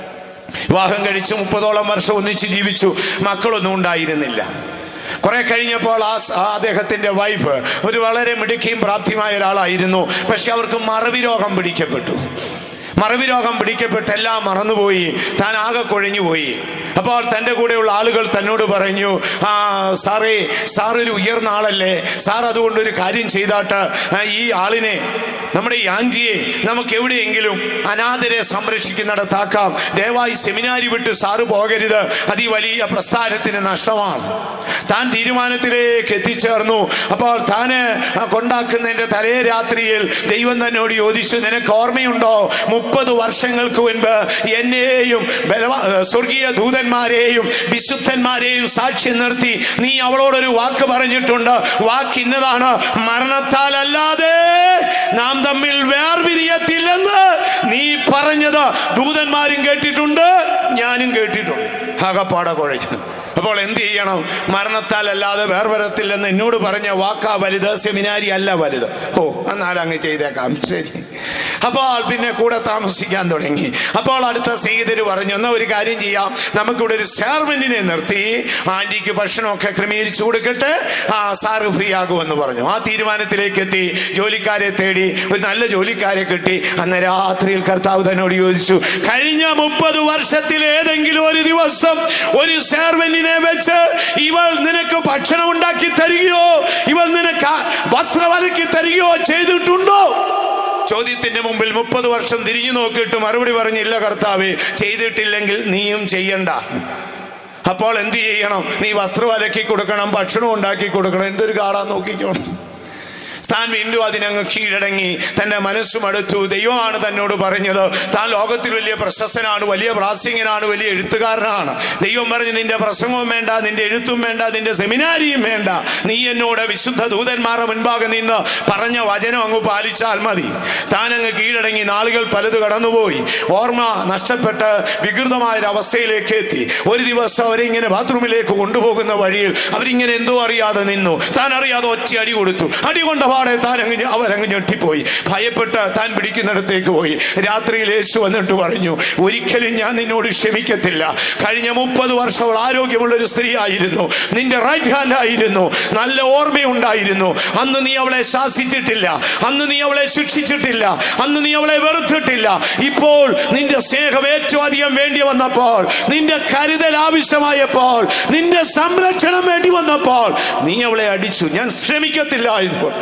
വിവാഹം കഴിച്ച് മുപ്പതോളം വർഷം ഒന്നിച്ച് ജീവിച്ചു മക്കളൊന്നും ഉണ്ടായിരുന്നില്ല കുറെ കഴിഞ്ഞപ്പോൾ ആ സ- ആ അദ്ദേഹത്തിന്റെ വൈഫ് ഒരു വളരെ മിടുക്കിയും പ്രാപ്തിയുമായ ഒരാളായിരുന്നു പക്ഷെ അവർക്ക് മറവി രോഗം പിടിക്കപ്പെട്ടു മറവി രോഗം പിടിക്കപ്പെട്ട് എല്ലാം മറന്നുപോയി താൻ ആകെ കൊഴിഞ്ഞുപോയി അപ്പോൾ തൻ്റെ കൂടെയുള്ള ആളുകൾ തന്നോട് പറഞ്ഞു ആ സാറേ സാർ ഒരു ഉയർന്ന ആളല്ലേ സാർ അതുകൊണ്ട് ഒരു കാര്യം ചെയ്താട്ട് ആ, ഈ ആളിനെ നമ്മുടെ ഈ ആൻറ്റിയെ നമുക്ക് എവിടെയെങ്കിലും അനാഥരെ സംരക്ഷിക്കുന്നിടത്താക്കാം ദയവായി സെമിനാരി വിട്ട് സാറ് പോകരുത് അത് ഈ വലിയ പ്രസ്ഥാനത്തിന് നഷ്ടമാണ് താൻ തീരുമാനത്തിലേക്ക് എത്തിച്ചേർന്നു അപ്പോൾ താന് ആ കൊണ്ടാക്കുന്നതിന്റെ തലേ രാത്രിയിൽ ദൈവം തന്നോട് ചോദിച്ചു നിനക്ക് ഓർമ്മയുണ്ടോ മുപ്പത് വർഷങ്ങൾക്ക് മുൻപ് എന്നെയും ബലവാ- ഏ, സ്വർഗീയ ദൂതന്മാരെയും വിശുദ്ധന്മാരെയും സാക്ഷ്യം നിർത്തി നീ അവളോടൊരു വാക്ക് പറഞ്ഞിട്ടുണ്ട് വാക്ക് ഇന്നതാണ് മരണത്താൽ അല്ലാതെ നാം തമ്മിൽ വേർപിരിയത്തില്ലെന്ന് നീ പറഞ്ഞത് ദൂതന്മാരും കേട്ടിട്ടുണ്ട് ഞാനും കേട്ടിട്ടുണ്ട് ആകപ്പാട കുഴയ്ക്കുന്നു അപ്പോൾ എന്ത് ചെയ്യണം മരണത്താൽ അല്ലാതെ വേർവരത്തില്ലെന്ന് എന്നോട് പറഞ്ഞ വാക്കാ വലുത് സെമിനാരി അല്ല വലുത് ഓ എന്നാൽ അങ്ങ് ചെയ്തേക്കാം ശരി അപ്പോൾ പിന്നെ കൂടെ താമസിക്കാൻ തുടങ്ങി അപ്പോൾ അടുത്ത സ്നേഹിതര് പറഞ്ഞു എന്നാ ഒരു കാര്യം ചെയ്യാം നമുക്കിവിടെ ഒരു സെർവന്റിനെ നിർത്തി ആന്റിക്ക് ഭക്ഷണമൊക്കെ ക്രമീകരിച്ചു കൊടുക്കട്ടെ ആ സാറ് ഫ്രീ ആകുമെന്ന് പറഞ്ഞു ആ തീരുമാനത്തിലേക്ക് എത്തി ജോലിക്കാരെ തേടി ഒരു നല്ല ജോലിക്കാരെ കിട്ടി അന്ന് രാത്രിയിൽ കർത്താവ് തന്നോട് ചോദിച്ചു കഴിഞ്ഞ മുപ്പത് വർഷത്തിൽ ഏതെങ്കിലും ഒരു ദിവസം ഒരു സെർവന്റിനെ വെച്ച് ഇവൾ നിനക്ക് ഭക്ഷണം ഉണ്ടാക്കി തരികയോ ഇവൾ നിനക്ക് ആ വസ്ത്രം അലക്കി തരികയോ ചെയ്തിട്ടുണ്ടോ ചോദ്യത്തിന്റെ മുമ്പിൽ മുപ്പത് വർഷം തിരിഞ്ഞു നോക്കിയിട്ട് മറുപടി പറഞ്ഞില്ല കർത്താവേ ചെയ്തിട്ടില്ലെങ്കിൽ നീയും ചെയ്യണ്ട അപ്പോൾ എന്ത് ചെയ്യണം നീ വസ്ത്രം അലക്കി കൊടുക്കണം ഭക്ഷണം ഉണ്ടാക്കി കൊടുക്കണം എന്തൊരു കാടാ നോക്കിക്കോണം താൻ വീണ്ടും അതിനങ്ങ് കീഴടങ്ങി തന്റെ മനസ്സും അടുത്തു ദൈവമാണ് തന്നോട് പറഞ്ഞത് താൻ ലോകത്തിൽ വലിയ പ്രശസ്തനാണ് വലിയ പ്രാസ്യങ്ങനാണ് വലിയ എഴുത്തുകാരനാണ് ദൈവം പറഞ്ഞു നിന്റെ പ്രസംഗവും വേണ്ട നിന്റെ എഴുത്തും വേണ്ട നിന്റെ സെമിനാരിയും വേണ്ട നീ എന്നോട് വിശുദ്ധ ദൂതന്മാരുടെ മുൻപാകെ നിന്ന് പറഞ്ഞ വചനം അങ്ങ് പാലിച്ചാൽ മതി താൻ അങ്ങ് കീഴടങ്ങി നാളുകൾ പലത് കടന്നുപോയി ഓർമ്മ നഷ്ടപ്പെട്ട് വികൃതമായ ഒരു അവസ്ഥയിലേക്ക് എത്തി ഒരു ദിവസം അവരെ ഇങ്ങനെ ബാത്റൂമിലേക്ക് കൊണ്ടുപോകുന്ന വഴിയിൽ അവരിങ്ങനെ എന്തോ അറിയാതെ നിന്നു താൻ അറിയാതെ ഒറ്റ അടി കൊടുത്തു അടി കൊണ്ട പാടെ താൻ അങ്ങ് ഞ- അവരങ്ങ് ഞെട്ടിപ്പോയി ഭയപ്പെട്ട് താൻ പിടിക്കുന്നിടത്തേക്ക് പോയി രാത്രിയിൽ യേശു വന്നിട്ട് പറഞ്ഞു ഒരിക്കലും ഞാൻ നിന്നോട് ക്ഷമിക്കത്തില്ല കഴിഞ്ഞ മുപ്പത് വർഷം അവൾ ആരോഗ്യമുള്ള ഒരു സ്ത്രീ ആയിരുന്നു നിന്റെ റൈറ്റ് ഹാൻഡ് ആയിരുന്നു നല്ല ഓർമ്മയുണ്ടായിരുന്നു അന്ന് നീ അവളെ ശാസിച്ചിട്ടില്ല അന്ന് നീ അവളെ ശിക്ഷിച്ചിട്ടില്ല അന്ന് നീ അവളെ വെറുത്തിട്ടില്ല ഇപ്പോൾ നിന്റെ സ്നേഹം ഏറ്റവും അധികം വേണ്ടി വന്നപ്പോൾ നിന്റെ കരുതൽ ആവശ്യമായപ്പോൾ നിന്റെ സംരക്ഷണം വേണ്ടി വന്നപ്പോൾ നീ അവളെ അടിച്ചു ഞാൻ ശ്രമിക്കത്തില്ല ഇപ്പോൾ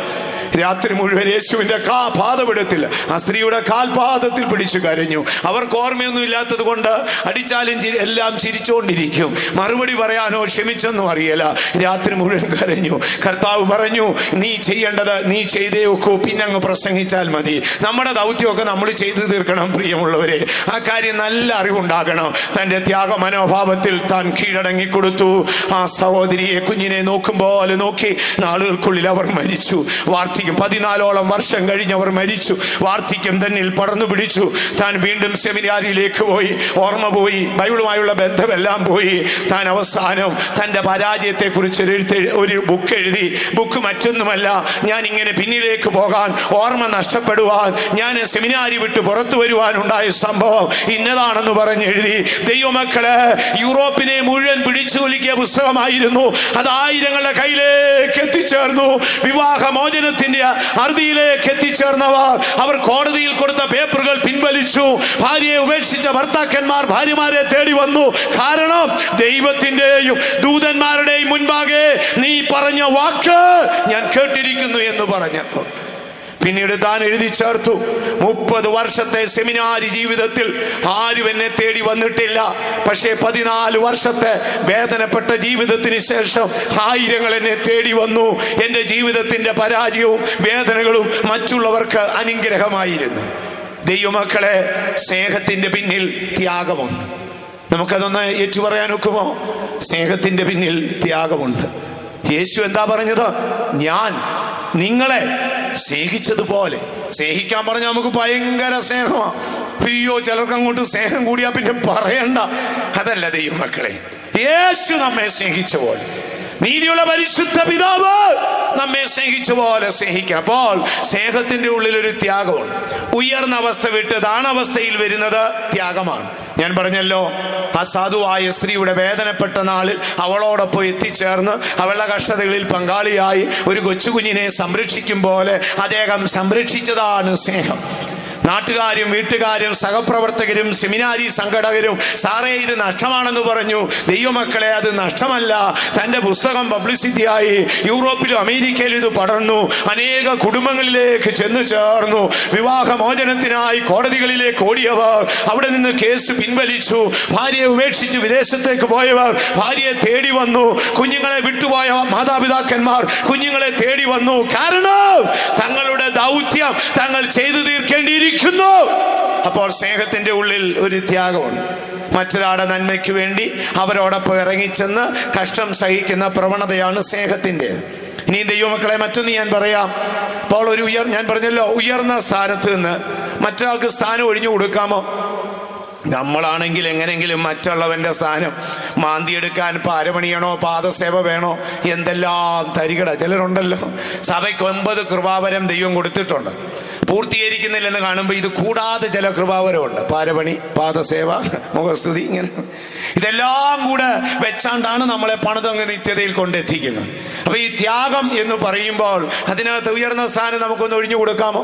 രാത്രി മുഴുവൻ യേശുവിന്റെ കാ പാദപീഠത്തിൽ ആ സ്ത്രീയുടെ കാൽപാദത്തിൽ പിടിച്ചു കരഞ്ഞു അവർക്ക് ഓർമ്മയൊന്നും ഇല്ലാത്തത് കൊണ്ട് അടിച്ചാലും ചിരി- എല്ലാം ചിരിച്ചുകൊണ്ടിരിക്കും മറുപടി പറയാനോ ക്ഷമിച്ചെന്നും അറിയില്ല രാത്രി മുഴുവൻ കരഞ്ഞു കർത്താവ് പറഞ്ഞു നീ ചെയ്യേണ്ടത് നീ ചെയ്തേ ഒക്കൂ പിന്നെ അങ്ങ് പ്രസംഗിച്ചാൽ മതി നമ്മുടെ ദൗത്യമൊക്കെ നമ്മൾ ചെയ്തു തീർക്കണം പ്രിയമുള്ളവരെ ആ കാര്യം നല്ല അറിവുണ്ടാകണം തൻ്റെ ത്യാഗ മനോഭാവത്തിൽ താൻ കീഴടങ്ങി കൊടുത്തു ആ സഹോദരിയെ കുഞ്ഞിനെ നോക്കും പോലെ നോക്കി നാളുകൾക്കുള്ളിൽ അവർ മരിച്ചു വാർദ്ധക്യം പതിനാലോളം വർഷം കഴിഞ്ഞ് അവർ മരിച്ചു വാർദ്ധക്യം തന്നിൽ പടർന്നു പിടിച്ചു താൻ വീണ്ടും സെമിനാരിയിലേക്ക് പോയി ഓർമ്മ പോയി ബൈബിളുമായുള്ള ബന്ധമെല്ലാം പോയി താൻ അവസാനം തൻ്റെ പരാജയത്തെക്കുറിച്ച് ഒരു എഴുത്ത് ഒരു ബുക്ക് എഴുതി ബുക്ക് മറ്റൊന്നുമല്ല ഞാൻ ഇങ്ങനെ പിന്നിലേക്ക് പോകാൻ ഓർമ്മ നഷ്ടപ്പെടുവാൻ ഞാൻ സെമിനാരി വിട്ട് പുറത്തു വരുവാൻ ഉണ്ടായ സംഭവം ഇന്നതാണെന്ന് പറഞ്ഞ് എഴുതി ദൈവമക്കള് യൂറോപ്പിനെ മുഴുവൻ പിടിച്ചു വലിക്കിയ പുസ്തകമായിരുന്നു അത് ആയിരങ്ങളുടെ കയ്യിലേക്ക് എത്തിച്ചേർന്നു വിവാഹ മോചനത്തിന്റെ അറുതിയിലേക്ക് എത്തിച്ചേർന്നവർ അവർ കോടതിയിൽ കൊടുത്ത പേപ്പറുകൾ പിൻവലിച്ചു ഭാര്യയെ ഉപേക്ഷിച്ച ഭർത്താക്കന്മാർ ഭാര്യമാരെ തേടി വന്നു കാരണം ദൈവത്തിന്റെയും ദൂതന്മാരുടെയും മുൻപാകെ നീ പറഞ്ഞ വാക്ക് ഞാൻ കേട്ടിരിക്കുന്നു എന്ന് പറഞ്ഞപ്പോൾ പിന്നീട് താൻ എഴുതി ചേർത്തു മുപ്പത് വർഷത്തെ സെമിനാരി ജീവിതത്തിൽ ആരും എന്നെ തേടി വന്നിട്ടില്ല പക്ഷേ പതിനാല് വർഷത്തെ വേദനപ്പെട്ട ജീവിതത്തിന് ശേഷം ആയിരങ്ങൾ എന്നെ തേടി വന്നു എൻ്റെ ജീവിതത്തിൻ്റെ പരാജയവും വേദനകളും മറ്റുള്ളവർക്ക് അനുഗ്രഹമായിരുന്നു ദൈവമക്കളെ സ്നേഹത്തിൻ്റെ പിന്നിൽ ത്യാഗമുണ്ട് നമുക്കതൊന്ന് ഏറ്റു പറയാൻ ഒക്കുമോ സ്നേഹത്തിൻ്റെ പിന്നിൽ ത്യാഗമുണ്ട് യേശു എന്താ പറഞ്ഞത് ഞാൻ നിങ്ങളെ സ്നേഹിച്ചതുപോലെ സ്നേഹിക്കാൻ പറഞ്ഞ നമുക്ക് ഭയങ്കര സ്നേഹമാണ് അയ്യോ ചിലർക്ക് അങ്ങോട്ട് സ്നേഹം കൂടിയാ പിന്നെ പറയണ്ട അതല്ല ദൈവമക്കളെ യേശു നമ്മെ സ്നേഹിച്ച പോലെ നീതിയുള്ള പരിശുദ്ധ പിതാവ് നമ്മെ സ്നേഹിച്ച പോലെ സ്നേഹിക്കാം അപ്പോൾ സ്നേഹത്തിന്റെ ഉള്ളിൽ ഒരു ത്യാഗമുണ്ട് ഉയർന്ന അവസ്ഥ വിട്ട് താണവസ്ഥയിൽ വരുന്നത് ത്യാഗമാണ് ഞാൻ പറഞ്ഞല്ലോ ആ സാധുവായ സ്ത്രീയുടെ വേദനപ്പെട്ട നാളിൽ അവളോടൊപ്പം എത്തിച്ചേർന്ന് അവളുടെ കഷ്ടതകളിൽ പങ്കാളിയായി ഒരു കൊച്ചുകുഞ്ഞിനെ സംരക്ഷിക്കും പോലെ അദ്ദേഹം സംരക്ഷിച്ചതാണ് സ്നേഹം നാട്ടുകാരും വീട്ടുകാരും സഹപ്രവർത്തകരും സെമിനാരി സംഘടകരും സാറേ ഇത് നഷ്ടമാണെന്ന് പറഞ്ഞു ദൈവമക്കളെ അത് നഷ്ടമല്ല തൻ്റെ പുസ്തകം പബ്ലിസിറ്റിയായി യൂറോപ്പിലും അമേരിക്കയിലും ഇത് പടർന്നു അനേക കുടുംബങ്ങളിലേക്ക് ചെന്നു ചേർന്നു വിവാഹമോചനത്തിനായി കോടതികളിലേക്ക് ഓടിയവർ അവിടെ നിന്ന് കേസ് പിൻവലിച്ചു ഭാര്യയെ ഉപേക്ഷിച്ച് വിദേശത്തേക്ക് പോയവർ ഭാര്യയെ തേടി വന്നു കുഞ്ഞുങ്ങളെ വിട്ടുപോയ മാതാപിതാക്കന്മാർ കുഞ്ഞുങ്ങളെ തേടി വന്നു കാരണം തങ്ങളുടെ ദൗത്യം തങ്ങൾ ചെയ്തു തീർക്കേണ്ടിയിരിക്കുന്നു അപ്പോൾ സ്നേഹത്തിന്റെ ഉള്ളിൽ ഒരു ത്യാഗമുണ്ട് മറ്റൊരാളുടെ നന്മയ്ക്ക് വേണ്ടി അവരോടൊപ്പം ഇറങ്ങിച്ചെന്ന് കഷ്ടം സഹിക്കുന്ന പ്രവണതയാണ് സ്നേഹത്തിന്റെ ഇനി ദൈവമക്കളെ മറ്റൊന്ന് ഞാൻ പറയാം അപ്പോൾ ഒരു ഉയർ ഞാൻ പറഞ്ഞല്ലോ ഉയർന്ന സ്ഥാനത്ത് നിന്ന് മറ്റൊരാൾക്ക് സ്ഥാനം ഒഴിഞ്ഞു കൊടുക്കാമോ നമ്മളാണെങ്കിൽ എങ്ങനെങ്കിലും മറ്റുള്ളവന്റെ സ്ഥാനം മാന്തിയെടുക്കാൻ പാരമണിയണോ പാദസേവ വേണോ എന്തെല്ലാം തരികട ചിലരുണ്ടല്ലോ സഭയ്ക്ക് ഒമ്പത് കൃപാവരം ദൈവം കൊടുത്തിട്ടുണ്ട് പൂർത്തീകരിക്കുന്നില്ലെന്ന് കാണുമ്പോൾ ഇത് കൂടാതെ ചില കൃപാവരമുണ്ട് പാരപണി പാദസേവ മുഖസ്തുതി ഇങ്ങനെ ഇതെല്ലാം കൂടെ വെച്ചാണ്ടാണ് നമ്മളെ പണിതങ്ങ് നിത്യതയിൽ കൊണ്ടെത്തിക്കുന്നത് അപ്പൊ ഈ ത്യാഗം എന്ന് പറയുമ്പോൾ അതിനകത്ത് ഉയർന്ന സ്ഥാനം നമുക്കൊന്ന് ഒഴിഞ്ഞു കൊടുക്കാമോ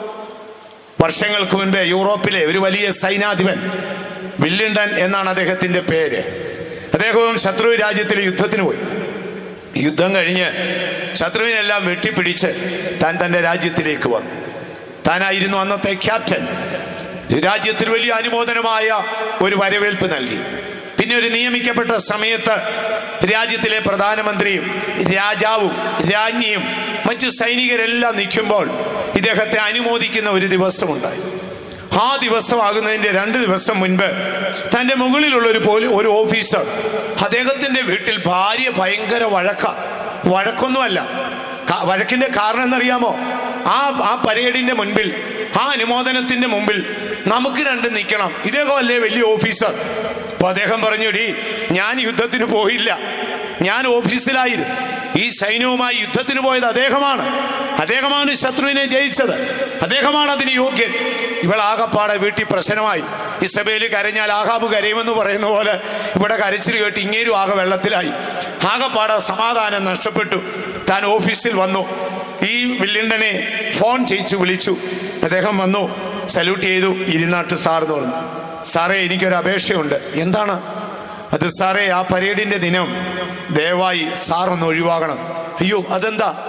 വർഷങ്ങൾക്ക് മുൻപേ യൂറോപ്പിലെ ഒരു വലിയ സൈനാധിപൻ വില്ലിണ്ടൻ എന്നാണ് അദ്ദേഹത്തിന്റെ പേര് അദ്ദേഹവും ശത്രു രാജ്യത്തിൽ യുദ്ധത്തിന് പോയി യുദ്ധം കഴിഞ്ഞ് ശത്രുവിനെല്ലാം വെട്ടിപ്പിടിച്ച് താൻ തൻ്റെ രാജ്യത്തിലേക്ക് വന്നു താനായിരുന്നു അന്നത്തെ ക്യാപ്റ്റൻ രാജ്യത്തിൽ വലിയ അനുമോദനമായ ഒരു വരവേൽപ്പ് നൽകി പിന്നെ ഒരു നിയമിക്കപ്പെട്ട സമയത്ത് രാജ്യത്തിലെ പ്രധാനമന്ത്രിയും രാജാവും രാജ്ഞിയും മറ്റു സൈനികരെല്ലാം നിൽക്കുമ്പോൾ ഇദ്ദേഹത്തെ അനുമോദിക്കുന്ന ഒരു ദിവസമുണ്ടായി ആ ദിവസമാകുന്നതിന്റെ രണ്ട് ദിവസം മുൻപ് തന്റെ മുകളിലുള്ള ഒരു പോലീ ഒരു ഓഫീസർ അദ്ദേഹത്തിന്റെ വീട്ടിൽ ഭാര്യ ഭയങ്കര വഴക്ക വഴക്കൊന്നുമല്ല ക- വഴക്കിന്റെ കാരണം എന്നറിയാമോ ആ ആ പരേഡിന്റെ മുൻപിൽ ആ അനുമോദനത്തിന്റെ മുമ്പിൽ നമുക്ക് രണ്ടും നിൽക്കണം ഇദ്ദേഹം അല്ലേ വലിയ ഓഫീസർ അപ്പൊ അദ്ദേഹം പറഞ്ഞു ഡി ഞാൻ യുദ്ധത്തിന് പോയില്ല ഞാൻ ഓഫീസിലായിരുന്നു ഈ സൈന്യവുമായി യുദ്ധത്തിന് പോയത് അദ്ദേഹമാണ് അദ്ദേഹമാണ് ശത്രുവിനെ ജയിച്ചത് അദ്ദേഹമാണ് അതിന് യോഗ്യൻ ഇവളാകപ്പാടെ വീട്ടിൽ പ്രശ്നമായി ഇസബേല് കരഞ്ഞാൽ ആഹാബ് കരയുമെന്ന് പറയുന്ന പോലെ ഇവിടെ കരച്ചിൽ കേട്ട് ഇങ്ങേരും ആകെ വെള്ളത്തിലായി ആകപ്പാടെ സമാധാനം നഷ്ടപ്പെട്ടു താൻ ഓഫീസിൽ വന്നു ഈ വില്ലിണ്ടനെ ഫോൺ ചെയ്യിച്ചു വിളിച്ചു അദ്ദേഹം വന്നു സല്യൂട്ട് ചെയ്തു ഇരുന്നാട്ട് സാർ എന്ന് പറഞ്ഞു സാറേ എനിക്കൊരു അപേക്ഷയുണ്ട് എന്താണ് അത് സാറേ ആ പരേഡിന്റെ ദിനം ദയവായി സാർ ഒന്ന് ഒഴിവാകണം അയ്യോ അതെന്താ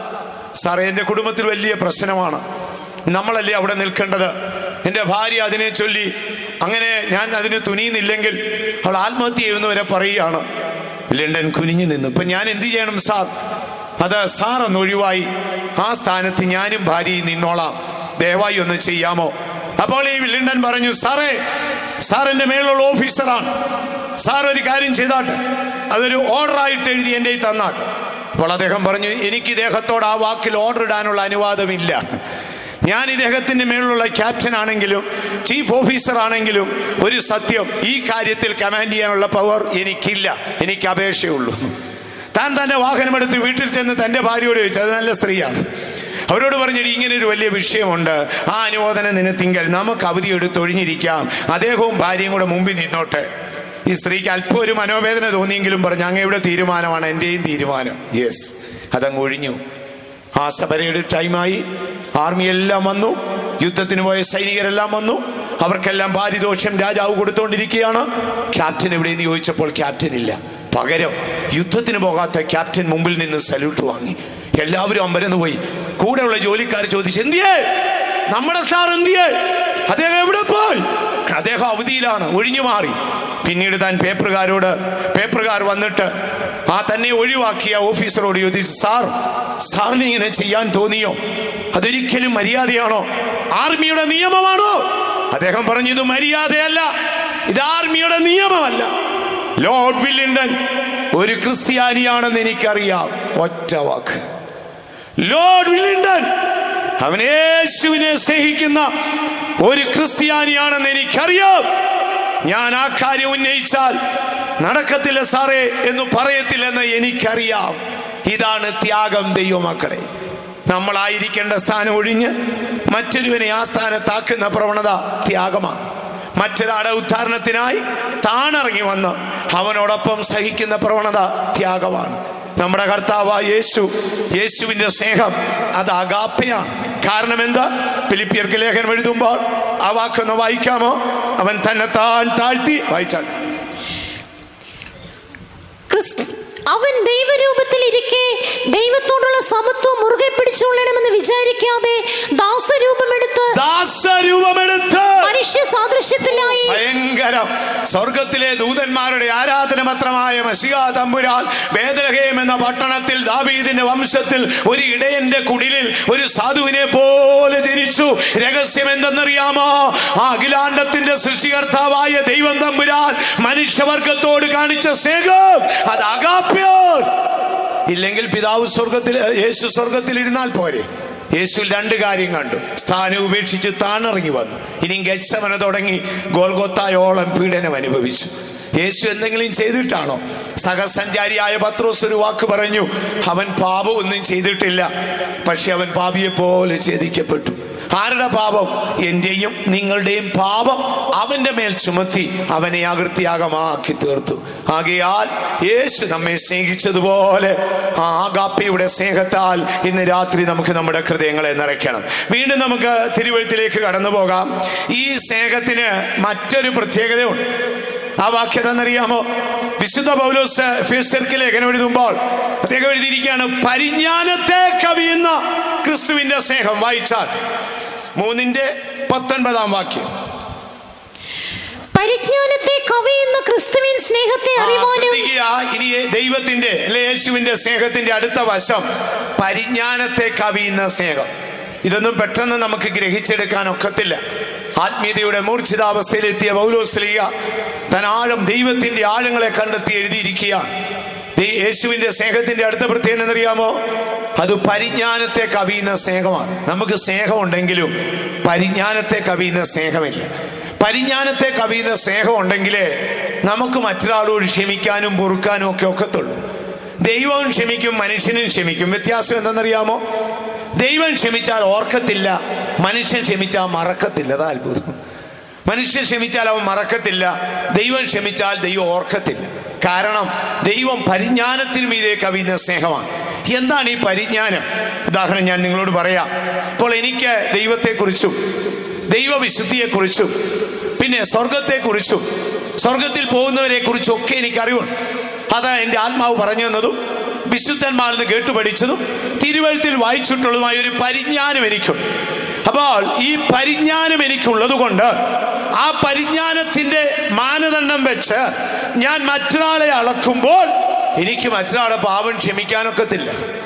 സാറേ എൻ്റെ കുടുംബത്തിൽ വലിയ പ്രശ്നമാണ് നമ്മളല്ലേ അവിടെ നിൽക്കേണ്ടത് എൻ്റെ ഭാര്യ അതിനെ ചൊല്ലി അങ്ങനെ ഞാൻ അതിന് തുനിയുന്നില്ലെങ്കിൽ അവൾ ആത്മഹത്യ ചെയ്യുന്നവരെ പറയുകയാണ് ലണ്ടൻ കുനിഞ്ഞു നിന്നു ഇപ്പൊ ഞാൻ എന്ത് ചെയ്യണം സാർ അത് സാർ ഒന്ന് ഒഴിവായി ആ സ്ഥാനത്ത് ഞാനും ഭാര്യയും നിന്നോളാം ദയവായി ഒന്ന് ചെയ്യാമോ അപ്പോൾ ഈ ലിണ്ടൻ പറഞ്ഞു സാറേ സാർ എൻ്റെ മേലുള്ള ഓഫീസറാണ് സാർ ഒരു കാര്യം ചെയ്താട്ടെ അതൊരു ഓർഡറായിട്ട് എഴുതി എൻ്റെ കയ്യിൽ തന്നാട്ടെ അപ്പോൾ അദ്ദേഹം പറഞ്ഞു എനിക്ക് ഇദ്ദേഹത്തോട് ആ വാക്കിൽ ഓർഡർ ഇടാനുള്ള അനുവാദമില്ല ഞാൻ ഇദ്ദേഹത്തിന്റെ മേലുള്ള ക്യാപ്റ്റൻ ആണെങ്കിലും ചീഫ് ഓഫീസർ ആണെങ്കിലും ഒരു സത്യം ഈ കാര്യത്തിൽ കമാൻഡ് ചെയ്യാനുള്ള പവർ എനിക്കില്ല എനിക്ക് അപേക്ഷയുള്ളൂ താൻ തന്റെ വാഹനമെടുത്ത് വീട്ടിൽ ചെന്ന് തന്റെ ഭാര്യയോട് ചോദിച്ചു അത് നല്ല സ്ത്രീയാണ് അവരോട് പറഞ്ഞിട്ട് ഇങ്ങനെ ഒരു വലിയ വിഷയമുണ്ട് ആ അനുമോദനം നിന്നെ തിങ്കൾ നമുക്ക് അവധി എടുത്ത് ഒഴിഞ്ഞിരിക്കാം അദ്ദേഹവും ഭാര്യയും കൂടെ മുമ്പിൽ നിന്നോട്ടെ ഈ സ്ത്രീക്ക് അല്പം ഒരു മനോവേദന തോന്നിയെങ്കിലും പറഞ്ഞു അങ്ങയുടെ തീരുമാനമാണ് എൻ്റെയും തീരുമാനം യെസ് അതങ്ങ് ഒഴിഞ്ഞു ആ സബരയുടെ ടൈമായി ആർമി എല്ലാം വന്നു യുദ്ധത്തിന് പോയ സൈനികരെല്ലാം വന്നു അവർക്കെല്ലാം പാരിതോഷം രാജാവ് കൊടുത്തുകൊണ്ടിരിക്കുകയാണ് ക്യാപ്റ്റൻ എവിടെയെന്ന് ചോദിച്ചപ്പോൾ ക്യാപ്റ്റൻ ഇല്ല പകരം യുദ്ധത്തിന് പോകാത്ത ക്യാപ്റ്റൻ മുമ്പിൽ നിന്ന് സല്യൂട്ട് വാങ്ങി എല്ലാവരും അമ്പരന്ന് പോയി കൂടെയുള്ള ജോലിക്കാർ ചോദിച്ചു എന്തിയേ നമ്മുടെ സാർ എന്തിയേ അദ്ദേഹം എവിടെ പോയി അദ്ദേഹം അവധിയിലാണ് ഒഴിഞ്ഞു മാറി പിന്നീട് താൻ പേപ്പറുകാരോട് പേപ്പറുകാർ വന്നിട്ട് ആ തന്നെ ഒഴിവാക്കിയ ഓഫീസറോട് ചോദിച്ചു സാർ സാറിന് ഇങ്ങനെ ചെയ്യാൻ തോന്നിയോ അതൊരിക്കലും മര്യാദയാണോ ആർമിയുടെ നിയമമാണോ അദ്ദേഹം പറഞ്ഞു ഇത് മര്യാദയല്ല ഇത് ആർമിയുടെ നിയമമല്ല ലോർഡ് വില്ലിണ്ടൻ ഒരു ക്രിസ്ത്യാനിയാണെന്ന് എനിക്കറിയാം ഒറ്റ വാക്ക് ലോർഡ് വില്ലിണ്ടൻ അവൻ യേശുവിനെ സ്നേഹിക്കുന്ന ഒരു ക്രിസ്ത്യാനിയാണെന്ന് എനിക്കറിയാം ഞാൻ ആ കാര്യം ഉന്നയിച്ചാൽ നടക്കത്തില്ല സാറേ എന്ന് പറയത്തില്ലെന്ന് എനിക്കറിയാം ഇതാണ് ത്യാഗം ദൈവമക്കളെ നമ്മളായിരിക്കേണ്ട സ്ഥാനം ഒഴിഞ്ഞ് മറ്റൊരുവനെ ആ സ്ഥാനത്താക്കുന്ന പ്രവണത ത്യാഗമാണ് മറ്റൊരാളുടെ ഉദ്ധാരണത്തിനായി താണിറങ്ങി വന്ന് അവനോടൊപ്പം സഹിക്കുന്ന പ്രവണത ത്യാഗമാണ് നമ്മുടെ കർത്താവായ യേശു യേശുവിന്റെ സ്നേഹം അത് അഗാപ്പയാണ് കാരണം എന്താ ഫിലിപ്പിയർക്ക് ലേഖനം എഴുതുമ്പോൾ ആ വാക്കൊന്ന് വായിക്കാമോ അവൻ തന്നെ താൻ താഴ്ത്തി വായിച്ചാൽ ക്രിസ്- അവൻ ദൈവരൂപത്തിൽ ഇരിക്കെ ദൈവത്തോടുള്ള സമത്വം മുറുകെ പിടിച്ചുകൊള്ളണമെന്ന് വിചാരിക്കാതെ ദാസരൂപമെടുത്ത് ദാസരൂപമെടുത്ത് മനുഷ്യ സാദൃശ്യത്തിലായി ഭയങ്കരം സ്വർഗത്തിലെ ദൂതന്മാരുടെ ആരാധനപത്രമായ മഷിക തമ്പുരാൻ ബേദലഹേം എന്ന പട്ടണത്തിൽ ദാവീദിന്റെ വംശത്തിൽ ഒരു ഇടയന്റെ കുടിലിൽ ഒരു സാധുവിനെ പോലെ ജനിച്ചു രഹസ്യം എന്തെന്നറിയാമോ ആ അഖിലാണ്ടത്തിന്റെ സൃഷ്ടികർത്താവായ ദൈവം തമ്പുരാൻ മനുഷ്യവർഗത്തോട് കാണിച്ച സ്നേഹം അത് അകാപ്യോ ഇല്ലെങ്കിൽ പിതാവ് സ്വർഗത്തിൽ യേശു സ്വർഗത്തിൽ ഇരുന്നാൽ പോരെ യേശു രണ്ട് കാര്യം കണ്ടു സ്ഥാനം ഉപേക്ഷിച്ച് താണിറങ്ങി വന്നു ഇനി ഗച്ഛമന തുടങ്ങി ഗോൽഗൊത്തായോളം പീഡനം അനുഭവിച്ചു യേശു എന്തെങ്കിലും ചെയ്തിട്ടാണോ സഹസഞ്ചാരിയായ പത്രോസ് ഒരു വാക്ക് പറഞ്ഞു അവൻ പാപമൊന്നും ചെയ്തിട്ടില്ല പക്ഷെ അവൻ പാപിയെ പോലെ ഛേദിക്കപ്പെട്ടു ആരുടെ പാപം എന്റെയും നിങ്ങളുടെയും പാപം അവന്റെ മേൽ ചുമത്തി അവനെ അകൃത്യാഗമാക്കി തീർത്തു ആകയാൽ യേശു നമ്മെ സ്നേഹിച്ചതുപോലെ ആ ആഗാപ്പിയുടെ സ്നേഹത്താൽ ഇന്ന് രാത്രി നമുക്ക് നമ്മുടെ ഹൃദയങ്ങളെ നിറയ്ക്കണം വീണ്ടും നമുക്ക് തിരുവഴുത്തിലേക്ക് കടന്നു പോകാം ഈ സ്നേഹത്തിന് മറ്റൊരു പ്രത്യേകതയുണ്ട് ആ വാക്യത എന്നറിയാമോ വിശുദ്ധ പൗലോസ് ഫിലിസ്തീർക്ക് ലേഖനം എഴുതുമ്പോൾ അദ്ദേഹം എഴുതിയിരിക്കുകയാണ് പരിജ്ഞാനത്തെ കവിയുന്ന ക്രിസ്തുവിന്റെ സ്നേഹം വായിച്ചാൽ മൂന്നിന്റെ പത്തൊൻപതാം വാക്യം പരിജ്ഞാനത്തെ കവിയുന്ന ക്രിസ്തുവിൻ സ്നേഹത്തെ ആ, അറിവാനും ശ്രദ്ധിക്കുക ഇനി ദൈവത്തിന്റെ അല്ലെ യേശുവിന്റെ സ്നേഹത്തിന്റെ അടുത്ത വശം പരിജ്ഞാനത്തെ കവിയുന്ന സ്നേഹം ഇതൊന്നും പെട്ടെന്ന് നമുക്ക് ഗ്രഹിച്ചെടുക്കാൻ ഒക്കത്തില്ല ആത്മീയതയുടെ മൂർച്ഛിതാവസ്ഥയിലെത്തിയ പൗലോസ്ലിയ തൻ ആഴം ദൈവത്തിന്റെ ആഴങ്ങളെ കണ്ടെത്തി എഴുതിയിരിക്കുകയാണ് ദൈ- യേശുവിന്റെ സ്നേഹത്തിന്റെ അടുത്ത പ്രത്യേകത എന്നറിയാമോ അത് പരിജ്ഞാനത്തെ കവിയുന്ന സ്നേഹമാണ് നമുക്ക് സ്നേഹമുണ്ടെങ്കിലും പരിജ്ഞാനത്തെ കവിയുന്ന സ്നേഹമില്ല പരിജ്ഞാനത്തെ കവിയുന്ന സ്നേഹം ഉണ്ടെങ്കിലേ നമുക്ക് മറ്റൊരാളോട് ക്ഷമിക്കാനും പൊറുക്കാനും ഒക്കെ ഒക്കത്തുള്ളൂ ദൈവവും ക്ഷമിക്കും മനുഷ്യനും ക്ഷമിക്കും വ്യത്യാസം എന്തെന്നറിയാമോ ദൈവം ക്ഷമിച്ചാൽ ഓർക്കത്തില്ല മനുഷ്യൻ ക്ഷമിച്ചാൽ മറക്കത്തില്ല അതാ അത്ഭുതം മനുഷ്യൻ ക്ഷമിച്ചാൽ അവൻ മറക്കത്തില്ല ദൈവം ക്ഷമിച്ചാൽ ദൈവം ഓർക്കത്തില്ല കാരണം ദൈവം പരിജ്ഞാനത്തിന് മീതെ കവിയുന്ന സ്നേഹമാണ് എന്താണ് ഈ പരിജ്ഞാനം ഉദാഹരണം ഞാൻ നിങ്ങളോട് പറയാം ഇപ്പോൾ എനിക്ക് ദൈവത്തെക്കുറിച്ചും ദൈവവിശുദ്ധിയെക്കുറിച്ചും പിന്നെ സ്വർഗത്തെക്കുറിച്ചും സ്വർഗത്തിൽ പോകുന്നവരെ കുറിച്ചും ഒക്കെ എനിക്ക് അറിവുണ്ട് അത് എൻ്റെ ആത്മാവ് പറഞ്ഞു തന്നതും വിശുദ്ധന്മാരിൽ നിന്ന് കേട്ടു പഠിച്ചതും തിരുവഴുത്തിൽ വായിച്ചിട്ടുള്ളതുമായ ഒരു പരിജ്ഞാനം എനിക്കുണ്ട് അപ്പോൾ ഈ പരിജ്ഞാനം എനിക്കുള്ളത് കൊണ്ട് ആ പരിജ്ഞാനത്തിന്റെ മാനദണ്ഡം വെച്ച് ഞാൻ മറ്റൊരാളെ അളക്കുമ്പോൾ എനിക്ക് മറ്റൊരാളെ പാപം ക്ഷമിക്കാനൊക്കത്തില്ല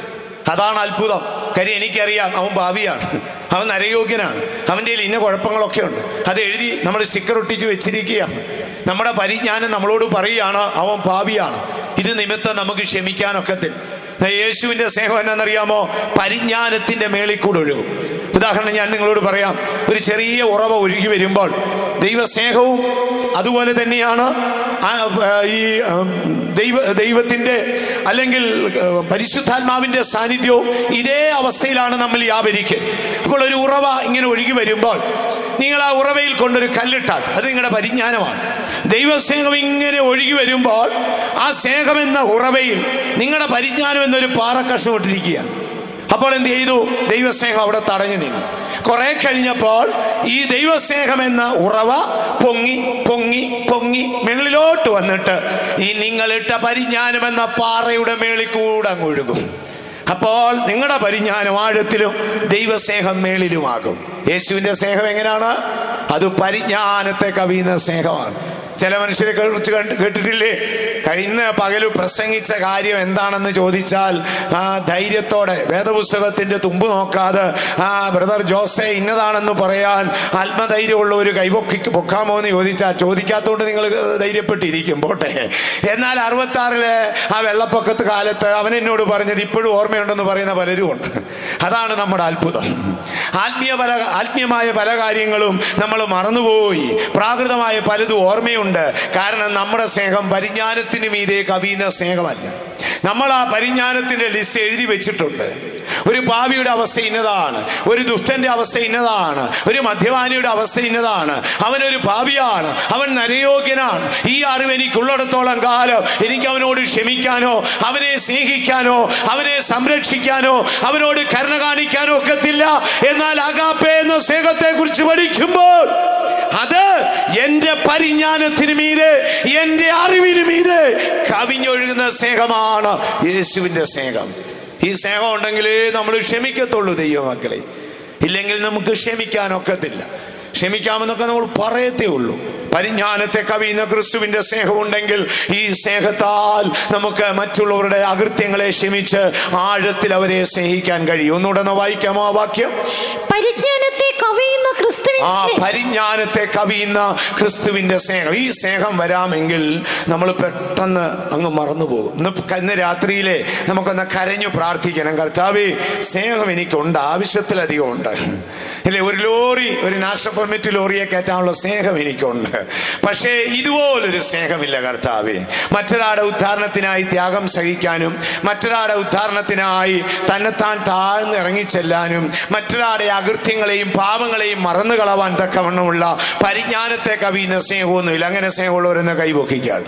അതാണ് അത്ഭുതം കാര്യം എനിക്കറിയാം അവൻ ഭാവിയാണ് അവൻ നരയോഗ്യനാണ് അവൻ്റെ കയ്യിൽ ഇന്ന കുഴപ്പങ്ങളൊക്കെ ഉണ്ട് അത് എഴുതി നമ്മൾ സ്റ്റിക്കർ ഒട്ടിച്ച് വെച്ചിരിക്കുകയാണ് നമ്മുടെ പരിജ്ഞാനം നമ്മളോട് പറയുകയാണ് അവൻ ഭാവിയാണ് ഇത് നിമിത്തം നമുക്ക് ക്ഷമിക്കാനൊക്കത്തില്ല എന്നാ യേശുവിൻ്റെ സ്നേഹം എന്നാണെന്നറിയാമോ പരിജ്ഞാനത്തിൻ്റെ മേളിൽ കൂടെ ഒഴുകും ഉദാഹരണം ഞാൻ നിങ്ങളോട് പറയാം ഒരു ചെറിയ ഉറവ ഒഴുകി വരുമ്പോൾ ദൈവസ്നേഹവും അതുപോലെ തന്നെയാണ് ആ, ആ, ഈ ഉം, ദൈവ ദൈവത്തിൻ്റെ അല്ലെങ്കിൽ ഏർ, പരിശുദ്ധാത്മാവിൻ്റെ സാന്നിധ്യവും ഇതേ അവസ്ഥയിലാണ് നമ്മൾ വ്യാപരിക്കുന്നത് അപ്പോൾ ഒരു ഉറവ ഇങ്ങനെ ഒഴുകി വരുമ്പോൾ നിങ്ങൾ ആ ഉറവയിൽ കൊണ്ടൊരു കല്ലിട്ടാൽ അത് നിങ്ങളുടെ പരിജ്ഞാനമാണ് ദൈവസ്നേഹം ഇങ്ങനെ ഒഴുകി വരുമ്പോൾ ആ സ്നേഹമെന്ന ഉറവയിൽ നിങ്ങളുടെ പരിജ്ഞാനം എന്നൊരു പാറക്കഷ്ണം ഇട്ടിരിക്കുകയാണ് അപ്പോൾ എന്ത് ചെയ്തു ദൈവസ്നേഹം അവിടെ തടഞ്ഞു നിന്നു കുറെ കഴിഞ്ഞപ്പോൾ ഈ ദൈവസ്നേഹം എന്ന ഉറവ പൊങ്ങി പൊങ്ങി പൊങ്ങി മേളിലോട്ട് വന്നിട്ട് ഈ നിങ്ങളിട്ട പരിജ്ഞാനം എന്ന പാറയുടെ മേളിൽ കൂടെ അങ്ങ് ഒഴുകും അപ്പോൾ നിങ്ങളുടെ പരിജ്ഞാനം ആഴത്തിലും ദൈവസ്നേഹം മേളിലുമാകും യേശുവിൻ്റെ സ്നേഹം എങ്ങനെയാണ് അത് പരിജ്ഞാനത്തെ കവിയുന്ന സ്നേഹമാണ് ചില മനുഷ്യരെ കുറിച്ച് കണ്ട് കേട്ടിട്ടില്ലേ കഴിഞ്ഞ പകല് പ്രസംഗിച്ച കാര്യം എന്താണെന്ന് ചോദിച്ചാൽ ആ ധൈര്യത്തോടെ വേദപുസ്തകത്തിന്റെ തുമ്പ് നോക്കാതെ ആ ബ്രദർ ജോസെ ഇന്നതാണെന്ന് പറയാൻ ആത്മധൈര്യമുള്ള ഒരു കൈപൊക്കി പൊക്കാമോ എന്ന് ചോദിച്ചാൽ ചോദിക്കാത്തതുകൊണ്ട് നിങ്ങൾ ധൈര്യപ്പെട്ടിരിക്കും പോട്ടെ എന്നാൽ അറുപത്തി ആറിലെ ആ വെള്ളപ്പൊക്കത്ത് കാലത്ത് അവൻ എന്നോട് പറഞ്ഞത് ഇപ്പോഴും ഓർമ്മയുണ്ടെന്ന് പറയുന്ന പലരും ഉണ്ട് അതാണ് നമ്മുടെ അത്ഭുതം ആത്മീയ പല ആത്മീയമായ പല കാര്യങ്ങളും നമ്മൾ മറന്നുപോയി പ്രാകൃതമായ പലതും ഓർമ്മയുണ്ട് കാരണം നമ്മുടെ സ്നേഹം പരിജ്ഞാനത്തിന് മീതെ കവിയുന്ന സ്നേഹമല്ല നമ്മൾ ആ പരിജ്ഞാനത്തിന്റെ ലിസ്റ്റ് എഴുതി വെച്ചിട്ടുണ്ട് ഒരു പാവിയുടെ അവസ്ഥ ഇന്നതാണ് ഒരു ദുഷ്ടന്റെ അവസ്ഥ ഇന്നതാണ് ഒരു മദ്യപാനിയുടെ അവസ്ഥ ഇന്നതാണ് അവനൊരു ഭാവിയാണ് അവൻ നരയോഗ്യനാണ് ഈ അറിവ് എനിക്കുള്ളിടത്തോളം കാലം എനിക്ക് അവനോട് ക്ഷമിക്കാനോ അവനെ സ്നേഹിക്കാനോ അവനെ സംരക്ഷിക്കാനോ അവനോട് കരുണ കാണിക്കാനോ ഒക്കത്തില്ല എന്നാൽ അകാപ്പെ എന്ന സ്നേഹത്തെ കുറിച്ച് പഠിക്കുമ്പോൾ അത് എന്റെ പരിജ്ഞാനത്തിന് മീതെ എന്റെ അറിവിന് മീതെ കവിഞ്ഞൊഴുകുന്ന സ്നേഹമാണ് യേശുവിന്റെ സ്നേഹം ഈ സ്നേഹം ഉണ്ടെങ്കിലേ നമ്മൾ ക്ഷമിക്കത്തുള്ളൂ ദൈവമക്കളെ ഇല്ലെങ്കിൽ നമുക്ക് ക്ഷമിക്കാനൊക്കത്തില്ല ക്ഷമിക്കാമെന്നൊക്കെ നമ്മൾ പറയത്തേ ഉള്ളൂ പരിജ്ഞാനത്തെ കവിയുന്ന ക്രിസ്തുവിന്റെ സ്നേഹമുണ്ടെങ്കിൽ ഈ സ്നേഹത്താൽ നമുക്ക് മറ്റുള്ളവരുടെ അകൃത്യങ്ങളെ ക്ഷമിച്ച് ആഴത്തിൽ അവരെ സ്നേഹിക്കാൻ കഴിയും ഒന്നുകൂടെ ഒന്ന് വായിക്കാമോ ആ വാക്യം പരിജ്ഞാനത്തെ കവിയുന്ന ക്രിസ്തുവിൻ ആ സ്നേഹം പരിജ്ഞാനത്തെ കവിയുന്ന ക്രിസ്തുവിന്റെ സ്നേഹം ഈ സ്നേഹം വരാമെങ്കിൽ നമ്മൾ പെട്ടെന്ന് അങ്ങ് മറന്നു പോകും ഇന്ന് ക- ഇന്ന് രാത്രിയിലെ നമുക്കൊന്ന് കരഞ്ഞു പ്രാർത്ഥിക്കണം കർത്താവേ സ്നേഹം എനിക്കുണ്ട് ആവശ്യത്തിലധികം ഉണ്ട് ഇല്ലേ ഒരു ലോറി ഒരു നാഷണൽ പെർമിറ്റ് ലോറിയെ കയറ്റാനുള്ള സ്നേഹം എനിക്കുണ്ട് പക്ഷേ ഇതുപോലൊരു സ്നേഹമില്ല കർത്താവേ മറ്റൊരാളുടെ ഉദ്ധാരണത്തിനായി ത്യാഗം സഹിക്കാനും മറ്റൊരാളുടെ ഉദ്ധാരണത്തിനായി തന്നെത്താൻ താഴ്ന്ന് ഇറങ്ങിച്ചെല്ലാനും മറ്റൊരാളുടെ അകൃത്യങ്ങളെയും പാപങ്ങളെയും മറന്നു കളവാൻ തക്കവണ്ണമുള്ള പരിജ്ഞാനത്തെ കവിയുന്ന സ്നേഹമൊന്നുമില്ല അങ്ങനെ സ്നേഹമുള്ളവരെന്ന് കൈവക്കിക്കാട്ട്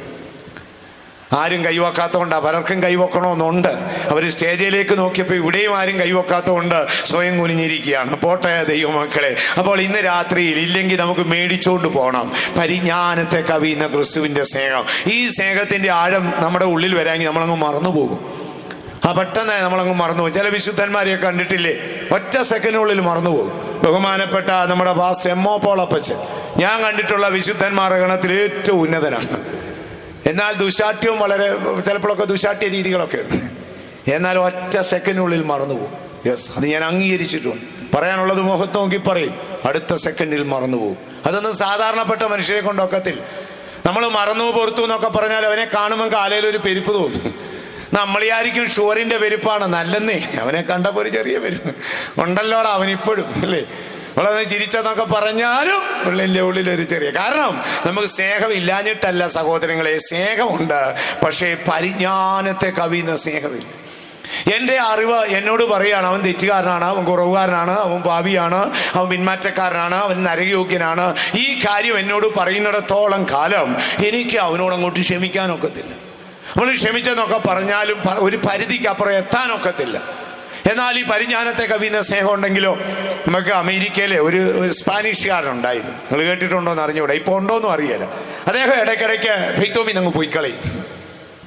ആരും കൈവക്കാത്തതുകൊണ്ട് പലർക്കും കൈവക്കണമെന്നുണ്ട് അവർ സ്റ്റേജിലേക്ക് നോക്കിയപ്പോൾ ഇവിടെയും ആരും കൈവക്കാത്തതുകൊണ്ട് സ്വയം കുനിഞ്ഞിരിക്കുകയാണ് പോട്ടെ ദൈവമക്കളെ അപ്പോൾ ഇന്ന് രാത്രിയിൽ ഇല്ലെങ്കിൽ നമുക്ക് മേടിച്ചുകൊണ്ട് പോകണം പരിജ്ഞാനത്തെ കവിയുന്ന ക്രിസ്തുവിൻ്റെ സ്നേഹം ഈ സ്നേഹത്തിൻ്റെ ആഴം നമ്മുടെ ഉള്ളിൽ വരാമെങ്കിൽ നമ്മളങ്ങ് മറന്നുപോകും ആ പെട്ടെന്ന് നമ്മളങ്ങ് മറന്നുപോകും ചില വിശുദ്ധന്മാരെയൊക്കെ കണ്ടിട്ടില്ലേ ഒറ്റ സെക്കൻഡിനുള്ളിൽ മറന്നുപോകും ബഹുമാനപ്പെട്ട നമ്മുടെ പാസ്റ്റ് എം ഒ പോളപ്പച്ചൻ ഞാൻ കണ്ടിട്ടുള്ള വിശുദ്ധന്മാരുടെ ഗണത്തിൽ ഏറ്റവും ഉന്നതനാണ് എന്നാൽ ദുശാഠ്യവും വളരെ ചിലപ്പോഴൊക്കെ ദുശാഠ്യ രീതികളൊക്കെ ഉണ്ട് എന്നാൽ ഒറ്റ സെക്കൻഡിനുള്ളിൽ മറന്നുപോകും യെസ് അത് ഞാൻ അംഗീകരിച്ചിട്ടുണ്ട് പറയാനുള്ളത് മുഖത്ത് നോക്കി പറയും അടുത്ത സെക്കൻഡിൽ മറന്നുപോകും അതൊന്നും സാധാരണപ്പെട്ട മനുഷ്യരെ കൊണ്ടൊക്കത്തിൽ നമ്മൾ മറന്നു പൊറുത്തു എന്നൊക്കെ പറഞ്ഞാൽ അവനെ കാണുമ്പോൾ കാലയിൽ ഒരു പെരുപ്പ് തോന്നും നമ്മൾ വിചാരിക്കും ഷുവറിന്റെ പെരുപ്പാണ് നല്ലെന്നേ അവനെ കണ്ടപ്പോൾ ഒരു ചെറിയ പെരുപ്പ് ഉണ്ടല്ലോടാ അവനിപ്പോഴും അല്ലേ നമ്മളത് ചിരിച്ചെന്നൊക്കെ പറഞ്ഞാലും ഉള്ളിൻ്റെ ഉള്ളിൽ ഒരു ചെറിയ കാരണം നമുക്ക് സ്നേഹം ഇല്ലാഞ്ഞിട്ടല്ല സഹോദരങ്ങളെ സ്നേഹമുണ്ട് പക്ഷേ പരിജ്ഞാനത്തെ കവിയുന്ന സ്നേഹമില്ല എൻ്റെ അറിവ് എന്നോട് പറയുകയാണ് അവൻ തെറ്റുകാരനാണ് അവൻ കുറവുകാരനാണ് അവൻ ഭാവിയാണ് അവൻ പിന്മാറ്റക്കാരനാണ് അവൻ നരകയോഗ്യനാണ് ഈ കാര്യം എന്നോട് പറയുന്നിടത്തോളം കാലം എനിക്ക് അവനോട് അങ്ങോട്ട് ക്ഷമിക്കാനൊക്കത്തില്ല നമ്മൾ ക്ഷമിച്ചെന്നൊക്കെ പറഞ്ഞാലും പ- ഒരു പരിധിക്കപ്പുറം എത്താനൊക്കത്തില്ല എന്നാൽ ഈ പരിജ്ഞാനത്തെ കവിയുന്ന സ്നേഹം ഉണ്ടെങ്കിലോ നമുക്ക് അമേരിക്കയിലെ ഒരു ഒരു സ്പാനിഷുകാരനുണ്ടായിരുന്നു നിങ്ങൾ കേട്ടിട്ടുണ്ടോ എന്ന് അറിഞ്ഞൂടെ ഇപ്പോൾ ഉണ്ടോയെന്നും അറിയില്ല അദ്ദേഹം ഇടയ്ക്കിടയ്ക്ക് ഭൈത്തോമി അങ്ങ് പോയി കളയും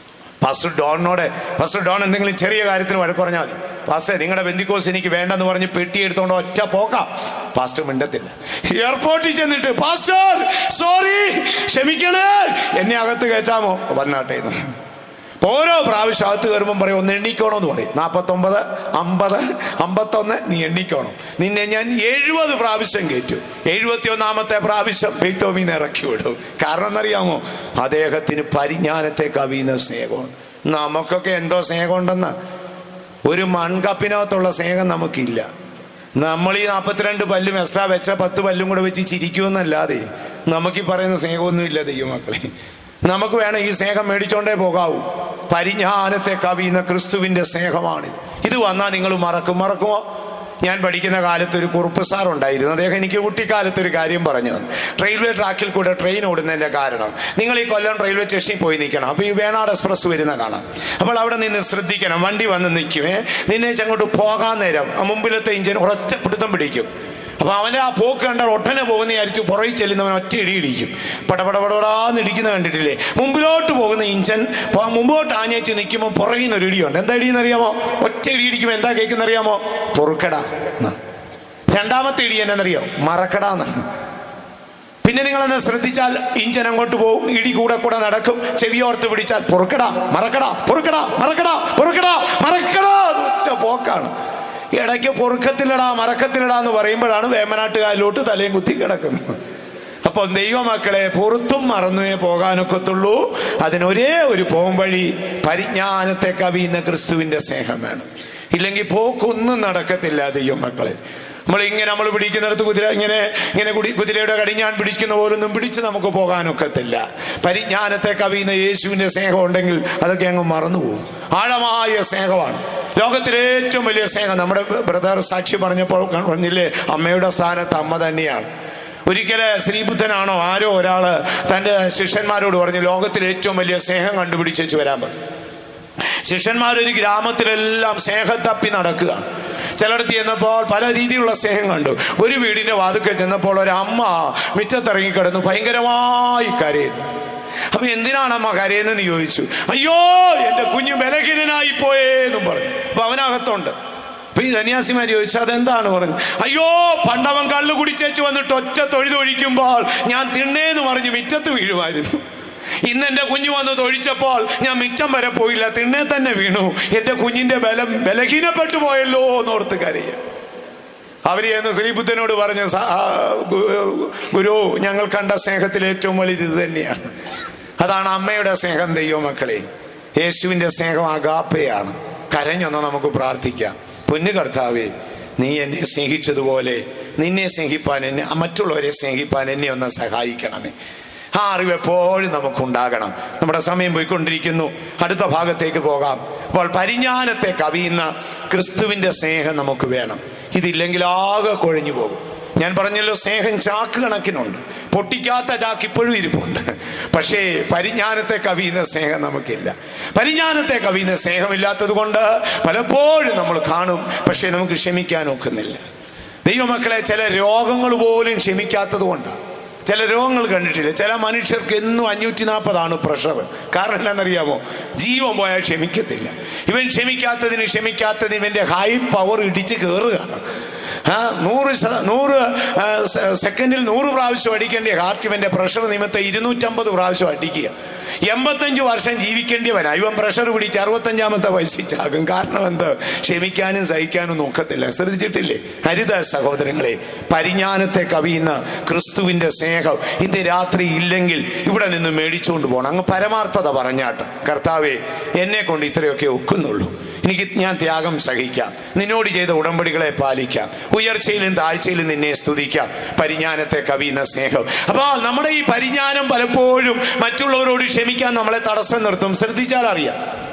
പാസ്റ്റർ ഡോണിനോട് പാസ്റ്റർ ഡോൺ എന്തെങ്കിലും ചെറിയ കാര്യത്തിന് വഴക്ക് പറഞ്ഞാൽ മതി പാസ്റ്റർ നിങ്ങളുടെ ബന്ധിക്കോസ് എനിക്ക് വേണ്ടെന്ന് പറഞ്ഞ് പെട്ടി എടുത്തോണ്ട് ഒറ്റ പോക്കാം പാസ്റ്റർ മിണ്ടത്തില്ല എയർപോർട്ടിൽ ചെന്നിട്ട് പാസ്റ്റർ സോറി ക്ഷമിക്കണേ എന്നെ അകത്ത് കയറ്റാമോ വന്നാട്ടെ എന്ന്. ഓരോ പ്രാവശ്യം അകത്ത് കയറുമ്പം പറയും ഒന്ന് എണ്ണിക്കോണം എന്ന് പറയും നാൽപ്പത്തൊമ്പത് അമ്പത് അമ്പത്തൊന്ന് നീ എണ്ണിക്കോണം നിന്നെ ഞാൻ എഴുപത് പ്രാവശ്യം കയറ്റും എഴുപത്തി ഒന്നാമത്തെ പ്രാവശ്യം ബെയ്ത്തോമീന്ന് ഇറക്കി വിടും കാരണം എന്നറിയാമോ അദ്ദേഹത്തിന് പരിജ്ഞാനത്തെ കവിയുന്ന സ്നേഹമാണ് നമുക്കൊക്കെ എന്തോ സ്നേഹമുണ്ടെന്ന് ഒരു മൺകപ്പിനകത്തുള്ള സ്നേഹം നമുക്കില്ല നമ്മൾ ഈ നാൽപ്പത്തിരണ്ട് പല്ലും എക്സ്ട്രാ വെച്ച പത്ത് പല്ലും കൂടെ വെച്ച് ചിരിക്കുമെന്നല്ലാതെ നമുക്ക് ഈ പറയുന്ന സ്നേഹമൊന്നുമില്ല ദൈവമക്കളെ നമുക്ക് വേണം ഈ സ്നേഹം മേടിച്ചോണ്ടേ പോകാവൂ പരിജ്ഞാനത്തെ കവിയുന്ന ക്രിസ്തുവിന്റെ സ്നേഹമാണിത് ഇത് വന്നാൽ നിങ്ങൾ മറക്കും മറക്കുമോ ഞാൻ പഠിക്കുന്ന കാലത്ത് ഒരു കുറുപ്പ് സാർ ഉണ്ടായിരുന്നു അദ്ദേഹം എനിക്ക് കുട്ടിക്കാലത്ത് ഒരു കാര്യം പറഞ്ഞു തന്നു റെയിൽവേ ട്രാക്കിൽ കൂടെ ട്രെയിൻ ഓടുന്നതിന്റെ കാരണം നിങ്ങൾ ഈ കൊല്ലം റെയിൽവേ സ്റ്റേഷനിൽ പോയി നിൽക്കണം അപ്പോൾ ഈ വേണാട് എക്സ്പ്രസ് വരുന്ന കാണാം അപ്പോൾ അവിടെ നിന്ന് ശ്രദ്ധിക്കണം വണ്ടി വന്ന് നിൽക്കുമേ നിന്നെ അങ്ങോട്ട് പോകാൻ നേരം ആ മുമ്പിലത്തെ ഇഞ്ചിൻ ഉറച്ച പിടുത്തം പിടിക്കും അപ്പൊ അവന്റെ ആ പോക്ക് കണ്ടാൽ ഒട്ടനെ പോകുന്ന വിചാരിച്ചു പുറകിൽ ചെല്ലുന്നവൻ ഒറ്റ ഇടി ഇടിക്കും പടപടപടാന്ന് ഇടിക്കുന്ന കണ്ടിട്ടില്ലേ മുമ്പിലോട്ട് പോകുന്ന ഇഞ്ചൻ പോ- മുമ്പോട്ട് ആഞ്ഞേച്ച് നിൽക്കുമ്പോൾ പുറകിൽ നിന്ന് ഒരു ഇടിയുണ്ട് എന്താ ഇടിയെന്ന് അറിയാമോ ഒറ്റ ഇടി ഇടിക്കുമ്പോൾ എന്താ കേൾക്കുന്ന അറിയാമോ പൊറുക്കടാ എന്ന്. രണ്ടാമത്തെ ഇടി എന്നറിയോ മറക്കടാന്ന് പിന്നെ നിങ്ങളെന്ന് ശ്രദ്ധിച്ചാൽ ഇഞ്ചൻ അങ്ങോട്ട് പോകും ഇടി കൂടെ കൂടെ നടക്കും ചെവിയോർത്ത് പിടിച്ചാൽ പൊറുക്കടാ മറക്കടാ പൊറുക്കടാ മറക്കടാ പൊറുക്കടാ മറക്കടാ അത് ഒറ്റ പോക്കാണ് ഇടയ്ക്ക് പൊറുക്കത്തിലടാ മറക്കത്തിലടാ എന്ന് പറയുമ്പോഴാണ് വേമനാട്ടുകാരിലോട്ട് തലയും കുത്തി കിടക്കുന്നത് അപ്പോൾ ദൈവമക്കളെ പുറത്തും മറന്നുവേ പോകാനൊക്കത്തുള്ളൂ അതിനൊരേ ഒരു പോം വഴി പരിജ്ഞാനത്തെ കവിയുന്ന ക്രിസ്തുവിന്റെ സ്നേഹം വേണം ഇല്ലെങ്കിൽ പോക്കൊന്നും നടക്കത്തില്ല ദൈവമക്കളെ നമ്മൾ ഇങ്ങനെ നമ്മൾ പിടിക്കുന്നിടത്ത് കുതിര ഇങ്ങനെ ഇങ്ങനെ കുടി കുതിരയുടെ കടിഞ്ഞാൻ പിടിക്കുന്ന പോലൊന്നും പിടിച്ച് നമുക്ക് പോകാനൊക്കത്തില്ല പരിജ്ഞാനത്തെ കവിയുന്ന യേശുവിന്റെ സ്നേഹം ഉണ്ടെങ്കിൽ അതൊക്കെ അങ്ങ് മറന്നുപോകും ആഴമായ സ്നേഹമാണ് ലോകത്തിലെ ഏറ്റവും വലിയ സ്നേഹം നമ്മുടെ ബ്രദർ സാക്ഷി പറഞ്ഞപ്പോൾ പറഞ്ഞില്ലേ അമ്മയുടെ സ്ഥാനത്ത് അമ്മ തന്നെയാണ് ഒരിക്കല് ശ്രീബുദ്ധനാണോ ആരോ ഒരാള് തന്റെ ശിഷ്യന്മാരോട് പറഞ്ഞു ലോകത്തിലെ ഏറ്റവും വലിയ സ്നേഹം കണ്ടുപിടിച്ചു വരാൻ പറഞ്ഞു ശിഷ്യന്മാരൊരു ഗ്രാമത്തിലെല്ലാം സ്നേഹം തപ്പി നടക്കുകയാണ് ചിലയിടത്ത് ചെന്നപ്പോൾ പല രീതിയിലുള്ള സ്നേഹം കണ്ടു ഒരു വീടിന്റെ വാതുക്കെ ചെന്നപ്പോൾ ഒരു അമ്മ മുറ്റത്തിറങ്ങി കിടന്നു ഭയങ്കരമായി കരയുന്നു അപ്പൊ എന്തിനാണ് അമ്മ കരയുന്നതെന്ന് ചോദിച്ചു അയ്യോ എന്റെ കുഞ്ഞു ബലഹീനനായി പോയേന്നും പറഞ്ഞു അപ്പൊ അവനകത്തുണ്ട് അപ്പൊ ഈ സന്യാസിമാർ ചോദിച്ചു അതെന്താണ് പറഞ്ഞു അയ്യോ പണ്ടവൻ കള്ളു കുടിച്ചേച്ച് വന്നിട്ട് ഒറ്റ തൊഴുതൊഴിക്കുമ്പോൾ ഞാൻ തിണ്ണേന്ന് പറഞ്ഞ് മിറ്റത്ത് വീഴുമായിരുന്നു ഇന്ന് എന്റെ കുഞ്ഞു വന്ന് തൊഴിച്ചപ്പോൾ ഞാൻ മിച്ചം വരെ പോയില്ല തിണ്ണേ തന്നെ വീണു എന്റെ കുഞ്ഞിന്റെ ബലം ബലഹീനപ്പെട്ടു പോയല്ലോ എന്നോർത്ത് കരയ അവര് എന്ന് ശ്രീബുദ്ധനോട് പറഞ്ഞു "സ- ആ, ഗു- ഗുരു ഞങ്ങൾ കണ്ട സ്നേഹത്തിൽ ഏറ്റവും വലുത് ഇത് തന്നെയാണ് അതാണ് അമ്മയുടെ സ്നേഹം ദൈവമക്കളെ യേശുവിന്റെ സ്നേഹം അഗാപ്പയാണ് കരഞ്ഞൊന്ന് നമുക്ക് പ്രാർത്ഥിക്കാം പൊന്നു കർത്താവേ നീ എന്നെ സ്നേഹിച്ചതുപോലെ നിന്നെ സ്നേഹിപ്പാൻ എന്നെ മറ്റുള്ളവരെ സ്നേഹിപ്പാൻ എന്നെ ഒന്ന് സഹായിക്കണമേ ആ അറിവ് എപ്പോഴും നമുക്കുണ്ടാകണം നമ്മുടെ സമയം പോയിക്കൊണ്ടിരിക്കുന്നു അടുത്ത ഭാഗത്തേക്ക് പോകാം അപ്പോൾ പരിജ്ഞാനത്തെ കവിയുന്ന ക്രിസ്തുവിന്റെ സ്നേഹം നമുക്ക് വേണം ഇതില്ലെങ്കിൽ ആകെ കൊഴിഞ്ഞു പോകും ഞാൻ പറഞ്ഞല്ലോ സ്നേഹം ചാക്ക് കണക്കിനുണ്ട് പൊട്ടിക്കാത്ത ചാക്ക് ഇപ്പോഴും ഇരിപ്പുണ്ട് പക്ഷേ പരിജ്ഞാനത്തെ കവിയുന്ന സ്നേഹം നമുക്കില്ല പരിജ്ഞാനത്തെ കവിയുന്ന സ്നേഹമില്ലാത്തത് കൊണ്ട് പലപ്പോഴും നമ്മൾ കാണും പക്ഷേ നമുക്ക് ക്ഷമിക്കാൻ ഒക്കുന്നില്ല ദൈവമക്കളെ ചില രോഗങ്ങൾ പോലും ക്ഷമിക്കാത്തത് കൊണ്ടാണ് ചില രോഗങ്ങൾ കണ്ടിട്ടില്ല ചില മനുഷ്യർക്ക് എന്നും അഞ്ഞൂറ്റി നാൽപ്പതാണ് പ്രഷർ കാരണം എന്താണെന്നറിയാമോ ജീവൻ പോയാൽ ക്ഷമിക്കത്തില്ല ഇവൻ ക്ഷമിക്കാത്തതിന് ക്ഷമിക്കാത്തതിന് ഇവന്റെ ഹൈ പവർ ഇടിച്ച് കയറുകയാണ് ആ നൂറ് ശത- നൂറ് ആ, സെ- സെക്കൻഡിൽ നൂറ് പ്രാവശ്യം അടിക്കേണ്ട ഹാർട്ട് ഇവന്റെ പ്രഷർ നിമിത്തം ഇരുന്നൂറ്റമ്പത് പ്രാവശ്യം അടിക്കുക എൺപത്തഞ്ച് വർഷം ജീവിക്കേണ്ടിയവനാ ഇവൻ പ്രഷർ പിടിച്ച് അറുപത്തഞ്ചാമത്തെ വയസ്സിൽ ചാകും കാരണം എന്ത് ക്ഷമിക്കാനും സഹിക്കാനും നോക്കത്തില്ല ശ്രദ്ധിച്ചിട്ടില്ലേ ഹരിത സഹോദരങ്ങളെ പരിജ്ഞാനത്തെ കവിയുന്ന ക്രിസ്തുവിന്റെ സ്നേഹം ഇന്ന് രാത്രി ഇല്ലെങ്കിൽ ഇവിടെ നിന്ന് മേടിച്ചുകൊണ്ട് പോകണം അങ്ങ് പരമാർത്ഥത പറഞ്ഞാട്ട് കർത്താവെ എന്നെ കൊണ്ട് ഇത്രയൊക്കെ ഒക്കുന്നുള്ളൂ എനിക്ക് ഞാൻ ത്യാഗം സഹിക്കാം നിന്നോട് ചെയ്ത ഉടമ്പടികളെ പാലിക്കാം ഉയർച്ചയിലും താഴ്ചയിലും നിന്നെ സ്തുതിക്കാം പരിജ്ഞാനത്തെ കവിയുന്ന സ്നേഹം അപ്പോൾ നമ്മുടെ ഈ പരിജ്ഞാനം പലപ്പോഴും മറ്റുള്ളവരോട് ക്ഷമിക്കാൻ നമ്മളെ തടസ്സം നിർത്തും ശ്രദ്ധിച്ചാൽ അറിയാം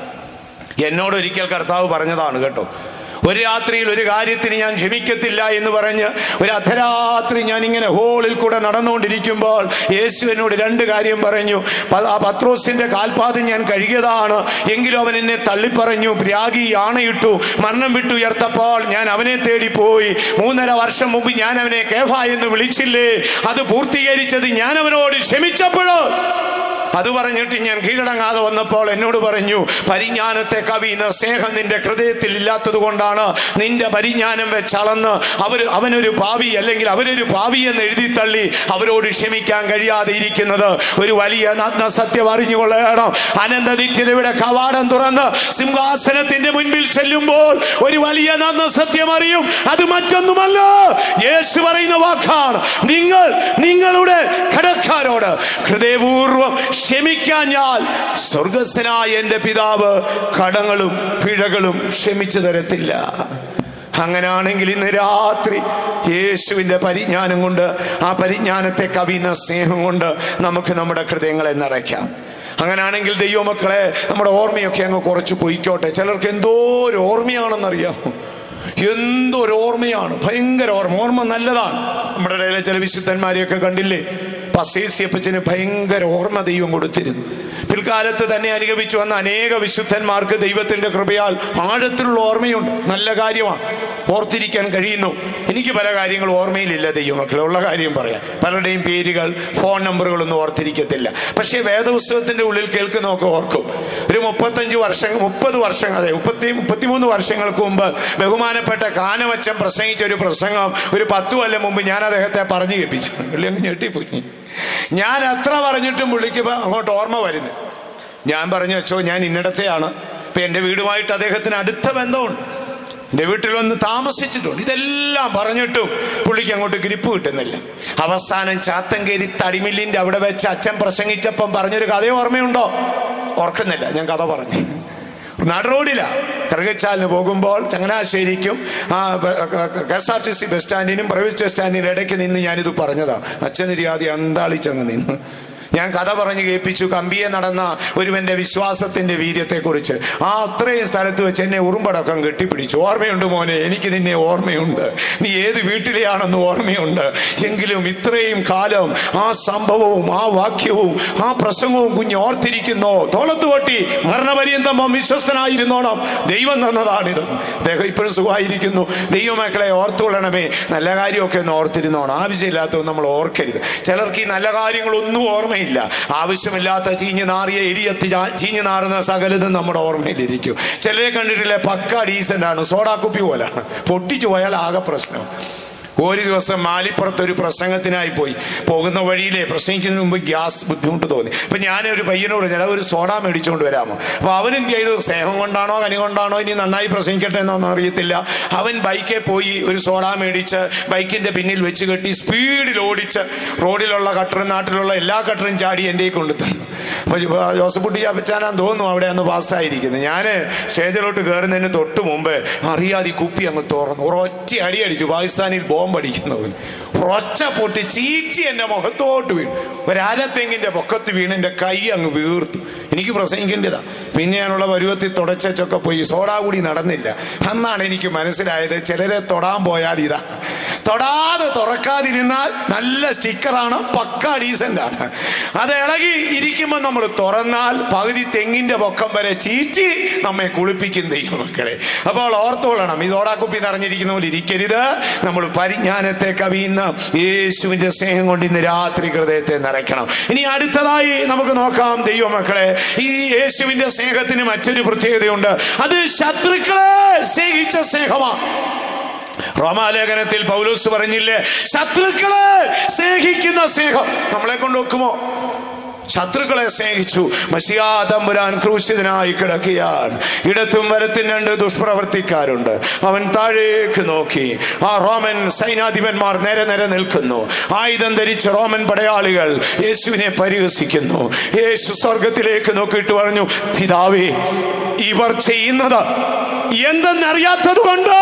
എന്നോട് ഒരിക്കൽ കർത്താവ് പറഞ്ഞതാണ് കേട്ടോ ഒരു രാത്രിയിൽ ഒരു കാര്യത്തിന് ഞാൻ ക്ഷമിക്കത്തില്ല എന്ന് പറഞ്ഞ് ഒരു അർദ്ധരാത്രി ഞാൻ ഇങ്ങനെ ഹോളിൽ കൂടെ നടന്നുകൊണ്ടിരിക്കുമ്പോൾ യേശു എന്നോട് രണ്ട് കാര്യം പറഞ്ഞു പ- ആ പത്രോസിന്റെ കാൽപാദം ഞാൻ കഴുകിയതാണ് എങ്കിലും അവൻ എന്നെ തള്ളിപ്പറഞ്ഞു പ്രാഗി ആണയിട്ടു മരണം വിട്ടുയർത്തപ്പോൾ ഞാൻ അവനെ തേടി പോയി മൂന്നര വർഷം മുമ്പ് ഞാൻ അവനെ കേഫ എന്ന് വിളിച്ചില്ലേ അത് പൂർത്തീകരിച്ചത് ഞാൻ അവനോട് ക്ഷമിച്ചപ്പോഴോ അത് പറഞ്ഞിട്ട് ഞാൻ കീഴടങ്ങാതെ വന്നപ്പോൾ എന്നോട് പറഞ്ഞു പരിജ്ഞാനത്തെ കവിയുന്ന സ്നേഹം നിന്റെ ഹൃദയത്തിൽ ഇല്ലാത്തത് കൊണ്ടാണ് നിന്റെ പരിജ്ഞാനം വെച്ചളന്ന് അവർ അവനൊരു പാവി അല്ലെങ്കിൽ അവരൊരു പാവി എന്ന് എഴുതി തള്ളി അവരോട് ക്ഷമിക്കാൻ കഴിയാതെ ഇരിക്കുന്നത് ഒരു വലിയ നഗ്ന സത്യം അറിഞ്ഞുകൊള്ളണം അനന്ത നിത്യതയുടെ കവാടം തുറന്ന് സിംഹാസനത്തിന്റെ മുൻപിൽ ചെല്ലുമ്പോൾ ഒരു വലിയ നഗ്ന സത്യം അറിയും അത് മറ്റൊന്നുമല്ല യേശു പറയുന്ന വാക്കാണ് നിങ്ങൾ നിങ്ങളുടെ കടക്കാരോട് ഹൃദയപൂർവ്വം ക്ഷമിക്കാഞ്ഞാൽ സ്വർഗസ്വനായ എൻ്റെ പിതാവ് കടങ്ങളും പിഴകളും ക്ഷമിച്ചു തരത്തില്ല അങ്ങനാണെങ്കിൽ ഇന്ന് രാത്രി യേശുവിൻ്റെ പരിജ്ഞാനം കൊണ്ട് ആ പരിജ്ഞാനത്തെ കവിയുന്ന സ്നേഹം കൊണ്ട് നമുക്ക് നമ്മുടെ ഹൃദയങ്ങളെ നിറയ്ക്കാം അങ്ങനാണെങ്കിൽ ദൈവമക്കളെ നമ്മുടെ ഓർമ്മയൊക്കെ അങ്ങ് കുറച്ച് പൊയ്ക്കോട്ടെ ചിലർക്ക് എന്തോ ഒരു ഓർമ്മയാണെന്നറിയാമോ എന്തോ ഒരു ഓർമ്മയാണ് ഭയങ്കര ഓർമ്മ ഓർമ്മ നല്ലതാണ് നമ്മുടെ ഇടയിലെ ചില വിശുദ്ധന്മാരെയൊക്കെ കണ്ടില്ലേ പസേസ്യപ്പച്ചന് ഭയങ്കര ഓർമ്മ ദൈവം കൊടുത്തിരുന്നു പിൽക്കാലത്ത് തന്നെ അനുഗമിച്ചു വന്ന അനേക വിശുദ്ധന്മാർക്ക് ദൈവത്തിന്റെ കൃപയാൽ ആഴത്തിലുള്ള ഓർമ്മയുണ്ട് നല്ല കാര്യമാണ് ഓർത്തിരിക്കാൻ കഴിയുന്നു എനിക്ക് പല കാര്യങ്ങളും ഓർമ്മയിലില്ല ദൈവമക്കളെ ഉള്ള കാര്യം പറയാം പലരുടെയും പേരുകൾ ഫോൺ നമ്പറുകളൊന്നും ഓർത്തിരിക്കത്തില്ല പക്ഷേ വേദപുസ്തകത്തിന്റെ ഉള്ളിൽ കേൾക്കുന്നതൊക്കെ ഓർക്കും ഒരു മുപ്പത്തഞ്ച് വർഷം മുപ്പത് വർഷം അതെ മുപ്പത്തി മുപ്പത്തിമൂന്ന് വർഷങ്ങൾക്ക് മുമ്പ് ബഹുമാനപ്പെട്ട കാനമച്ചൻ പ്രസംഗിച്ച ഒരു പ്രസംഗം ഒരു പത്തു കൊല്ലം മുമ്പ് ഞാൻ അദ്ദേഹത്തെ പറഞ്ഞു കേൾപ്പിച്ചു പുള്ളി അങ്ങ് ഞെട്ടിപ്പോയി ഞാൻ എത്ര പറഞ്ഞിട്ടും പുള്ളിക്ക് ഇപ്പൊ അങ്ങോട്ട് ഓർമ്മ വരുന്നു ഞാൻ പറഞ്ഞു വെച്ചോ ഞാൻ ഇന്നിടത്തെയാണ് ഇപ്പൊ എൻ്റെ വീടുമായിട്ട് അദ്ദേഹത്തിന് അടുത്ത ബന്ധമുണ്ട് എൻ്റെ വീട്ടിൽ വന്ന് താമസിച്ചിട്ടുണ്ട് ഇതെല്ലാം പറഞ്ഞിട്ടും പുള്ളിക്ക് അങ്ങോട്ട് ഗ്രിപ്പ് കിട്ടുന്നില്ല അവസാനം ചാത്തങ്കേരി തടിമില്ലിൻ്റെ അവിടെ വെച്ച് അച്ഛൻ പ്രസംഗിച്ചപ്പം പറഞ്ഞൊരു കഥ ഓർമ്മയുണ്ടോ ഓർക്കുന്നില്ല ഞാൻ കഥ പറഞ്ഞു നടുറോഡില കറുകച്ചാലിന് പോകുമ്പോൾ ചങ്ങനാശ്ശേരിക്കും ആ K S R T C bus സ്റ്റാൻഡിനും പ്രൈവറ്റ് ബസ് സ്റ്റാൻഡിനും ഇടയ്ക്ക് നിന്ന് ഞാനിത് പറഞ്ഞതാണ് അച്ഛനൊരു ആദ്യം അന്താളിച്ചങ്ങ് നിന്ന് ഞാൻ കഥ പറഞ്ഞ് കേൾപ്പിച്ചു കമ്പിയെ നടന്ന ഒരുവന്റെ വിശ്വാസത്തിന്റെ വീര്യത്തെക്കുറിച്ച് ആ അത്രയും സ്ഥലത്ത് വെച്ച് എന്നെ ഉറുമ്പടക്കം കെട്ടിപ്പിടിച്ചു ഓർമ്മയുണ്ട് മോനെ എനിക്ക് നിന്നെ ഓർമ്മയുണ്ട് നീ ഏത് വീട്ടിലെയാണെന്ന് ഓർമ്മയുണ്ട് എങ്കിലും ഇത്രയും കാലം ആ സംഭവവും ആ വാക്യവും ആ പ്രസംഗവും കുഞ്ഞ് ഓർത്തിരിക്കുന്നോ തോളത്ത് കൊട്ടി മരണപര്യന്തം വിശ്വസ്തനായിരുന്നോണം ദൈവം തന്നതാണിത് അദ്ദേഹം ഇപ്പോഴും സുഖമായിരിക്കുന്നു ദൈവമക്കളെ ഓർത്തുകൊള്ളണമേ നല്ല കാര്യമൊക്കെ ഒന്ന് ഓർത്തിരുന്നോണം ആവശ്യമില്ലാത്തത് നമ്മൾ ഓർക്കരുത് ചിലർക്ക് ഈ നല്ല കാര്യങ്ങളൊന്നും ഓർമ്മയില്ല ആവശ്യമില്ലാത്ത ചീഞ്ഞ് നാറിയ എരിയത്ത് ചാ- ചീഞ്ഞ് നാറുന്ന സകലതും നമ്മുടെ ഓർമ്മയിലിരിക്കും ചിലരെ കണ്ടിട്ടില്ലേ പക്ക ഡീസൻ്റ് ആണ് സോഡാക്കുപ്പി പോലാണ് പൊട്ടിച്ചു പോയാൽ ആകെ പ്രശ്നം ഒരു ദിവസം മാലിപ്പുറത്ത് ഒരു പ്രസംഗത്തിനായി പോയി പോകുന്ന വഴിയിലെ പ്രസംഗിക്കുന്നതിന് മുമ്പ് ഗ്യാസ് ബുദ്ധിമുട്ട് തോന്നി അപ്പൊ ഞാൻ ഒരു പയ്യനോട് ചേട്ടാ ഒരു സോഡ മേടിച്ചുകൊണ്ട് വരാമോ അപ്പൊ അവനും ചെയ്തു സ്നേഹം കൊണ്ടാണോ കനി കൊണ്ടാണോ ഇനി നന്നായി പ്രസംഗിക്കട്ടെ എന്നൊന്നും അറിയത്തില്ല അവൻ ബൈക്കിൽ പോയി ഒരു സോഡ മേടിച്ച് ബൈക്കിന്റെ പിന്നിൽ വെച്ച് കെട്ടി സ്പീഡിൽ ഓടിച്ച് റോഡിലുള്ള കട്ടറും നാട്ടിലുള്ള എല്ലാ കട്ടറും ചാടി എൻ്റെ കൊണ്ട് തന്നു അപ്പൊ ജോസഫുട്ടി ചാപ്പച്ചാനാന്ന് തോന്നുന്നു അവിടെ അന്ന് പാസ്സായിരിക്കുന്നത് ഞാൻ സ്റ്റേജിലോട്ട് കയറുന്നതിന് തൊട്ട് മുമ്പ് അറിയാതെ ഈ കുപ്പി അങ്ങ് തുറന്നു ഒരൊറ്റ അടി അടിച്ചു പാകിസ്ഥാനിൽ ബോംബ് അടിക്കുന്നവൻ ഒച്ച പൊട്ടി ചീച്ചി എൻ്റെ മുഖത്തോട്ട് വീണു ഒരാലത്തെങ്ങിൻ്റെ പൊക്കത്ത് വീണ് എൻ്റെ കൈ അങ്ങ് വീർത്തു എനിക്ക് പ്രസംഗിക്കേണ്ടതാ പിന്നെ ഞാനുള്ള പരുവത്തിൽ തുടച്ചൊക്കെ പോയി സോഡാ കൂടി നടന്നില്ല അന്നാണ് എനിക്ക് മനസ്സിലായത് ചിലരെ തൊടാൻ പോയാൽ ഇതാ തൊടാതെ തുറക്കാതിരുന്നാൽ നല്ല സ്റ്റിക്കറാണ് പക്ക ഡീസൻ്റ് ആണ് അത് ഇളകി ഇരിക്കുമ്പോൾ നമ്മൾ തുറന്നാൽ പകുതി തെങ്ങിന്റെ പൊക്കം വരെ ചീറ്റി നമ്മെ കുളിപ്പിക്കും ദൈവം മക്കളെ അപ്പോൾ ഓർത്തോളണം ഈ സോഡാക്കുപ്പി നിറഞ്ഞിരിക്കുന്ന പോലെ ഇരിക്കരുത് നമ്മൾ പരിജ്ഞാനത്തെ കവിയുന്ന യേശുവിന്റെ സ്നേഹം കൊണ്ട് ഇന്ന് രാത്രി ഹൃദയത്തെ നിറയ്ക്കണം ഇനി അടുത്തതായി നമുക്ക് നോക്കാം ദൈവമക്കളെ ഈ യേശുവിന്റെ സ്നേഹത്തിന് മറ്റൊരു പ്രത്യേകതയുണ്ട് അത് ശത്രുക്കളെ സ്നേഹിച്ച സ്നേഹമാണ് റോമാലേഖനത്തിൽ പൗലോസ് പറഞ്ഞില്ലേ ശത്രുക്കളെ സ്നേഹിക്കുന്ന സ്നേഹം നമ്മളെ കൊണ്ട് നോക്കുമോ ശത്രുക്കളെ സ്നേഹിച്ചു മസിയാ തമ്പുരാൻ ക്രൂശിതനായി കിടക്കുകയാണ് ഇടത്തും വലത്തും രണ്ട് ദുഷ്പ്രവർത്തിക്കാരുണ്ട് അവൻ താഴേക്ക് നോക്കി ആ റോമൻ സൈനാധിപന്മാർ നേരെ നേരെ നിൽക്കുന്നു ആയുധം ധരിച്ച റോമൻ പടയാളികൾ യേശുവിനെ പരിഹസിക്കുന്നു യേശു സ്വർഗത്തിലേക്ക് നോക്കിയിട്ട് പറഞ്ഞു പിതാവേ ഇവർ ചെയ്യുന്നത് എന്തെന്നറിയാത്തത് കൊണ്ട്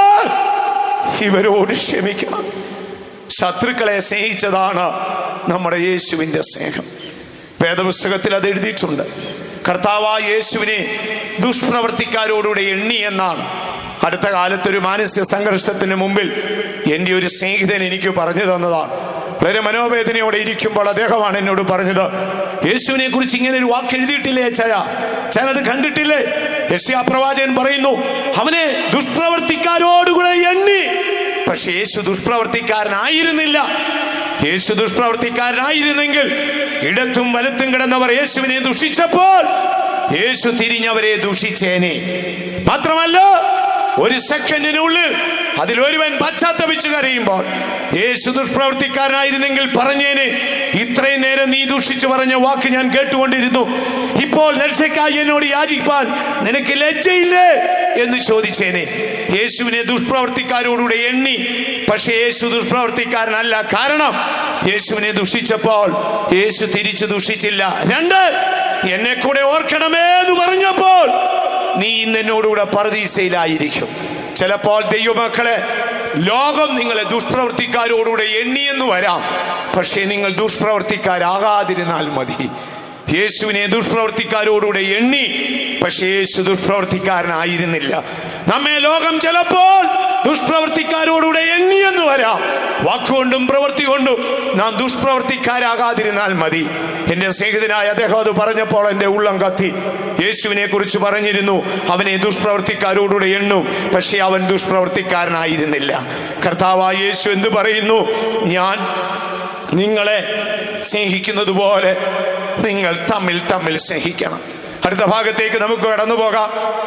ഇവരോട് ക്ഷമിക്കണം ശത്രുക്കളെ സ്നേഹിച്ചതാണ് നമ്മുടെ യേശുവിൻ്റെ സ്നേഹം വേദപുസ്തകത്തിൽ അത് എഴുതിയിട്ടുണ്ട് കർത്താവായ യേശുവിനെ ദുഷ്പ്രവർത്തിക്കാരോടുകൂടെ എണ്ണി എന്നാണ് അടുത്ത കാലത്ത് ഒരു മാനസിക സംഘർഷത്തിന് മുമ്പിൽ എൻ്റെ ഒരു സ്നേഹിതൻ എനിക്ക് പറഞ്ഞു തന്നതാണ് വളരെ മനോവേദനയോടെ ഇരിക്കുമ്പോൾ അദ്ദേഹമാണ് എന്നോട് പറഞ്ഞത് യേശുവിനെ കുറിച്ച് ഇങ്ങനെ ഒരു വാക്ക് എഴുതിയിട്ടില്ലേ ചയ ഞാനത് കണ്ടിട്ടില്ലേ യശ്യാ പ്രവാചകൻ പറയുന്നു അവനെ ദുഷ്പ്രവർത്തിക്കാരോടുകൂടെ എണ്ണി പക്ഷെ യേശു ദുഷ്പ്രവർത്തിക്കാരനായിരുന്നില്ല യേശു ദുഷ്പ്രവർത്തിക്കാരനായിരുന്നെങ്കിൽ ഇടത്തും വലത്തും കിടന്നവർ യേശുവിനെ ദുഷിച്ചപ്പോൾ യേശു തിരിഞ്ഞവരെ ദുഷിച്ചേനെ മാത്രമല്ല ഒരു സെക്കൻഡിനുള്ളിൽ അതിലൊരുവൻ പശ്ചാത്തപിച്ചു കരയുമ്പോൾ യേശു ദുഷ്പ്രവർത്തിക്കാരനായിരുന്നെങ്കിൽ പറഞ്ഞേനെ ഇത്രയും നേരം നീ ദുഷിച്ചു പറഞ്ഞ വാക്ക് ഞാൻ കേട്ടുകൊണ്ടിരുന്നു ഇപ്പോൾ രക്ഷയ്ക്കായി എന്നോട് യാചിപ്പാൻ നിനക്ക് ലജ്ജയില്ലേ എന്ന് ചോദിച്ചേനെ യേശുവിനെ ദുഷ്പ്രവർത്തിക്കാരോടുകൂടെ എണ്ണി പക്ഷേ യേശു ദുഷ്പ്രവർത്തിക്കാരനല്ല കാരണം യേശുവിനെ ദുഷിച്ചപ്പോൾ യേശു തിരിച്ചു ദുഷിച്ചില്ല രണ്ട് എന്നെ കൂടെ ഓർക്കണമേ എന്ന് പറഞ്ഞപ്പോൾ നീ ഇന്ന് എന്നോടുകൂടെ പറദീസയിലായിരിക്കും ചിലപ്പോൾ ദൈവമക്കളെ ലോകം നിങ്ങളെ ദുഷ്പ്രവർത്തിക്കാരോടുകൂടെ എണ്ണിയെന്ന് വരാം പക്ഷേ നിങ്ങൾ ദുഷ്പ്രവർത്തിക്കാരാകാതിരുന്നാൽ മതി യേശുവിനെ ദുഷ്പ്രവർത്തിക്കാരോടുകൂടെ എണ്ണി പക്ഷേ യേശു ദുഷ്പ്രവർത്തിക്കാരനായിരുന്നില്ല നമ്മെ ലോകം ചിലപ്പോൾ ദുഷ്പ്രവർത്തിക്കാരോടുകൂടെ എണ്ണിയെന്ന് വരാം വാക്കുകൊണ്ടും പ്രവൃത്തി കൊണ്ടും നാം ദുഷ്പ്രവർത്തിക്കാരാകാതിരുന്നാൽ മതി എന്റെ സ്നേഹിതനായ അദ്ദേഹം അത് പറഞ്ഞപ്പോൾ എൻ്റെ ഉള്ളം കത്തി യേശുവിനെ കുറിച്ച് പറഞ്ഞിരുന്നു അവനെ ദുഷ്പ്രവർത്തിക്കാരോടുകൂടെ എണ്ണും പക്ഷേ അവൻ ദുഷ്പ്രവർത്തിക്കാരനായിരുന്നില്ല കർത്താവായ യേശു എന്ത് പറയുന്നു ഞാൻ നിങ്ങളെ സ്നേഹിക്കുന്നത് പോലെ നിങ്ങൾ തമ്മിൽ തമ്മിൽ സ്നേഹിക്കണം അടുത്ത ഭാഗത്തേക്ക് നമുക്ക് കടന്നു പോകാം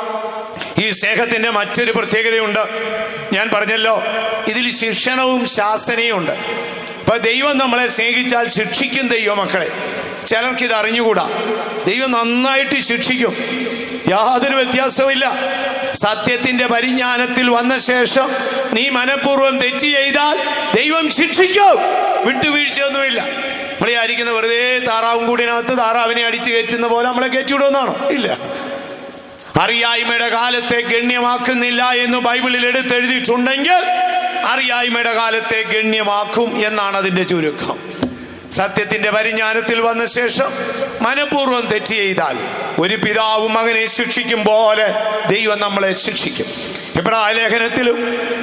ഈ സ്നേഹത്തിന്റെ മറ്റൊരു പ്രത്യേകതയുണ്ട് ഞാൻ പറഞ്ഞല്ലോ ഇതിൽ ശിക്ഷണവും ശാസനയും ഉണ്ട് ഇപ്പൊ ദൈവം നമ്മളെ സ്നേഹിച്ചാൽ ശിക്ഷിക്കും ദൈവം മക്കളെ ചിലർക്ക് ഇത് അറിഞ്ഞുകൂടാ ദൈവം നന്നായിട്ട് ശിക്ഷിക്കും യാതൊരു വ്യത്യാസവുമില്ല സത്യത്തിന്റെ പരിജ്ഞാനത്തിൽ വന്ന ശേഷം നീ മനഃപൂർവ്വം തെറ്റ് ചെയ്താൽ ദൈവം ശിക്ഷിക്കും വിട്ടുവീഴ്ചയൊന്നുമില്ല നമ്മൾ വിചാരിക്കുന്ന വെറുതെ താറാവും കൂടിനകത്ത് താറാവിനെ അടിച്ചു കയറ്റുന്ന പോലെ നമ്മളെ കയറ്റിവിടുമെന്നാണോ ഇല്ല അറിയായ്മയുടെ കാലത്തെ ഗണ്യമാക്കുന്നില്ല എന്ന് ബൈബിളിൽ എടുത്തെഴുതിയിട്ടുണ്ടെങ്കിൽ അറിയായ്മയുടെ കാലത്തെ ഗണ്യമാക്കും എന്നാണ് അതിന്റെ ചുരുക്കം സത്യത്തിന്റെ പരിജ്ഞാനത്തിൽ വന്ന ശേഷം മനഃപൂർവ്വം തെറ്റ് ചെയ്താൽ ഒരു പിതാവ് മകനെ ശിക്ഷിക്കും പോലെ ദൈവം നമ്മളെ ശിക്ഷിക്കും ഇബ്രാഹിം ലേഖനത്തിലും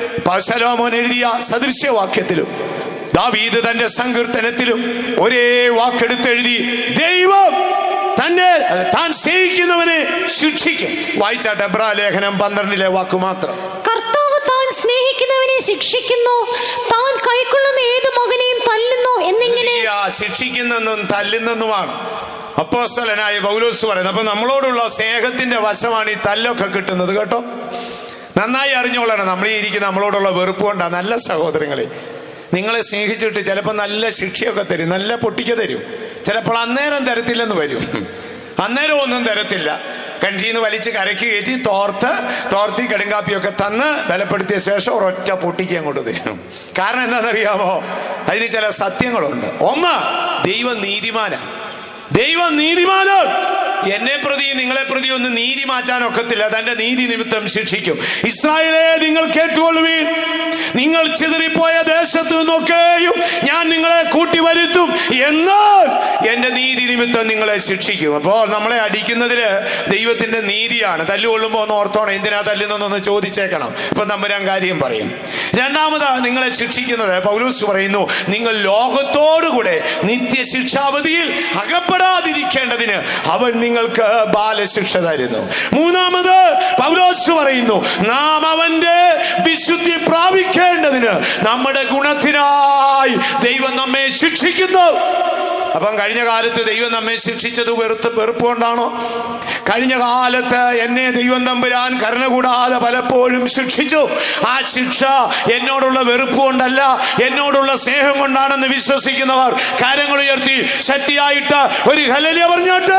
പശലോമോൻ എഴുതിയ സദൃശ്യവാക്യത്തിലും ദാവീദ് തന്റെ സങ്കീർത്തനത്തിലും ഒരേ വാക്കെടുത്തെഴുതി ദൈവം തന്നെ അല്ല, താൻ സ്നേഹിക്കുന്നവനെ ശിക്ഷിക്കും വായിച്ചാട്ടെ എബ്രാ ലേഖനം പന്ത്രണ്ടിലെ വാക്ക് മാത്രം കർത്താവ് താൻ സ്നേഹിക്കുന്നവനെ ശിക്ഷിക്കുന്നു താൻ കൈക്കൊള്ളുന്ന ഏത് മകനെയും തല്ലുന്നു എന്നിങ്ങനെ ഈ, ആ, ശിക്ഷിക്കുന്നെന്നും തല്ലുന്നെന്നുമാണ് അപ്പോസ്തലനായ പൗലോസ് പറയുന്നത് അപ്പൊ നമ്മളോടുള്ള സ്നേഹത്തിന്റെ വശമാണ് ഈ തല്ലൊക്കെ കിട്ടുന്നത് കേട്ടോ നന്നായി അറിഞ്ഞോളണം നമ്മൾ ഈ ഇരിക്കുന്ന നമ്മളോടുള്ള വെറുപ്പ് കൊണ്ടാണ് നല്ല സഹോദരങ്ങളെ നിങ്ങളെ സ്നേഹിച്ചിട്ട് ചിലപ്പോൾ നല്ല ശിക്ഷയൊക്കെ തരും നല്ല പൊട്ടിക്ക തരും ചിലപ്പോൾ അന്നേരം തരത്തില്ലെന്ന് വരും അന്നേരം ഒന്നും തരത്തില്ല കഞ്ചിന്ന് വലിച്ച് കരയ്ക്ക് കയറ്റി തോർത്ത് തോർത്തി കടുങ്കാപ്പിയൊക്കെ തന്ന് ബലപ്പെടുത്തിയ ശേഷം ഒരൊറ്റ പൊട്ടിക്ക് അങ്ങോട്ട് തരും കാരണം എന്താണെന്നറിയാമോ അതിന് ചില സത്യങ്ങളുണ്ട് ഒന്ന് ദൈവം നീതിമാനാണ് ദൈവം നീതിമാനാണ് എന്നെ പ്രതി നിങ്ങളെ പ്രതി ഒന്ന് നീതി മാറ്റാൻ ഒക്കത്തില്ല തന്റെ നീതി നിമിത്തം ശിക്ഷിക്കും ഇസ്രായേലെ നിങ്ങൾ കേട്ടുകൊള്ളുവീൻ നിങ്ങൾ ചിതറിപ്പോയ ദേശത്തു നിന്നൊക്കെയും ഞാൻ നിങ്ങളെ കൂട്ടി വരുത്തും എന്നാൽ എന്റെ നീതി നിമിത്തം നിങ്ങളെ ശിക്ഷിക്കും അപ്പോൾ നമ്മളെ അടിക്കുന്നതില് ദൈവത്തിന്റെ നീതിയാണ് തല്ലുകൊള്ളുമ്പോൾ ഒന്ന് ഓർത്തോണം എന്തിനാ തല്ലുന്നൊന്ന് ചോദിച്ചേക്കണം ഇപ്പൊ നമ്പരാൻ കാര്യം പറയും രണ്ടാമത് നിങ്ങളെ ശിക്ഷിക്കുന്നത് പൗലൂസ് പറയുന്നു നിങ്ങൾ ലോകത്തോടുകൂടെ നിത്യശിക്ഷാവധിയിൽ അകപ്പെടാതിരിക്കേണ്ടതിന് അവൻ നിങ്ങൾക്ക് ബാലശിക്ഷ തരുന്നു മൂന്നാമത് പൗലോസ് പറയുന്നു നാം അവന്റെ വിശുദ്ധി പ്രാപിക്കേണ്ടതിന് നമ്മുടെ ഗുണത്തിനായി ദൈവം നമ്മെ ശിക്ഷിക്കുന്നു അപ്പം കഴിഞ്ഞ കാലത്ത് ദൈവം നമ്മെ ശിക്ഷിച്ചത് വെറുത്ത് വെറുപ്പ് കൊണ്ടാണോ കഴിഞ്ഞ കാലത്ത് എന്നെ ദൈവം തമ്പുരാൻ കരുണ കൂടാതെ പലപ്പോഴും ശിക്ഷിച്ചു ആ ശിക്ഷ എന്നോടുള്ള വെറുപ്പ് കൊണ്ടല്ല എന്നോടുള്ള സ്നേഹം കൊണ്ടാണെന്ന് വിശ്വസിക്കുന്നവർ കരങ്ങൾ ഉയർത്തി ശക്തിയായിട്ട് ഒരു ഹലലിയ പറഞ്ഞോട്ട്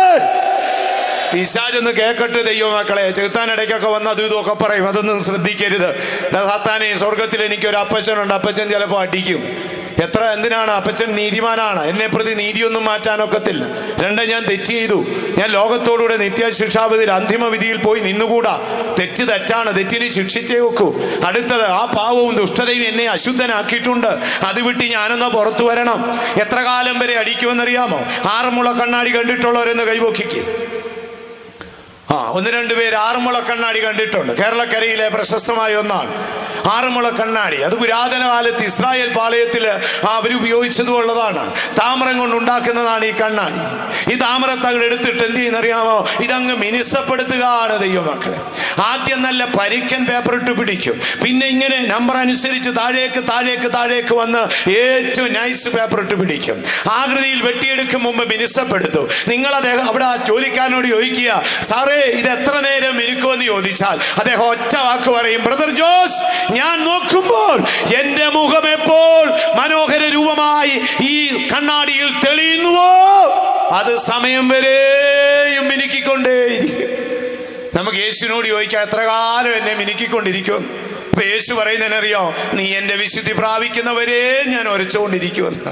പിശാചെന്ന് കേക്കട്ട് ദൈവമക്കളെ ചെകുത്താനിടയ്ക്കൊക്കെ വന്ന് അതും ഇതുമൊക്കെ പറയും അതൊന്നും ശ്രദ്ധിക്കരുത് എടാ സാത്താനെ സ്വർഗത്തിൽ എനിക്കൊരു അപ്പച്ചനുണ്ട് അപ്പച്ചൻ ചിലപ്പോൾ അടിക്കും എത്ര എന്തിനാണ് അപ്പച്ചൻ നീതിമാനാണ് എന്നെ പ്രതി നീതിയൊന്നും മാറ്റാനൊക്കത്തില്ല രണ്ട് ഞാൻ തെറ്റ് ചെയ്തു ഞാൻ ലോകത്തോടുകൂടെ നിത്യശിക്ഷാപതിയിൽ അന്തിമ വിധിയിൽ പോയി നിന്നുകൂടാ തെറ്റ് തെറ്റാണ് തെറ്റിന് ശിക്ഷിച്ചേ വെക്കൂ അടുത്തത് ആ പാവവും ദുഷ്ടതയും എന്നെ അശുദ്ധനാക്കിയിട്ടുണ്ട് അത് വിട്ട് ഞാനൊന്ന് പുറത്തു വരണം എത്ര കാലം വരെ അടിക്കുമെന്നറിയാമോ ആറന്മുള കണ്ണാടി കണ്ടിട്ടുള്ളവരെന്ന് കൈപൊക്കിക്കും ആ ഒന്ന് രണ്ട് പേര് ആറന്മുള കണ്ണാടി കണ്ടിട്ടുണ്ട് കേരളക്കരയിലെ പ്രശസ്തമായ ഒന്നാണ് ആറുമുള കണ്ണാടി അത് പുരാതന കാലത്ത് ഇസ്രായേൽ പാളയത്തിൽ അവരുപയോഗിച്ചതുള്ളതാണ് താമരം കൊണ്ട് ഉണ്ടാക്കുന്നതാണ് ഈ കണ്ണാടി ഈ താമരത്തകട് എടുത്തിട്ട് എന്ത് ചെയ്യുന്നറിയാമോ ഇതങ്ങ് മിനുസപ്പെടുത്തുകയാണ് ദൈവമക്കളെ ആദ്യം നല്ല പരിക്കൻ പേപ്പർ ഇട്ട് പിടിക്കും പിന്നെ ഇങ്ങനെ നമ്പർ അനുസരിച്ച് താഴേക്ക് താഴേക്ക് താഴേക്ക് വന്ന് ഏറ്റവും നൈസ് പേപ്പർ ഇട്ട് പിടിക്കും ആകൃതിയിൽ വെട്ടിയെടുക്കും മുമ്പ് മിനുസപ്പെടുത്തും നിങ്ങൾ അദ്ദേഹം അവിടെ ആ ജോലിക്കാരനോട് ചോദിക്കുക സാറേ ഇത് എത്ര നേരം മിനുക്കുമെന്ന് ചോദിച്ചാൽ അദ്ദേഹം ഒറ്റ വാക്ക് പറയും ബ്രദർ ജോസ് ഞാൻ നോക്കുമ്പോൾ എന്റെ മുഖം എപ്പോൾ മനോഹര രൂപമായി ഈ കണ്ണാടിയിൽ തെളിയുന്നുവോ അത് സമയം വരെയും മിനുക്കിക്കൊണ്ടേയിരിക്കും നമുക്ക് യേശുവിനോട് ചോദിക്കാം എത്ര കാലം എന്നെ മിനുക്കിക്കൊണ്ടിരിക്കും അപ്പൊ യേശു പറയുന്നതിനറിയോ നീ എന്റെ വിശുദ്ധി പ്രാപിക്കുന്നവരെ ഞാൻ ഒരച്ചുകൊണ്ടിരിക്കുമെന്ന്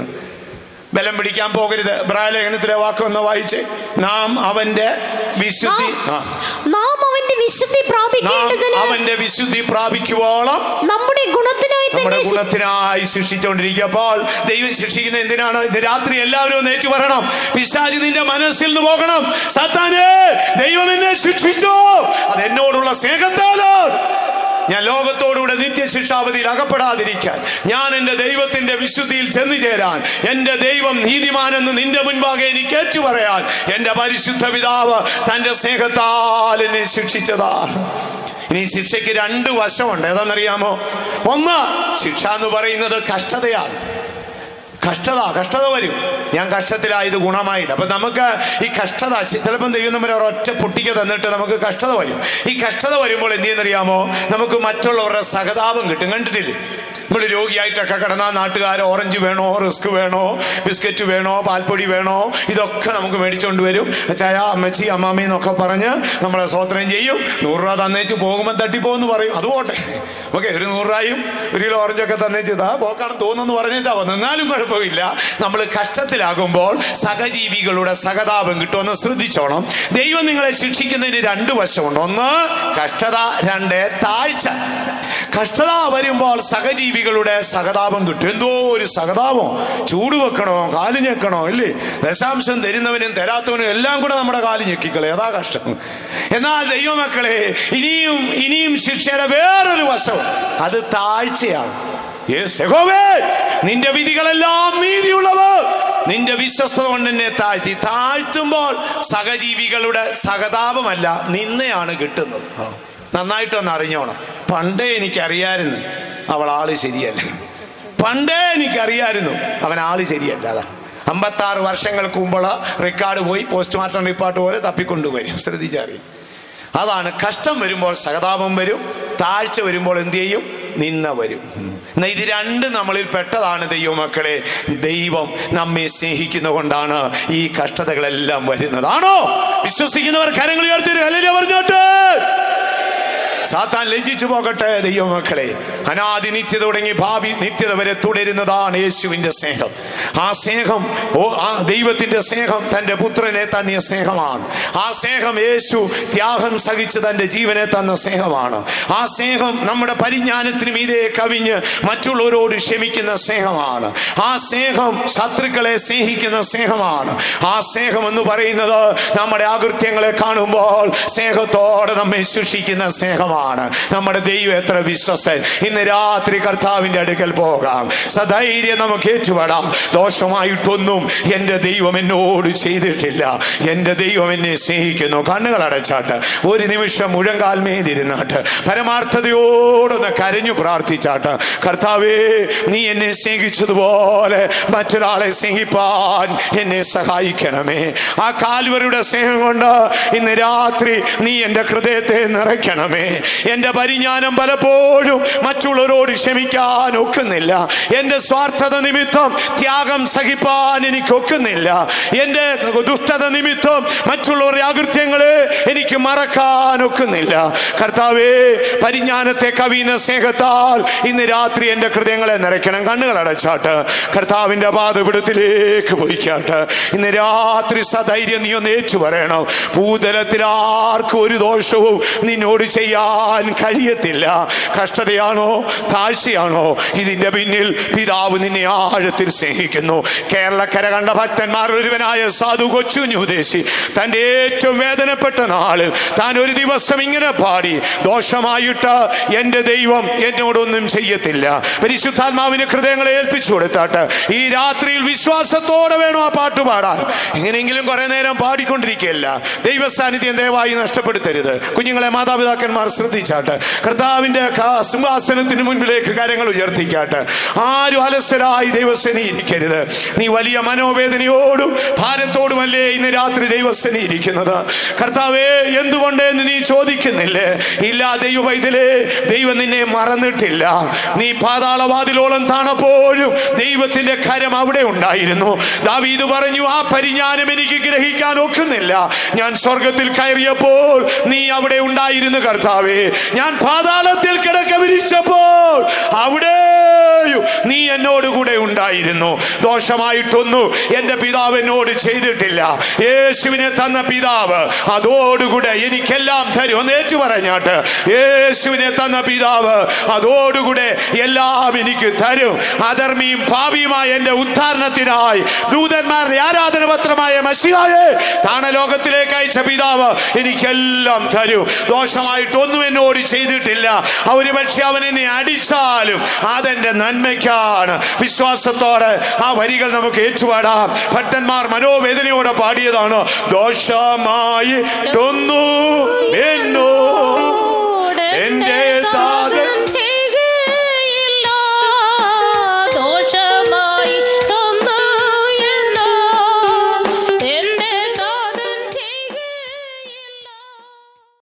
ബലം പിടിക്കാൻ പോകരുത് ബ്രാലേഖനത്തിലെ വാക്കൊന്ന് വായിച്ച് നാം അവന്റെ വിശുദ്ധി ആ. നാം അവന്റെ വിശുദ്ധി നാം പ്രാപിക്കേണ്ടതിന് അവന്റെ വിശുദ്ധി പ്രാപിക്കുവോളം നമ്മുടെ ഗുണത്തിനായി നമ്മുടെ തന്നെ ശി- ഗുണത്തിനായി ശിക്ഷിച്ചുകൊണ്ടിരിക്കുക അപ്പോൾ ദൈവം ശിക്ഷിക്കുന്ന എന്തിനാണ് ഇന്ന് രാത്രി എല്ലാവരും ഒന്ന് ഏറ്റു പറയണം പിശാചി നിന്റെ മനസ്സിൽ നിന്ന് പോകണം സത്താനേ ദൈവം എന്നെ ശിക്ഷിച്ചു അത് എന്നോടുള്ള സ്നേഹത്താലാണ് ഞാൻ ലോകത്തോടുകൂടെ നിത്യശിക്ഷാവധിയിൽ അകപ്പെടാതിരിക്കാൻ ഞാൻ എൻ്റെ ദൈവത്തിന്റെ വിശുദ്ധിയിൽ ചെന്നു ചേരാൻ എൻ്റെ ദൈവം നീതിമാനെന്ന് നിന്റെ മുൻപാകെ എനിക്ക് ഏറ്റു പറയാൻ എൻ്റെ പരിശുദ്ധ പിതാവ് തൻ്റെ സ്നേഹത്താൽ എന്നെ ശിക്ഷിച്ചതാണ് ഇനി ശിക്ഷയ്ക്ക് രണ്ട് വശമുണ്ട് ഏതാണെന്നറിയാമോ ഒന്ന് ശിക്ഷ എന്ന് പറയുന്നത് കഷ്ടതയാണ് കഷ്ടത കഷ്ടത വരും ഞാൻ കഷ്ടത്തിലായത് ഗുണമായത് അപ്പൊ നമുക്ക് ഈ കഷ്ടത ചിലപ്പം ദൈവം നമ്മൾ ഒരൊറ്റ പൊട്ടിക്ക തന്നിട്ട് നമുക്ക് കഷ്ടത വരും ഈ കഷ്ടത വരുമ്പോൾ എന്ത് ചെയ്യുന്നറിയാമോ നമുക്ക് മറ്റുള്ളവരുടെ സഹതാപം കിട്ടും കണ്ടിട്ടില്ലേ നമ്മൾ രോഗിയായിട്ടൊക്കെ കിടന്നാൽ നാട്ടുകാർ ഓറഞ്ച് വേണോ റിസ്ക് വേണോ ബിസ്ക്കറ്റ് വേണോ പാൽപ്പൊടി വേണോ ഇതൊക്കെ നമുക്ക് മേടിച്ചോണ്ട് വരും ചായ അമ്മച്ചി അമ്മാമ്മ എന്നൊക്കെ പറഞ്ഞ് നമ്മളെ സ്വോത്രം ചെയ്യും നൂറ് രൂപ തന്നേച്ച് പോകുമ്പോൾ തട്ടിപ്പോന്ന് പറയും അത് പോട്ടെ ഓക്കെ ഒരു നൂറ് രൂപയും ഒരു കിലോ ഓറഞ്ചൊക്കെ തന്നേച്ച് ഇതാ പോക്കാണ് തോന്നുന്നു പറഞ്ഞേച്ചാ വന്നു എന്നാലും കുഴപ്പമില്ല നമ്മൾ കഷ്ടത്തിലാകുമ്പോൾ സഹജീവികളുടെ സഹതാപം കിട്ടുമെന്ന് ശ്രദ്ധിച്ചോണം ദൈവം നിങ്ങളെ ശിക്ഷിക്കുന്നതിന് രണ്ട് വശമുണ്ട് ഒന്ന് കഷ്ടത രണ്ട് താഴ്ച കഷ്ടത വരുമ്പോൾ സഹജീവികളുടെ സഹതാപം കിട്ടും എന്തോ ഒരു സഹതാപം ചൂട് വെക്കണോ കാല് ഞെക്കണോ ഇല്ലേ ദശാംശം തരുന്നവനും തരാത്തവനും എല്ലാം കൂടെ നമ്മുടെ കാല് ഞെക്കിക്കളെ അതാ കഷ്ടം എന്നാൽ ദൈവമക്കളെ ഇനിയും ഇനിയും ശിക്ഷയുടെ വേറൊരു വശം അത് താഴ്ചയാണ് യേസ്, യഹോവേ, നിന്റെ വിധികളെല്ലാം നീതിയുള്ളവ നിന്റെ വിശ്വസ്തത കൊണ്ട് എന്നെ താഴ്ത്തി താഴ്ത്തുമ്പോൾ സഹജീവികളുടെ സഹതാപമല്ല നിന്നെയാണ് കിട്ടുന്നത് നന്നായിട്ടൊന്ന് അറിഞ്ഞോണം പണ്ടേ എനിക്കറിയായിരുന്നു അവൾ ആള് ശരിയല്ല പണ്ടേ എനിക്കറിയായിരുന്നു അവൻ ആള് ശരിയല്ല അതാ അമ്പത്താറ് വർഷങ്ങൾക്ക് മുമ്പുള്ള റെക്കോർഡ് പോയി പോസ്റ്റ്മോർട്ടം റിപ്പോർട്ട് പോലെ തപ്പിക്കൊണ്ടുവരും ശ്രദ്ധിച്ചറിയും അതാണ് കഷ്ടം വരുമ്പോൾ സഹതാപം വരും താഴ്ച വരുമ്പോൾ എന്ത് ചെയ്യും നിന്ന വരും എന്നാ ഇത് രണ്ട് നമ്മളിൽ പെട്ടതാണ് ദൈവമക്കളെ ദൈവം നമ്മെ സ്നേഹിക്കുന്ന കൊണ്ടാണ് ഈ കഷ്ടതകളെല്ലാം വരുന്നത് ആണോ വിശ്വസിക്കുന്നവർ കരങ്ങൾ ഉയർത്തി അല്ലേ പറഞ്ഞോട്ടെ സാത്താൻ ലജ്ജിച്ചു പോകട്ടെ ദൈവമക്കളെ അനാദി നിത്യത തുടങ്ങി ഭാവി നിത്യത വരെ തുടരുന്നതാണ് യേശുവിന്റെ സ്നേഹം ആ സ്നേഹം ഓ ആ ദൈവത്തിന്റെ സ്നേഹം തന്റെ പുത്രനെ തന്നിയ സ്നേഹമാണ് ആ സ്നേഹം യേശു ത്യാഗം സഹിച്ച് തന്റെ ജീവനെ തന്ന സ്നേഹമാണ് ആ സ്നേഹം നമ്മുടെ പരിജ്ഞാനത്തിന് മീതെ കവിഞ്ഞ് മറ്റുള്ളവരോട് ക്ഷമിക്കുന്ന സ്നേഹമാണ് ആ സ്നേഹം ശത്രുക്കളെ സ്നേഹിക്കുന്ന സ്നേഹമാണ് ആ സ്നേഹം എന്ന് പറയുന്നത് നമ്മുടെ ആകൃത്യങ്ങളെ കാണുമ്പോൾ സ്നേഹത്തോടെ നമ്മെ ശിക്ഷിക്കുന്ന സ്നേഹമാണ് നമ്മുടെ ദൈവം എത്ര വിശ്വസൻ ഇന്ന് രാത്രി കർത്താവിന്റെ അടുക്കൽ പോകാം സധൈര്യം നമുക്ക് ഏറ്റുപെടാം ദോഷമായിട്ടൊന്നും എൻ്റെ ദൈവം എന്നോട് ചെയ്തിട്ടില്ല എൻ്റെ ദൈവം എന്നെ സ്നേഹിക്കുന്നു കണ്ണുകൾ അടച്ചാട്ട് ഒരു നിമിഷം മുഴങ്കാൽ മേലിരുന്നാട്ട് പരമാർത്ഥതയോടൊന്ന് കരഞ്ഞു പ്രാർത്ഥിച്ചാട്ട് കർത്താവേ നീ എന്നെ സ്നേഹിച്ചതുപോലെ മറ്റൊരാളെ സ്നേഹിപ്പാൻ എന്നെ സഹായിക്കണമേ ആ കാൽവരുടെ സ്നേഹം കൊണ്ട് ഇന്ന് രാത്രി നീ എൻ്റെ ഹൃദയത്തെ നിറയ്ക്കണമേ എൻ്റെ പരിജ്ഞാനം പലപ്പോഴും മറ്റുള്ളവരോട് ക്ഷമിക്കാൻ ഒക്കുന്നില്ല എൻ്റെ സ്വാർത്ഥത നിമിത്തം ത്യാഗം സഹിപ്പാൻ എനിക്ക് ഒക്കുന്നില്ല എൻ്റെ ദുഷ്ടത നിമിത്തം മറ്റുള്ളവരുടെ അകൃത്യങ്ങളെ എനിക്ക് മറക്കാൻ ഒക്കുന്നില്ല കർത്താവേ പരിജ്ഞാനത്തെ കവിയുന്ന സ്നേഹത്താൽ ഇന്ന് രാത്രി എൻ്റെ ഹൃദയങ്ങളെ നിറയ്ക്കണം കണ്ണുകൾ അടച്ചാട്ട് കർത്താവിൻ്റെ പാതപിടത്തിലേക്ക് പോയിക്കാട്ട് ഇന്ന് രാത്രി സധൈര്യം നീ ഒന്ന് ഏറ്റു പറയണം ഭൂതലത്തിൽ ആർക്കും ഒരു ദോഷവും നിന്നോട് ചെയ്യാൻ പറയാൻ കഴിയത്തില്ല കഷ്ടതയാണോ താഴ്ചയാണോ ഇതിന്റെ പിന്നിൽ പിതാവ് നിന്നെ ആഴത്തിൽ സ്നേഹിക്കുന്നു കേരളക്കര കണ്ട ഭക്തന്മാർ ഒരുവനായ സാധു കൊച്ചുഞ്ഞു ഉദ്ദേശി തന്റെ ഏറ്റവും വേദനപ്പെട്ട നാളിൽ താൻ ഒരു ദിവസം ഇങ്ങനെ പാടി ദോഷമായിട്ട് എൻ്റെ ദൈവം എന്നോടൊന്നും ചെയ്യത്തില്ല പരിശുദ്ധാത്മാവിന് ഹൃദയങ്ങളെ ഏൽപ്പിച്ചു കൊടുത്താട്ട് ഈ രാത്രിയിൽ വിശ്വാസത്തോടെ വേണം ആ പാട്ട് പാടാൻ എങ്ങനെയെങ്കിലും കുറെ നേരം പാടിക്കൊണ്ടിരിക്കുകയല്ല ദൈവസാന്നിധ്യം ദയവായി നഷ്ടപ്പെടുത്തരുത് കുഞ്ഞുങ്ങളെ മാതാപിതാക്കന്മാർ ശ്രദ്ധിച്ചാട്ട് കർത്താവിന്റെ ക- സിംഹാസനത്തിന് മുൻപിലേക്ക് കാര്യങ്ങൾ ഉയർത്തിക്കാട്ട് ആരും അലസരായി ദൈവസേന ഇരിക്കരുത് നീ വലിയ മനോവേദനയോടും ഭാരത്തോടുമല്ലേ ഇന്ന് രാത്രി ദൈവസേന ഇരിക്കുന്നത് കർത്താവേ എന്തുകൊണ്ട് എന്ന് നീ ചോദിക്കുന്നില്ലേ ഇല്ല ദൈവ വൈദ്യലേ ദൈവം നിന്നെ മറന്നിട്ടില്ല നീ പാതാളവാതിലോളം താണപ്പോഴും ദൈവത്തിന്റെ കരം അവിടെ ഉണ്ടായിരുന്നു ദാവീദ് പറഞ്ഞു ആ പരിജ്ഞാനം എനിക്ക് ഗ്രഹിക്കാൻ ഒക്കുന്നില്ല ഞാൻ സ്വർഗത്തിൽ കയറിയപ്പോൾ നീ അവിടെ ഉണ്ടായിരുന്നു കർത്താവേ ഞാൻ പാതാളത്തിൽ കിടക്ക വിരിച്ചപ്പോൾ അവിടെയും നീ എന്നോട് കൂടെ ഉണ്ടായിരുന്നു ദോഷമായിട്ടൊന്നും എന്റെ പിതാവ് എന്നോട് ചെയ്തിട്ടില്ല യേശുവിനെ തന്ന പിതാവ് അതോടുകൂടെ എനിക്കെല്ലാം തരും ഒന്ന് ഏറ്റു പറഞ്ഞാട്ട് യേശുവിനെ തന്ന പിതാവ് അതോടുകൂടെ എല്ലാം എനിക്ക് തരും അധർമ്മിയും ഭാവിയുമായ എന്റെ ഉദ്ധാരണത്തിനായി ദൂതന്മാരുടെ ആരാധന പത്രമായ മസിഹായെ താണലോകത്തിലേക്ക് അയച്ച പിതാവ് എനിക്കെല്ലാം തരും ദോഷമായിട്ടൊന്നും എന്നോട് ചെയ്തിട്ടില്ല അവര് പക്ഷെ അവൻ എന്നെ അടിച്ചാലും അതെന്റെ നന്മയ്ക്കാണ് വിശ്വാസത്തോടെ ആ വരികൾ നമുക്ക് ഏറ്റുപാടാം ഭക്തന്മാർ മനോവേദനയോടെ പാടിയതാണ് ദോഷമായിട്ടൊന്നും